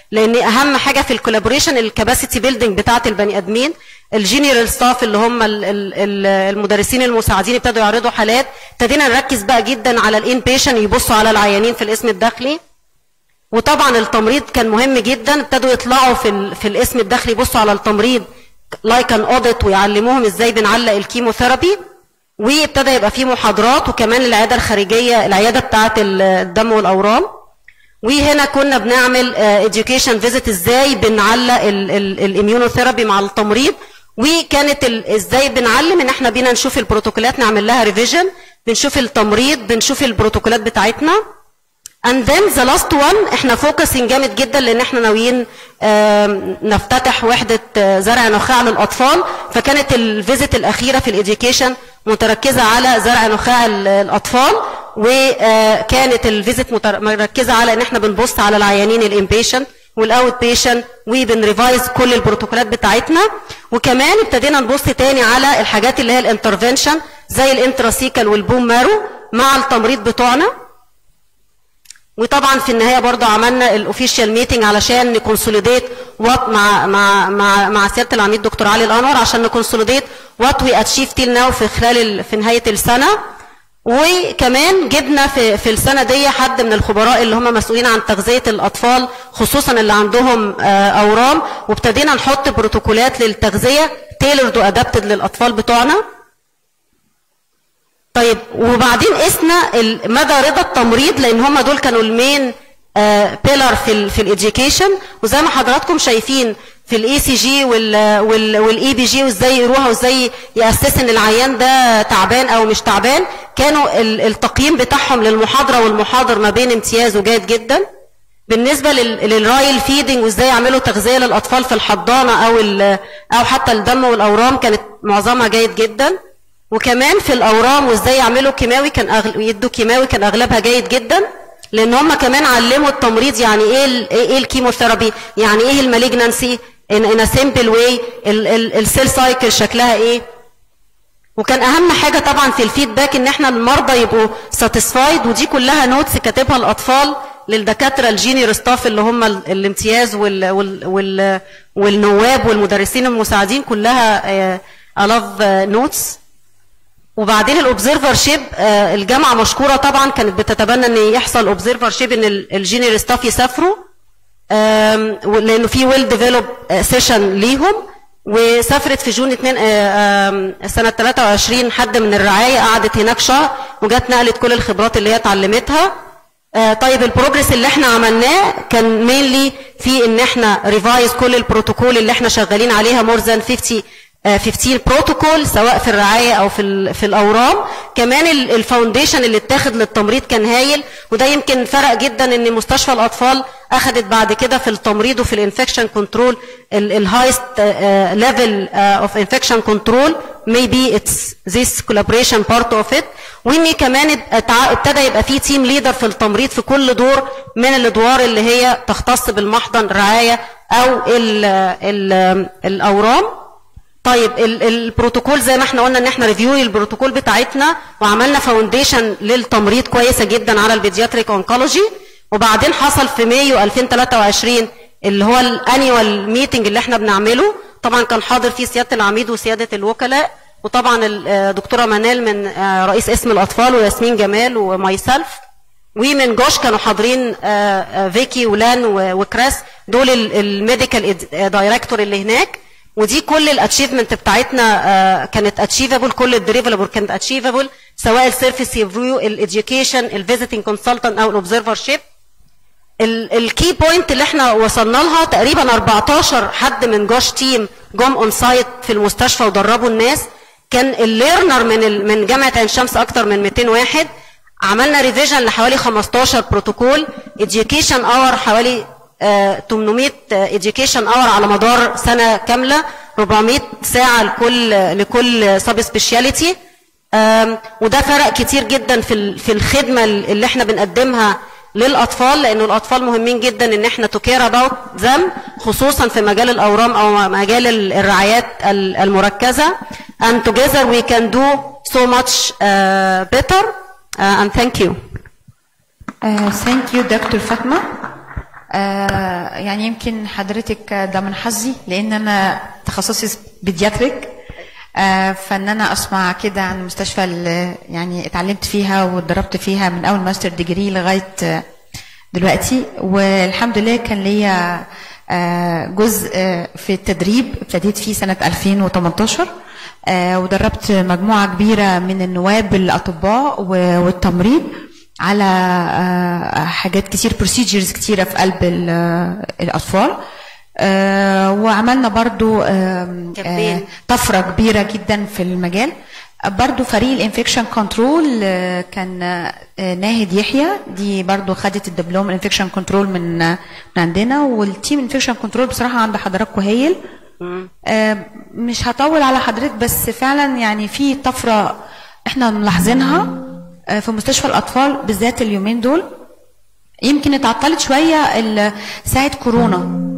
لان اهم حاجه في الكولابوريشن الكباسيتي بيلدينج بتاعه البني ادمين الجينيرال ستاف اللي هم ال- ال- ال- المدرسين المساعدين ابتدوا يعرضوا حالات ابتدينا نركز بقى جدا على الان بيشن يبصوا على العيانين في القسم الداخلي وطبعا التمريض كان مهم جدا ابتدوا يطلعوا في ال- في القسم الداخلي يبصوا على التمريض لايك ان اوديت ويعلموهم ازاي بنعلق الكيموثيرابي وابتدى يبقى في محاضرات وكمان العياده الخارجيه العياده بتاعه الدم والاورام وهنا كنا بنعمل education فيزيت ازاي بنعلق الاميونوثيرابي مع التمريض وكانت ال- ازاي بنعلم ان احنا بينا نشوف البروتوكولات نعمل لها ريفيجن بنشوف التمريض بنشوف البروتوكولات بتاعتنا and then the last one احنا فوكسنج جامد جدا لان احنا ناويين آم، نفتتح وحده آه، زرع نخاع للاطفال فكانت الفيزيت الاخيره في الاديوكيشن متركزه على زرع نخاع ال- الاطفال وكانت الفيزيت متر- مركزه على ان احنا بنبص على العيانين الامبيشنت والاوت بيشنت وبنريفايز كل البروتوكولات بتاعتنا وكمان ابتدينا نبص تاني على الحاجات اللي هي الانترفنشن زي الانتراسيكال والبوم مارو مع التمريض بتوعنا وطبعا في النهايه برضه عملنا الاوفيشال ميتنج علشان نكونسوليديت وات مع مع مع مع سياده العميد دكتور علي الانور عشان نكونسوليديت وات وي اتشيف تيل ناو في خلال ال- في نهايه السنه وكمان جبنا في في السنه دي حد من الخبراء اللي هم مسؤولين عن تغذيه الاطفال خصوصا اللي عندهم آه، اورام وابتدينا نحط بروتوكولات للتغذيه تailored وادابتد للاطفال بتوعنا طيب وبعدين قسنا ال- مدى رضا التمريض لان هم دول كانوا المين بيلر في ال في الاديوكيشن وزي ما حضراتكم شايفين في الاي سي جي والاي بي جي وازاي يروها وازاي ياسس ان العيان ده تعبان او مش تعبان كانوا ال- التقييم بتاعهم للمحاضره والمحاضر ما بين امتياز وجيد جدا بالنسبه لل- للرايل فيدنج وازاي يعملوا تغذيه للاطفال في الحضانه او ال- او حتى الدم والاورام كانت معظمها جيد جدا وكمان في الاورام وازاي يعملوا كيماوي كان أغل... يدوا كيماوي كان اغلبها جيد جدا لان هم كمان علموا التمريض يعني ايه ال... ايه الكيموثيرابي يعني ايه المالجنانسي ان ان سيمبل واي السيل سايكل شكلها ايه وكان اهم حاجه طبعا في الفيدباك ان احنا المرضى يبقوا ساتيسفايد ودي كلها نوتس كاتبها الاطفال للدكاتره الجينيور ستاف اللي هم ال- الامتياز وال وال وال والنواب والمدرسين المساعدين كلها الاف نوتس وبعدين الاوبزرفر شيب الجامعه مشكوره طبعا كانت بتتبنى ان يحصل اوبزرفر شيب ان الجينيور ستاف يسافروا آم، لانه في ويل ديفلوب سيشن ليهم وسافرت في جون 2 آه، آم، سنه 23 حد من الرعايه قعدت هناك شهر وجت نقلت كل الخبرات اللي هي اتعلمتها آه، طيب البروجرس اللي احنا عملناه كان مينلي في ان احنا ريفايز كل البروتوكول اللي احنا شغالين عليها مور ذان 50 آه، 15 بروتوكول سواء في الرعايه او في ال- في الاورام كمان ال- الفاونديشن اللي اتاخد للتمريض كان هايل وده يمكن فرق جدا ان مستشفى الاطفال اخذت بعد كده في التمريض وفي الانفكشن كنترول الهايست ليفل اوف انفكشن كنترول maybe it's this collaboration part of it وان كمان اتع- ابتدى يبقى في تيم ليدر في التمريض في كل دور من الادوار اللي هي تختص بالمحضن رعايه او ال ال الاورام طيب ال- البروتوكول زي ما احنا قلنا ان احنا ريفيو البروتوكول بتاعتنا وعملنا فاونديشن للتمريض كويسه جدا على البيدياتريك اونكولوجي وبعدين حصل في مايو 2023 اللي هو الانيوال ميتنج اللي احنا بنعمله طبعا كان حاضر فيه سياده العميد وسياده الوكلاء وطبعا الدكتوره منال من آه، رئيس اسم الاطفال وياسمين جمال وماي سيلف ومن جوش كانوا حاضرين آه، آه، فيكي ولان و- وكراس دول الميديكال دايركتور اللي هناك ودي كل الاتشيفمنت بتاعتنا آه، كانت اتشيفبل كل الدريفلبل كانت اتشيفبل سواء السيرفيس ريفيو الاديوكيشن الفيزيتنج كونسلتنت او الاوبزرفر شيب الكي بوينت اللي احنا وصلنا لها تقريبا 14 حد من جوش تيم جم اون سايت في المستشفى ودربوا الناس كان الليرنر من ال- من جامعه عين شمس اكتر من 200 واحد عملنا ريفيجن لحوالي 15 بروتوكول اديوكيشن اور حوالي آه، 800 اديوكيشن اور على مدار سنه كامله 400 ساعه لكل لكل سب سبيشاليتي وده فرق كتير جدا في ال- في الخدمه اللي احنا بنقدمها للاطفال لانه الاطفال مهمين جدا ان احنا تو كير اباوت ذم خصوصا في مجال الاورام او مجال ال- الرعايات ال- المركزه and together we can do so much uh, better uh, and thank you Uh, thank you, Dr. Fatma. آه يعني يمكن حضرتك ده من حظي لان انا تخصصي بيدياتريك آه فان انا اسمع كده عن المستشفى اللي يعني اتعلمت فيها واتدربت فيها من اول ماستر ديجري لغايه آه، دلوقتي والحمد لله كان ليا آه، جزء آه، في التدريب ابتديت فيه سنه 2018 آه، ودربت مجموعه كبيره من النواب الاطباء و- والتمريض على آه، حاجات كتير بروسيجرز كتيره في قلب ال- آه، الاطفال آه، وعملنا برضو آم، آه، طفره كبيره جدا في المجال برضو فريق الانفكشن كنترول كان آه، ناهد يحيى دي برضو خدت الدبلوم الانفكشن كنترول من آه، من عندنا والتيم انفكشن كنترول بصراحه عند حضراتكم هايل آه، مش هطول على حضرتك بس فعلا يعني في طفره احنا ملاحظينها آه، في مستشفى الاطفال بالذات اليومين دول يمكن اتعطلت شويه ال- ساعه كورونا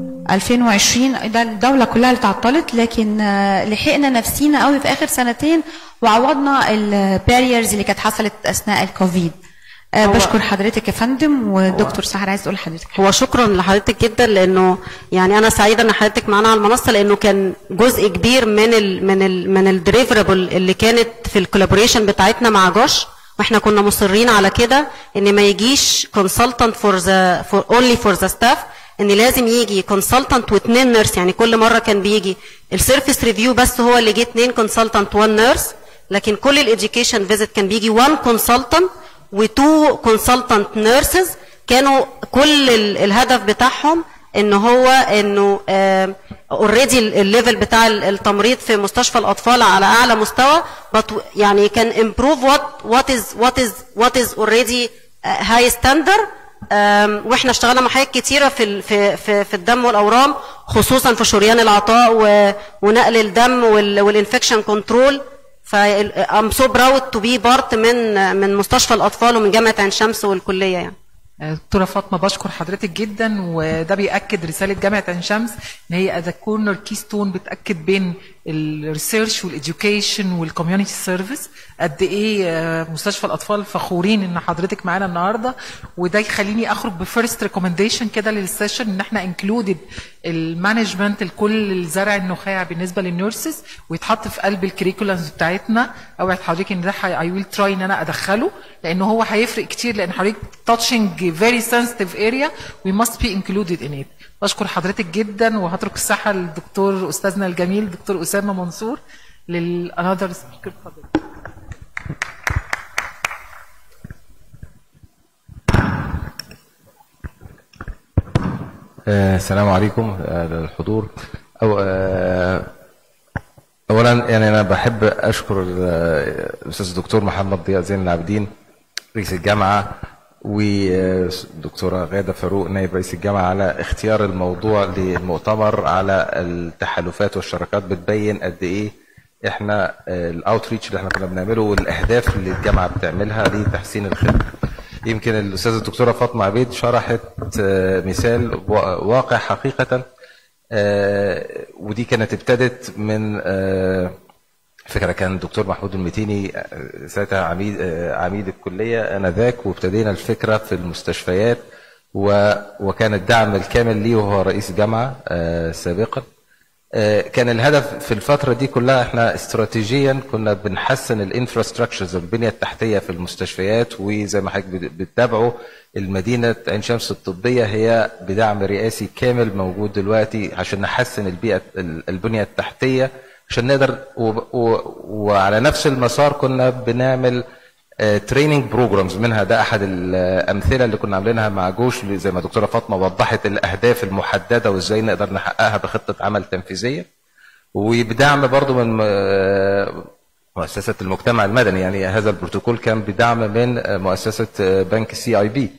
2020 ده الدوله كلها اللي اتعطلت لكن آه، لحقنا نفسينا قوي في اخر سنتين وعوضنا الباريرز اللي كانت حصلت اثناء الكوفيد آه، هو- بشكر حضرتك يا فندم ودكتور سحر عايز اقول لحضرتك هو شكرا لحضرتك جدا لانه يعني انا سعيده ان حضرتك معانا على المنصه لانه كان جزء كبير من ال من ال من الدريفربل اللي كانت في الكولابوريشن بتاعتنا مع جوش واحنا كنا مصرين على كده ان ما يجيش كونسلتنت فور ذا فور اونلي فور ذا ستاف ان لازم يجي كونسلتنت واثنين نيرس يعني كل مره كان بيجي السيرفيس ريفيو بس هو اللي جه اثنين كونسلتنت وان نيرس لكن كل الاديوكيشن فيزيت كان بيجي وان كونسلتنت وتو كونسلتنت نيرسز كانوا كل ال- الهدف بتاعهم ان هو انه اوريدي الليفل بتاع ال- التمريض في مستشفى الاطفال على اعلى مستوى but يعني كان امبروف وات وات از وات از وات از اوريدي هاي ستاندر واحنا اشتغلنا مع حاجات كتيره في ال- في في, في الدم والاورام خصوصا في شريان العطاء و- ونقل الدم والانفكشن كنترول ف I'm so proud to be part من من مستشفى الاطفال ومن جامعه عين شمس والكليه يعني دكتوره فاطمه بشكر حضرتك جدا وده بياكد رساله جامعه عين شمس ان هي از كورنر كيستون بتاكد بين الريسيرش والاديوكيشن والكوميونتي سيرفيس قد ايه آه، مستشفى الاطفال فخورين ان حضرتك معانا النهارده وده يخليني اخرج بفيرست ريكومنديشن كده للسيشن ان احنا انكلودد المانجمنت لكل الزرع النخاع بالنسبه للنيرسز ويتحط في قلب الكريكولمز بتاعتنا اوعد حضرتك ان ده اي ويل تراي ان انا ادخله لان هو هيفرق كتير لان حضرتك تاتشنج فيري سنسيتيف اريا وي ماست بي انكلودد ان ات بشكر حضرتك جدا وهترك الساحه للدكتور استاذنا الجميل دكتور اسامه منصور للانذر سبيكر اتفضل آه، السلام عليكم آه، للحضور أو آه، اولا يعني انا بحب اشكر آه، الاستاذ الدكتور محمد ضياء زين العابدين رئيس الجامعه والدكتوره غاده فاروق نائب رئيس الجامعه على اختيار الموضوع للمؤتمر على التحالفات والشراكات بتبين قد ايه احنا الاوتريتش اللي احنا كنا بنعمله والاهداف اللي الجامعه بتعملها لتحسين الخدمه يمكن الاستاذه الدكتوره فاطمه عبيد شرحت آه، مثال وا- واقع حقيقه آه، ودي كانت ابتدت من آه، فكره كان الدكتور محمود المتيني آه، ساعتها عميد آه، عميد الكليه انذاك وابتدينا الفكره في المستشفيات و- وكان الدعم الكامل ليه وهو رئيس جامعه آه، سابقا آه، كان الهدف في الفترة دي كلها احنا استراتيجيا كنا بنحسن الانفراستراكشرز البنية التحتية في المستشفيات وزي ما حضرتك بت- بتتابعوا المدينة عين شمس الطبية هي بدعم رئاسي كامل موجود دلوقتي عشان نحسن البيئة ال- البنية التحتية عشان نقدر و و وعلى نفس المسار كنا بنعمل تريننج بروجرامز منها ده احد الامثله اللي كنا عاملينها مع جوش اللي زي ما دكتوره فاطمه وضحت الاهداف المحدده وازاي نقدر نحققها بخطه عمل تنفيذيه وبدعم برضو من آه، مؤسسه المجتمع المدني يعني هذا البروتوكول كان بدعم من آه، مؤسسه آه، بنك السي اي بي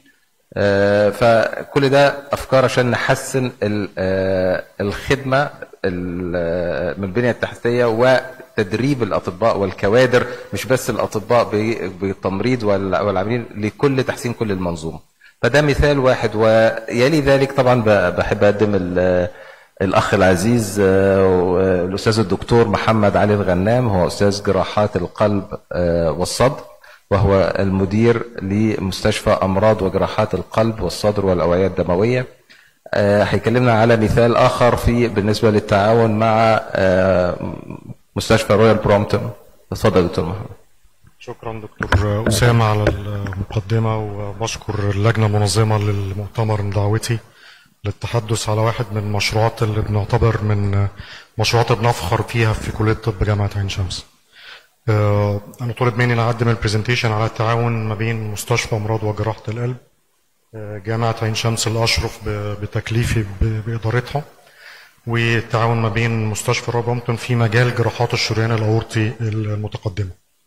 فكل ده افكار عشان نحسن ال- آه، الخدمه ال- آه، من البنيه التحتيه وتدريب الاطباء والكوادر مش بس الاطباء ب- بالتمريض وال- والعاملين لكل تحسين كل المنظومه فده مثال واحد ويلي ذلك طبعا ب- بحب اقدم ال- الاخ العزيز آه، و- الاستاذ الدكتور محمد علي الغنام هو استاذ جراحات القلب آه، والصدر وهو المدير لمستشفى امراض وجراحات القلب والصدر والاوعيه الدمويه آه، هيكلمنا على مثال آخر في بالنسبة للتعاون مع آه، مستشفى رويال برومتون اتفضل دكتور محمد شكرا دكتور أسامة على المقدمة وبشكر اللجنة المنظمة للمؤتمر دعوتي للتحدث على واحد من المشروعات اللي بنعتبر من مشروعات اللي بنفخر فيها في كلية طب جامعة عين شمس. آه، أنا طلب مني إن أقدم البرزنتيشن على التعاون ما بين مستشفى أمراض وجراحة القلب آه، جامعة عين شمس اللي أشرف ب- بتكليفي ب- بإدارتها والتعاون ما بين مستشفى روبامتون في مجال جراحات الشريان الأورطي المتقدمة.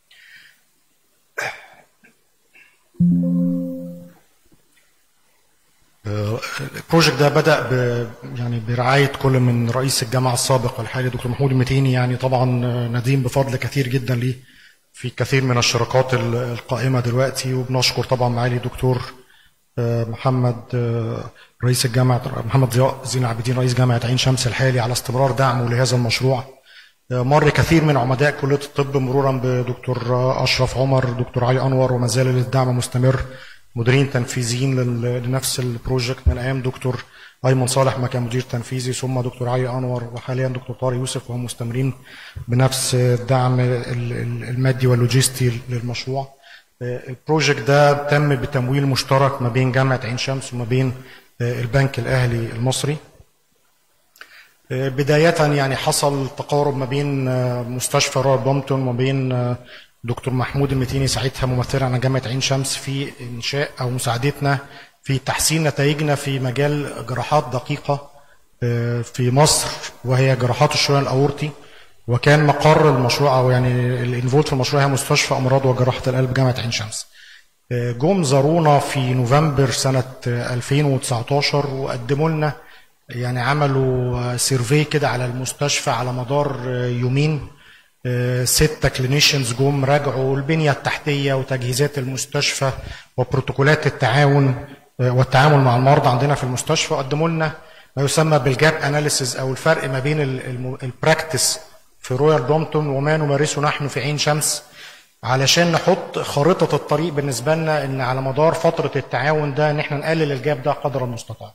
آه، البروجكت ده بدأ ب يعني برعاية كل من رئيس الجامعة السابق الحالي دكتور محمود المتيني يعني طبعا آه، ندين بفضل كثير جدا ليه في كثير من الشراكات ال- القائمة دلوقتي وبنشكر طبعا معالي دكتور آه، محمد آه، رئيس الجامعة محمد ضياء زين العابدين رئيس جامعة عين شمس الحالي على استمرار دعمه لهذا المشروع آه، مر كثير من عمداء كلية الطب مرورا بدكتور آه، أشرف عمر دكتور علي أنور وما زال الدعم مستمر مديرين تنفيذيين لل- لنفس البروجكت من أيام دكتور أيمن صالح ما كان مدير تنفيذي ثم دكتور علي أنور وحاليا دكتور طارق يوسف وهم مستمرين بنفس الدعم ال- ال- المادي واللوجستي للمشروع آه، البروجكت ده تم بتمويل مشترك ما بين جامعة عين شمس وما بين آه، البنك الأهلي المصري آه، بداية يعني حصل تقارب ما بين آه، مستشفى رويال بومتون وما بين آه، دكتور محمود المتيني ساعتها ممثلا عن جامعة عين شمس في إنشاء أو مساعدتنا في تحسين نتائجنا في مجال جراحات دقيقة آه، في مصر وهي جراحات الشريان الأورطي وكان مقر المشروع أو يعني الانفولد في المشروع هي مستشفى أمراض وجراحة القلب جامعة عين شمس آه، جم زارونا في نوفمبر سنة آه، 2019 وقدموا لنا يعني عملوا آه، سيرفي كده على المستشفى على مدار آه، يومين آه، ستة كلينيشنز جم راجعوا البنية التحتية وتجهيزات المستشفى وبروتوكولات التعاون آه، والتعامل مع المرضى عندنا في المستشفى وقدموا لنا ما يسمى بالجاب اناليسيز او الفرق ما بين ال- الم- البراكتس في رويال برومتون وما نمارسه نحن في عين شمس علشان نحط خارطة الطريق بالنسبة لنا ان على مدار فترة التعاون ده ان احنا نقلل الجاب ده قدر المستطاع.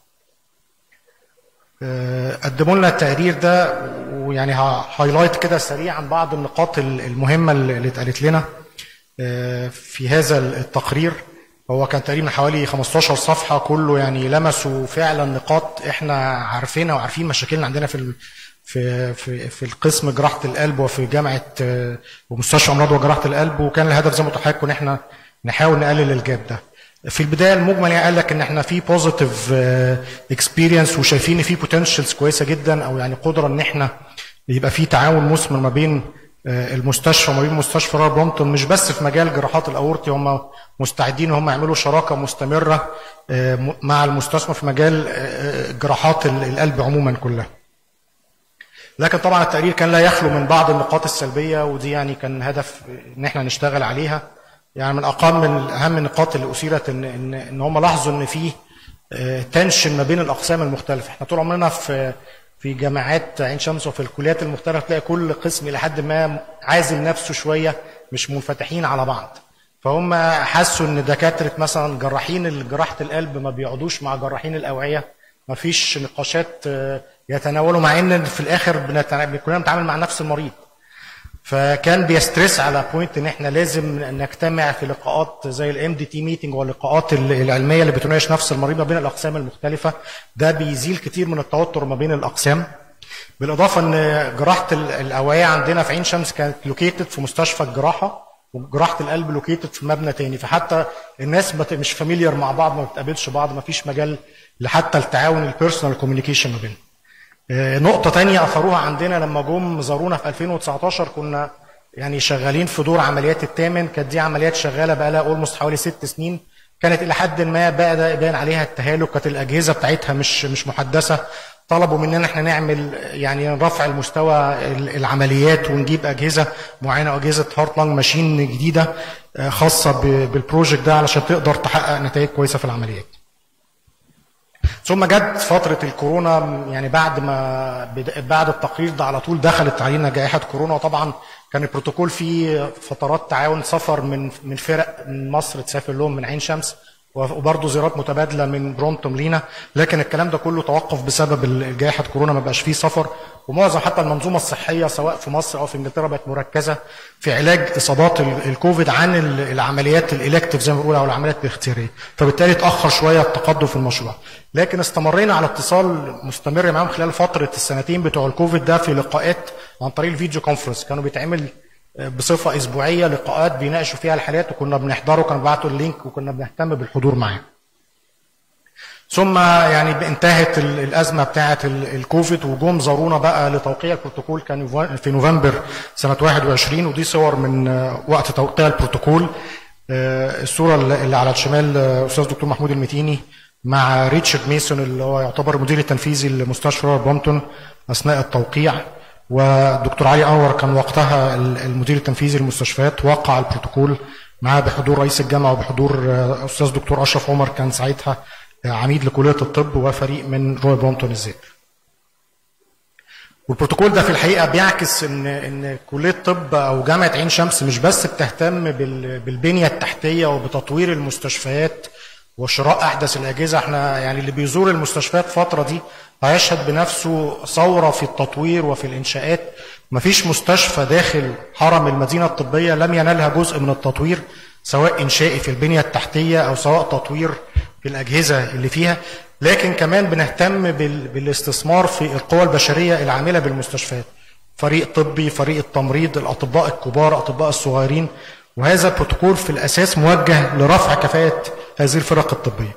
آه، قدموا لنا التقرير ده ويعني هايلايت كده سريعا بعض النقاط ال- المهمة اللي اللي اتقالت لنا آه، في هذا التقرير هو كان تقريبا حوالي 15 صفحة كله يعني لمسوا فعلا نقاط احنا عارفينها وعارفين مشاكلنا عندنا في ال- في في في القسم جراحة القلب وفي جامعة آه، ومستشفى أمراض وجراحة القلب وكان الهدف زي ما قلت لحضرتك ان احنا نحاول نقلل الجاب ده. في البدايه المجمل يعني قال لك ان احنا في بوزيتيف اكسبيرينس وشايفين ان في بوتنشالز كويسه جدا او يعني قدره ان احنا يبقى في تعاون مثمر ما بين آه، المستشفى وما بين مستشفى رويال برومتون مش بس في مجال جراحات الاورطي هم مستعدين ان هم يعملوا شراكه مستمره آه، م- مع المستثمر في مجال آه، جراحات ال- القلب عموما كلها. لكن طبعا التقرير كان لا يخلو من بعض النقاط السلبيه ودي يعني كان هدف ان احنا نشتغل عليها يعني من اقام من اهم النقاط اللي اثيرت ان ان ان هم لاحظوا ان في تنشن ما بين الاقسام المختلفه احنا طول عمرنا في في جامعات عين شمس وفي الكليات المختلفه تلاقي كل قسم الى حد ما عازل نفسه شويه مش منفتحين على بعض فهم حسوا ان دكاتره مثلا جراحين جراحه القلب ما بيقعدوش مع جراحين الاوعيه ما فيش نقاشات آه، يتناولوا مع ان في الاخر بنتنا- كلنا بنتعامل مع نفس المريض فكان بيسترس على بوينت ان احنا لازم نجتمع في لقاءات زي الام دي تي ميتنج واللقاءات ال- العلميه اللي بتناقش نفس المريض ما بين الاقسام المختلفه ده بيزيل كتير من التوتر ما بين الاقسام بالاضافه ان جراحه ال- الاوعيه عندنا في عين شمس كانت لوكيتد في مستشفى الجراحه وجراحه القلب لوكيتد في مبنى تاني فحتى الناس بت- مش فاميليار مع بعض ما بتقابلش بعض ما فيش مجال لحتى التعاون البيرسونال كوميونيكيشن ما بينهم آه، نقطة تانية أثروها عندنا لما جم زارونا في 2019 كنا يعني شغالين في دور عمليات الثامن كانت دي عمليات شغالة بقى لها اولموست حوالي ست سنين كانت إلى حد ما بقى يبان عليها التهالك كانت الأجهزة بتاعتها مش مش محدثة طلبوا مننا احنا نعمل يعني رفع المستوى ال- العمليات ونجيب أجهزة معينة أجهزة هارت لانج ماشين جديدة آه، خاصة ب- بالبروجكت ده علشان تقدر تحقق نتائج كويسة في العمليات. ثم جت فترة الكورونا يعني بعد ما بد- بعد التقرير ده على طول دخلت علينا جائحة كورونا وطبعا كان البروتوكول فيه فترات تعاون سفر من من فرق من مصر تسافر لهم من عين شمس وبرضه زيارات متبادله من برونتوم لينا لكن الكلام ده كله توقف بسبب ال- جائحه كورونا ما بقاش فيه سفر ومعظم حتى المنظومه الصحيه سواء في مصر او في انجلترا بقت مركزه في علاج اصابات ال- الكوفيد عن ال- العمليات الالكتيف زي ما بنقول او العمليات الاختياريه فبالتالي اتاخر شويه التقدم في المشروع لكن استمرينا على اتصال مستمر معاهم خلال فتره السنتين بتوع الكوفيد ده في لقاءات عن طريق الفيديو كونفرنس كانوا بيتعمل بصفه اسبوعيه لقاءات بيناقشوا فيها الحالات وكنا بنحضره وكانوا بيبعتوا اللينك وكنا بنهتم بالحضور معاه. ثم يعني انتهت ال- الازمه بتاعه ال- الكوفيد وجم زارونا بقى لتوقيع البروتوكول كان يفو- في نوفمبر سنه 21 ودي صور من آه، وقت توقيع البروتوكول آه، الصوره اللي اللي على الشمال آه، استاذ دكتور محمود المتيني مع ريتشارد ميسون اللي هو يعتبر المدير التنفيذي لمستشفى رويال بومتون اثناء التوقيع والدكتور علي انور كان وقتها ال- المدير التنفيذي للمستشفيات وقع البروتوكول معاه بحضور رئيس الجامعه وبحضور آه، استاذ دكتور اشرف عمر كان ساعتها آه، عميد لكليه الطب وفريق من رويال بومتون الزائر. والبروتوكول ده في الحقيقه بيعكس ان ان كليه طب او جامعه عين شمس مش بس بتهتم بال- بالبنيه التحتيه وبتطوير المستشفيات وشراء احدث الاجهزه احنا يعني اللي بيزور المستشفيات الفتره دي هيشهد بنفسه ثوره في التطوير وفي الانشاءات مفيش مستشفى داخل حرم المدينه الطبيه لم ينالها جزء من التطوير سواء انشائي في البنيه التحتيه او سواء تطوير في الاجهزه اللي فيها لكن كمان بنهتم بال- بالاستثمار في القوى البشريه العامله بالمستشفيات فريق طبي فريق التمريض الاطباء الكبار الاطباء الصغيرين وهذا البروتوكول في الاساس موجه لرفع كفاءه هذه الفرق الطبيه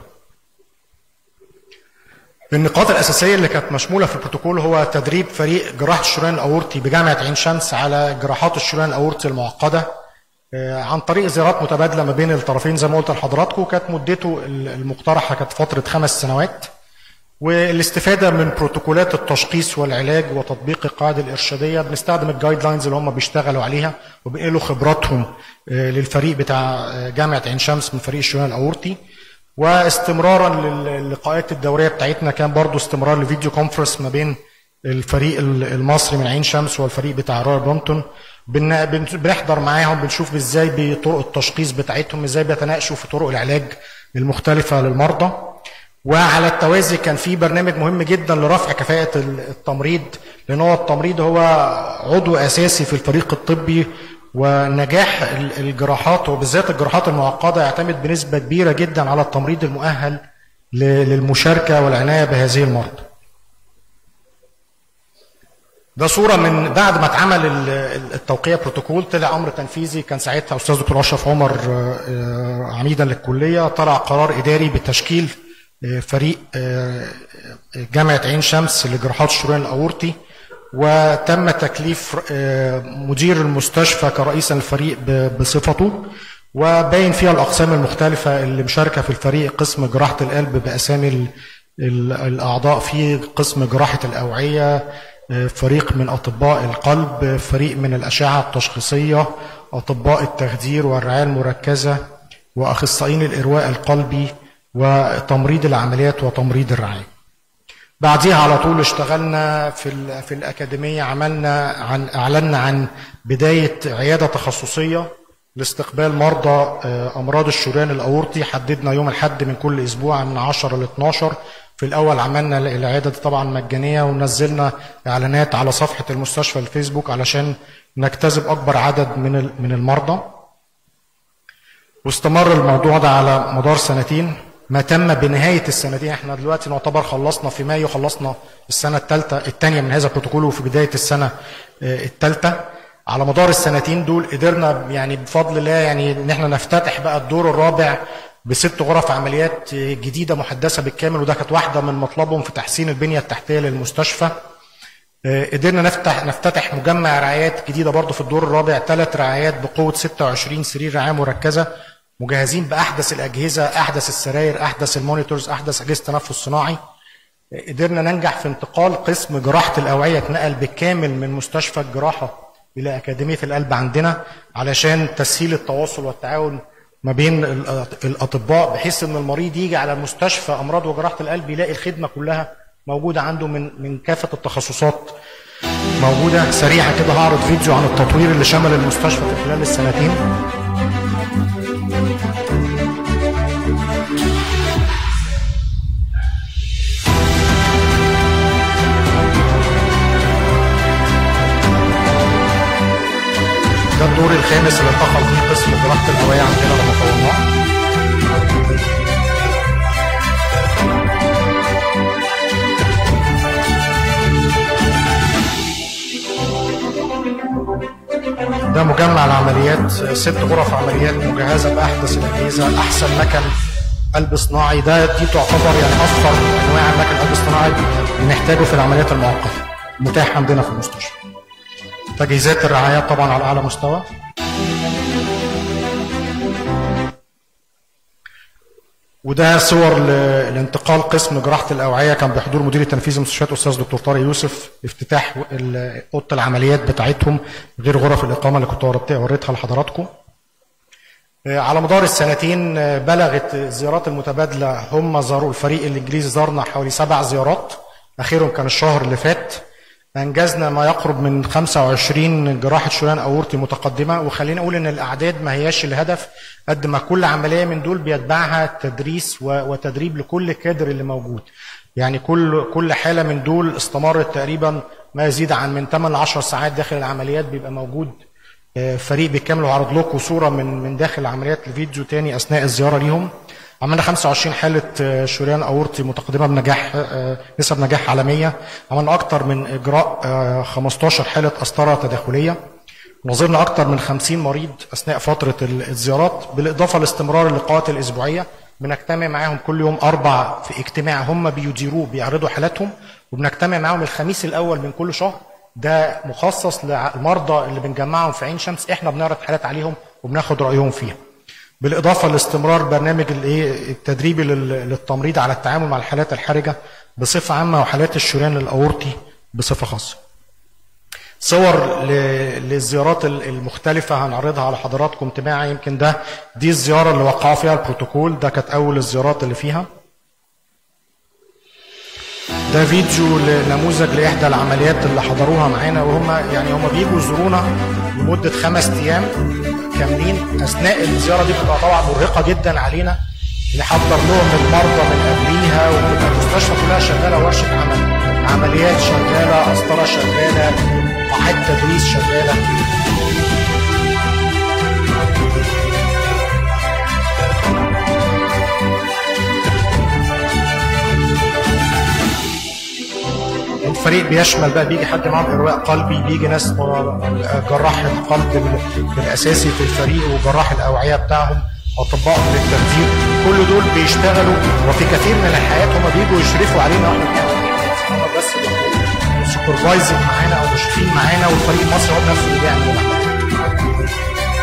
النقاط الأساسية اللي كانت مشمولة في البروتوكول هو تدريب فريق جراحة الشريان الأورطي بجامعة عين شمس على جراحات الشريان الأورطي المعقدة آه، عن طريق زيارات متبادلة ما بين الطرفين زي ما قلت لحضراتكم كانت مدته المقترحة كانت فترة خمس سنوات والاستفادة من بروتوكولات التشخيص والعلاج وتطبيق القواعد الإرشادية بنستخدم الجايد لاينز اللي هم بيشتغلوا عليها وبينقلوا خبراتهم آه، للفريق بتاع آه، جامعة عين شمس من فريق الشريان الأورطي واستمرارا للقاءات الدوريه بتاعتنا كان برضو استمرار لفيديو كونفرنس ما بين الفريق المصري من عين شمس والفريق بتاع رويال بومتون بن- بن- بنحضر معاهم بنشوف ازاي بطرق التشخيص بتاعتهم ازاي بيتناقشوا في طرق العلاج المختلفه للمرضى وعلى التوازي كان في برنامج مهم جدا لرفع كفاءه ال- التمريض لان هو التمريض هو عضو اساسي في الفريق الطبي ونجاح ال- الجراحات وبالذات الجراحات المعقده يعتمد بنسبه كبيره جدا على التمريض المؤهل ل- للمشاركه والعنايه بهذه المرضى. ده صوره من بعد ما اتعمل ال- ال- التوقيع بروتوكول طلع امر تنفيذي كان ساعتها استاذ دكتور اشرف عمر آه، آه، عميدا للكليه طلع قرار اداري بتشكيل آه، فريق آه، جامعه عين شمس لجراحات الشريان الاورطي وتم تكليف آه، مدير المستشفى كرئيسا للفريق ب- بصفته وباين فيها الاقسام المختلفه اللي مشاركه في الفريق قسم جراحه القلب باسامي ال- ال- الاعضاء فيه قسم جراحه الاوعيه آه، فريق من اطباء القلب آه، فريق من الاشعه التشخيصيه اطباء التخدير والرعايه المركزه واخصائيين الارواء القلبي وتمريض العمليات وتمريض الرعايه بعديها على طول اشتغلنا في ال- في الاكاديميه عملنا عن اعلنا عن بدايه عياده تخصصيه لاستقبال مرضى آه، امراض الشريان الاورطي حددنا يوم الاحد من كل اسبوع من 10 ل 12 في الاول عملنا العياده دي طبعا مجانيه ونزلنا اعلانات على صفحه المستشفى الفيسبوك علشان نجتذب اكبر عدد من ال- من المرضى واستمر الموضوع ده على مدار سنتين ما تم بنهاية السنتين احنا دلوقتي نعتبر خلصنا في مايو خلصنا السنة الثالثة الثانية من هذا البروتوكول وفي بداية السنة آه، الثالثة على مدار السنتين دول قدرنا يعني بفضل الله يعني ان احنا نفتتح بقى الدور الرابع بست غرف عمليات آه، جديدة محدثة بالكامل وده كانت واحدة من مطلبهم في تحسين البنية التحتية للمستشفى آه، قدرنا نفتح نفتتح مجمع رعايات جديده برضه في الدور الرابع ثلاث رعايات بقوه 26 سرير رعايه مركزه مجهزين باحدث الاجهزه احدث السراير احدث المونيتورز احدث اجهزه تنفس صناعي آه، قدرنا ننجح في انتقال قسم جراحه الاوعيه اتنقل بالكامل من مستشفى الجراحه الى اكاديميه القلب عندنا علشان تسهيل التواصل والتعاون ما بين ال- الاطباء بحيث ان المريض يجي على مستشفى امراض وجراحه القلب يلاقي الخدمه كلها موجوده عنده من من كافه التخصصات موجوده سريعه كده هعرض فيديو عن التطوير اللي شمل المستشفى في خلال السنتين ده الدور الخامس اللي انتقل فيه قسم جراحه الاوعيه عندنا لما طورناه ده مجمع العمليات ست غرف عمليات مجهزه باحدث الاجهزه احسن مكن قلب صناعي ده دي تعتبر يعني افخر انواع المكن القلب الصناعي اللي نحتاجه في العمليات المعقده متاح عندنا في المستشفى تجهيزات الرعايات طبعا على اعلى مستوى وده صور ل- لانتقال قسم جراحه الاوعيه كان بحضور مدير التنفيذي المستشفيات استاذ دكتور طارق يوسف افتتاح ال- اوضه العمليات بتاعتهم غير غرف الاقامه اللي كنت وريتها وريتها لحضراتكم آه، على مدار السنتين آه، بلغت الزيارات المتبادله هم زاروا الفريق الانجليزي زارنا حوالي سبع زيارات اخرهم كان الشهر اللي فات انجزنا ما يقرب من 25 جراحه شريان اورطي متقدمه وخلينا اقول ان الاعداد ما هياش الهدف قد ما كل عمليه من دول بيتبعها تدريس و- وتدريب لكل كادر اللي موجود يعني كل كل حاله من دول استمرت تقريبا ما يزيد عن من 8 ل 10 ساعات داخل العمليات بيبقى موجود آه، فريق بالكامل وعرض لكم صوره من من داخل العمليات لفيديو تاني اثناء الزياره ليهم عملنا 25 حاله آه، شريان اورطي متقدمه بنجاح آه، نسب نجاح عالميه عملنا اكتر من اجراء آه، 15 حاله قسطره تداخليه نظرنا اكتر من 50 مريض اثناء فتره ال- الزيارات بالاضافه لاستمرار اللقاءات الاسبوعيه بنجتمع معاهم كل يوم اربع في اجتماع هم بيديروه بيعرضوا حالاتهم وبنجتمع معاهم الخميس الاول من كل شهر ده مخصص للمرضى اللي بنجمعهم في عين شمس احنا بنعرض حالات عليهم وبناخد رايهم فيها بالاضافه لاستمرار برنامج الايه التدريبي لل- للتمريض على التعامل مع الحالات الحرجه بصفه عامه وحالات الشريان الاورطي بصفه خاصه صور ل- للزيارات ال- المختلفة هنعرضها على حضراتكم تباعا يمكن ده دي الزيارة اللي وقعوا فيها البروتوكول ده كانت أول الزيارات اللي فيها ده فيديو لنموذج لإحدى العمليات اللي حضروها معانا وهم يعني هم بيجوا يزورونا لمدة خمس أيام كاملين أثناء الزيارة دي بتبقى طبعا مرهقة جدا علينا نحضر لهم المرضى من قبليها وبتبقى المستشفى كلها شغالة ورشة عمل عمليات شغالة قسطرة شغالة قاعات تدريس شغالة الفريق بيشمل بقى بيجي حد معاهم إرواء قلبي بيجي ناس جراح القلب بال- بالأساسي في الفريق وجراح الأوعية بتاعهم أطباء من التخدير كل دول بيشتغلوا وفي كثير من الحالات هم بيجوا يشرفوا علينا واحنا بنعمل هم بس سوبرفايزنج معانا او مشرفين معانا والفريق المصري هو نفسه اللي بيعمل العملية.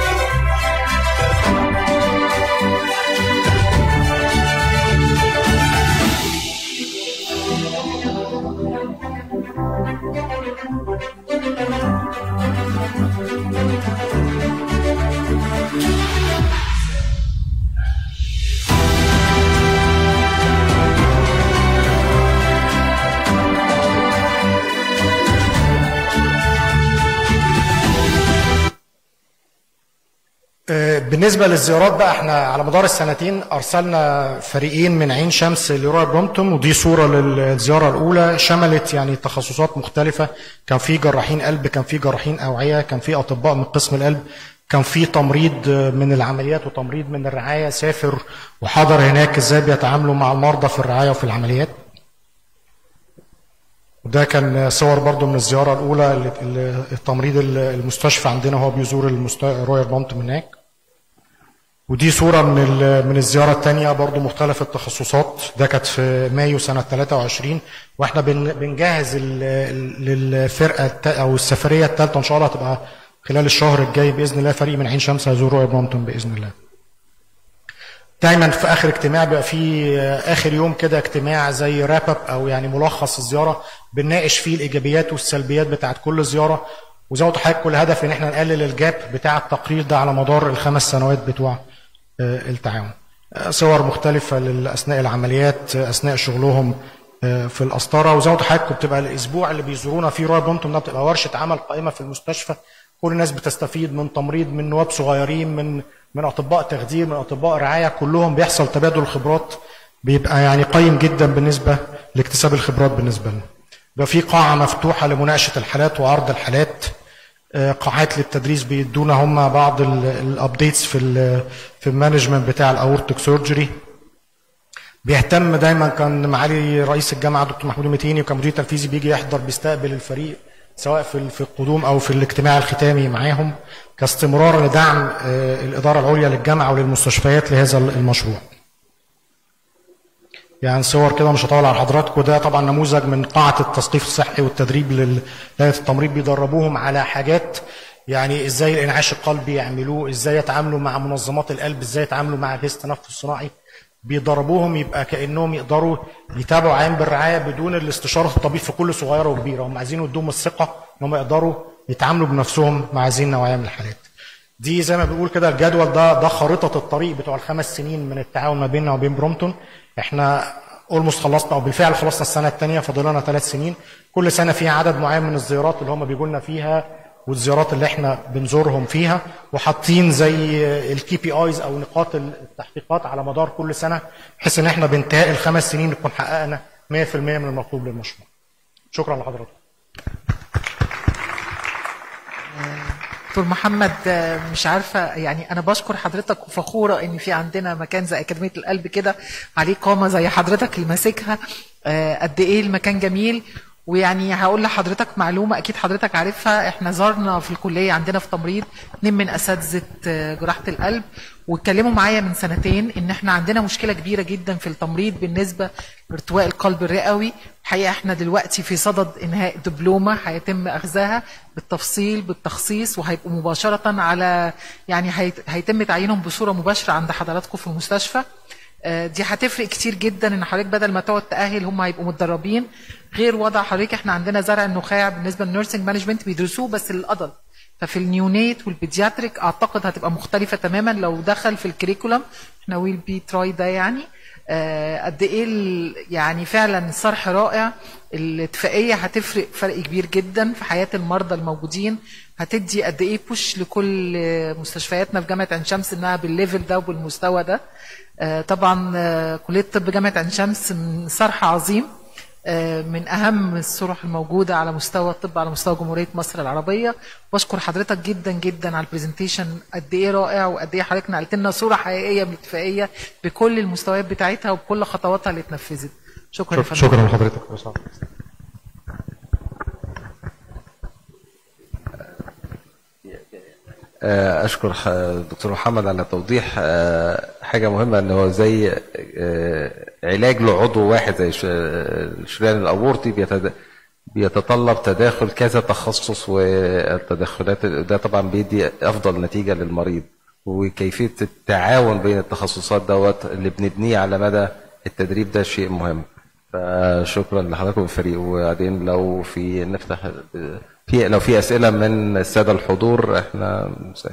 آه، بالنسبه للزيارات بقى احنا على مدار السنتين ارسلنا فريقين من عين شمس لروي برومتون ودي صوره للزياره الاولى شملت يعني تخصصات مختلفه كان في جراحين قلب كان في جراحين اوعيه كان في اطباء من قسم القلب كان في تمريض من العمليات وتمريض من الرعايه سافر وحضر هناك ازاي بيتعاملوا مع المرضى في الرعايه وفي العمليات وده كان صور برضو من الزياره الاولى ل- ل- التمريض المستشفى عندنا هو بيزور المست... رويال بونت من هناك ودي صورة من ال- من الزيارة الثانية برضو مختلف التخصصات ده كانت في مايو سنة 23 واحنا بن- بنجهز ال- ال- للفرقة الت- أو السفرية الثالثة إن شاء الله هتبقى خلال الشهر الجاي بإذن الله فريق من عين شمس هيزور رويال برومتون بإذن الله. دايما في اخر اجتماع بيبقى في اخر يوم كده اجتماع زي راب اب او يعني ملخص الزياره بنناقش فيه الايجابيات والسلبيات بتاعت كل زياره وزي ما قلت لحضرتك كل هدف ان احنا نقلل الجاب بتاع التقرير ده على مدار الخمس سنوات بتوع آه، التعاون. آه، صور مختلفه لل- اثناء العمليات آه، اثناء شغلهم آه، في القسطره وزي ما قلت لحضرتك بتبقى الاسبوع اللي بيزورونا فيه روي بونتون ده بتبقى ورشه عمل قائمه في المستشفى كل الناس بتستفيد من تمريض من نواب صغيرين من من اطباء تخدير من اطباء رعايه كلهم بيحصل تبادل خبرات بيبقى يعني قيم جدا بالنسبه لاكتساب الخبرات بالنسبه لنا. بيبقى في قاعه مفتوحه لمناقشه الحالات وعرض الحالات آه، قاعات للتدريس بيدونا هم بعض الابديتس في ال في المانجمنت بتاع الاورتيك سيرجري بيهتم دايما كان معالي رئيس الجامعه دكتور محمود المتيني وكمدير تنفيذي بيجي يحضر بيستقبل الفريق سواء في في القدوم او في الاجتماع الختامي معاهم كاستمرار لدعم آه، الاداره العليا للجامعه وللمستشفيات لهذا المشروع. يعني صور كده مش هطول على حضراتكم ده طبعا نموذج من قاعه التثقيف الصحي والتدريب لهيئه التمريض بيدربوهم على حاجات يعني ازاي الانعاش القلبي يعملوه ازاي يتعاملوا مع منظمات القلب ازاي يتعاملوا مع اجهزه التنفس الصناعي بيدربوهم يبقى كانهم يقدروا يتابعوا عين بالرعايه بدون الاستشاره الطبيب في كل صغيره وكبيره هم عايزين يدوهم الثقه ان هم يقدروا يتعاملوا بنفسهم مع هذه النوعيه من الحالات دي زي ما بنقول كده الجدول ده ده خارطه الطريق بتوع الخمس سنين من التعاون ما بيننا وبين برومتون احنا اولموست خلصنا او بالفعل خلصنا السنه الثانيه فاضل لنا ثلاث سنين كل سنه فيها عدد معين من الزيارات اللي هم بيجوا لنا فيها والزيارات اللي احنا بنزورهم فيها وحاطين زي الكي بي ايز او نقاط التحقيقات على مدار كل سنه بحيث ان احنا بانتهاء الخمس سنين نكون حققنا 100% من المطلوب للمشروع. شكرا لحضرتك. دكتور محمد آه، مش عارفه يعني انا بشكر حضرتك وفخوره ان في عندنا مكان زي اكاديميه القلب كده عليه قامه زي حضرتك اللي ماسكها آه، قد ايه المكان جميل ويعني هقول لحضرتك معلومه اكيد حضرتك عارفها احنا زارنا في الكليه عندنا في تمريض اتنين من اساتذه آه، جراحه القلب واتكلموا معايا من سنتين ان احنا عندنا مشكله كبيره جدا في التمريض بالنسبه لارتواء القلب الرئوي الحقيقه احنا دلوقتي في صدد انهاء دبلومه هيتم اخذها بالتفصيل بالتخصيص وهيبقوا مباشره على يعني هيت- هيتم تعيينهم بصوره مباشره عند حضراتكم في المستشفى آه، دي هتفرق كتير جدا ان حضرتك بدل ما تقعد تاهل هم هيبقوا متدربين غير وضع حضرتك احنا عندنا زرع النخاع بالنسبه للنيرسينج مانجمنت بيدرسوه بس للادلت ففي النيونيت والبيدياتريك اعتقد هتبقى مختلفه تماما لو دخل في الكريكولم احنا ويل بي تراي ده يعني آه، قد ايه ال- يعني فعلا صرح رائع الاتفاقيه هتفرق فرق كبير جدا في حياه المرضى الموجودين هتدي قد ايه بوش لكل آه، مستشفياتنا في جامعه عين شمس انها بالليفل ده وبالمستوى ده آه، طبعا آه، كليه طب جامعه عين شمس من صرح عظيم آه، من اهم الصرح الموجوده على مستوى الطب على مستوى جمهوريه مصر العربيه بشكر حضرتك جدا جدا على البرزنتيشن قد ايه رائع وقد ايه حضرتك نقلت لنا صوره حقيقيه من الاتفاقيه بكل المستويات بتاعتها وبكل خطواتها اللي اتنفذت شكرا يا شك- فندم. شكرا لحضرتك يا أستاذ. آه، اشكر ح- دكتور محمد على توضيح آه، حاجه مهمه ان هو زي آه، علاج لعضو واحد زي ش- الشريان الاورطي بيتد- بيتطلب تداخل كذا تخصص والتدخلات ده طبعا بيدي افضل نتيجه للمريض وكيفيه التعاون بين التخصصات دوت اللي بنبنيه على مدى التدريب ده شيء مهم فشكرا لحضراتكم الفريق وبعدين لو في نفتح في لو في اسئله من الساده الحضور احنا مساء.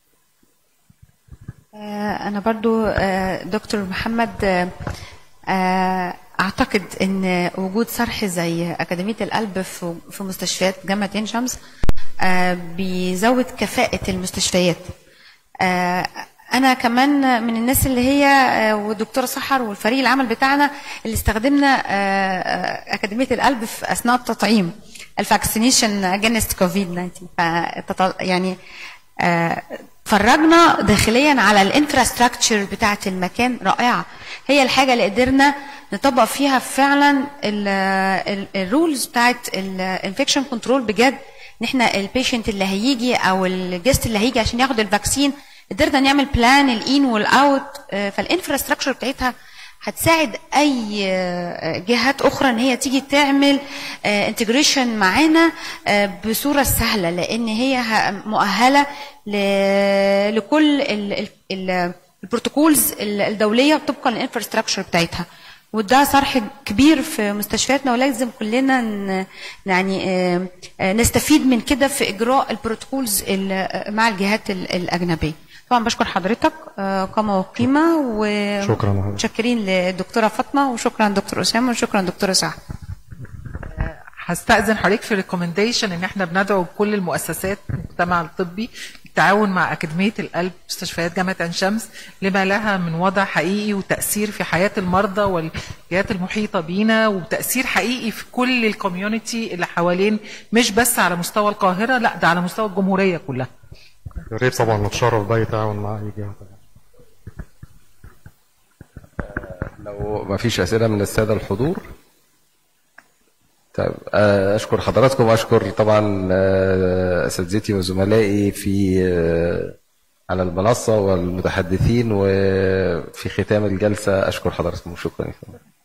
آه، أنا برضو آه، دكتور محمد آه، آه، أعتقد أن وجود صرح زي أكاديمية القلب في في مستشفيات جامعة عين شمس آه، بيزود كفاءة المستشفيات آه، أنا كمان من الناس اللي هي آه، والدكتورة سحر والفريق العمل بتاعنا اللي استخدمنا آه، آه، أكاديمية القلب في أثناء التطعيم الفاكسينيشن اجينست كوفيد 19 يعني آه، اتفرجنا داخليا على الانفراستراكشر بتاعه المكان رائعه هي الحاجه اللي قدرنا نطبق فيها فعلا الرولز بتاعه الانفكشن كنترول بجد ان احنا البيشنت اللي هيجي او الجست اللي هيجي عشان ياخد الفاكسين قدرنا نعمل بلان الان والاوت فالانفراستراكشر بتاعتها هتساعد اي آه، جهات اخرى ان هي تيجي تعمل انتجريشن معانا آه، بصوره سهله لان هي ه- مؤهله ل- لكل ال- ال- ال- البروتوكولز ال- الدوليه طبقا للانفراستراكشر بتاعتها وده صرح كبير في مستشفياتنا ولازم كلنا ن- يعني آه، آه، نستفيد من كده في اجراء البروتوكولز ال- مع الجهات ال- الاجنبيه طبعا بشكر حضرتك آه، قامه وقيمه شكراً لحضرتك. وشاكرين للدكتوره فاطمه وشكرا دكتور اسامه وشكرا دكتوره سعد هستأذن حضرتك في ريكومنديشن ان احنا بندعو كل المؤسسات المجتمع الطبي بالتعاون مع أكاديمية القلب مستشفيات جامعة عين شمس لما لها من وضع حقيقي وتأثير في حياة المرضى والجهات المحيطة بينا وتأثير حقيقي في كل الكوميونتي اللي حوالين مش بس على مستوى القاهرة لا ده على مستوى الجمهورية كلها يا ريت طبعا نتشرف بأي تعاون مع أي جهة لو ما فيش أسئلة من السادة الحضور طيب آه، أشكر حضراتكم وأشكر طبعا آه، أساتذتي وزملائي في آه، على المنصة والمتحدثين وفي ختام الجلسة أشكر حضراتكم شكرا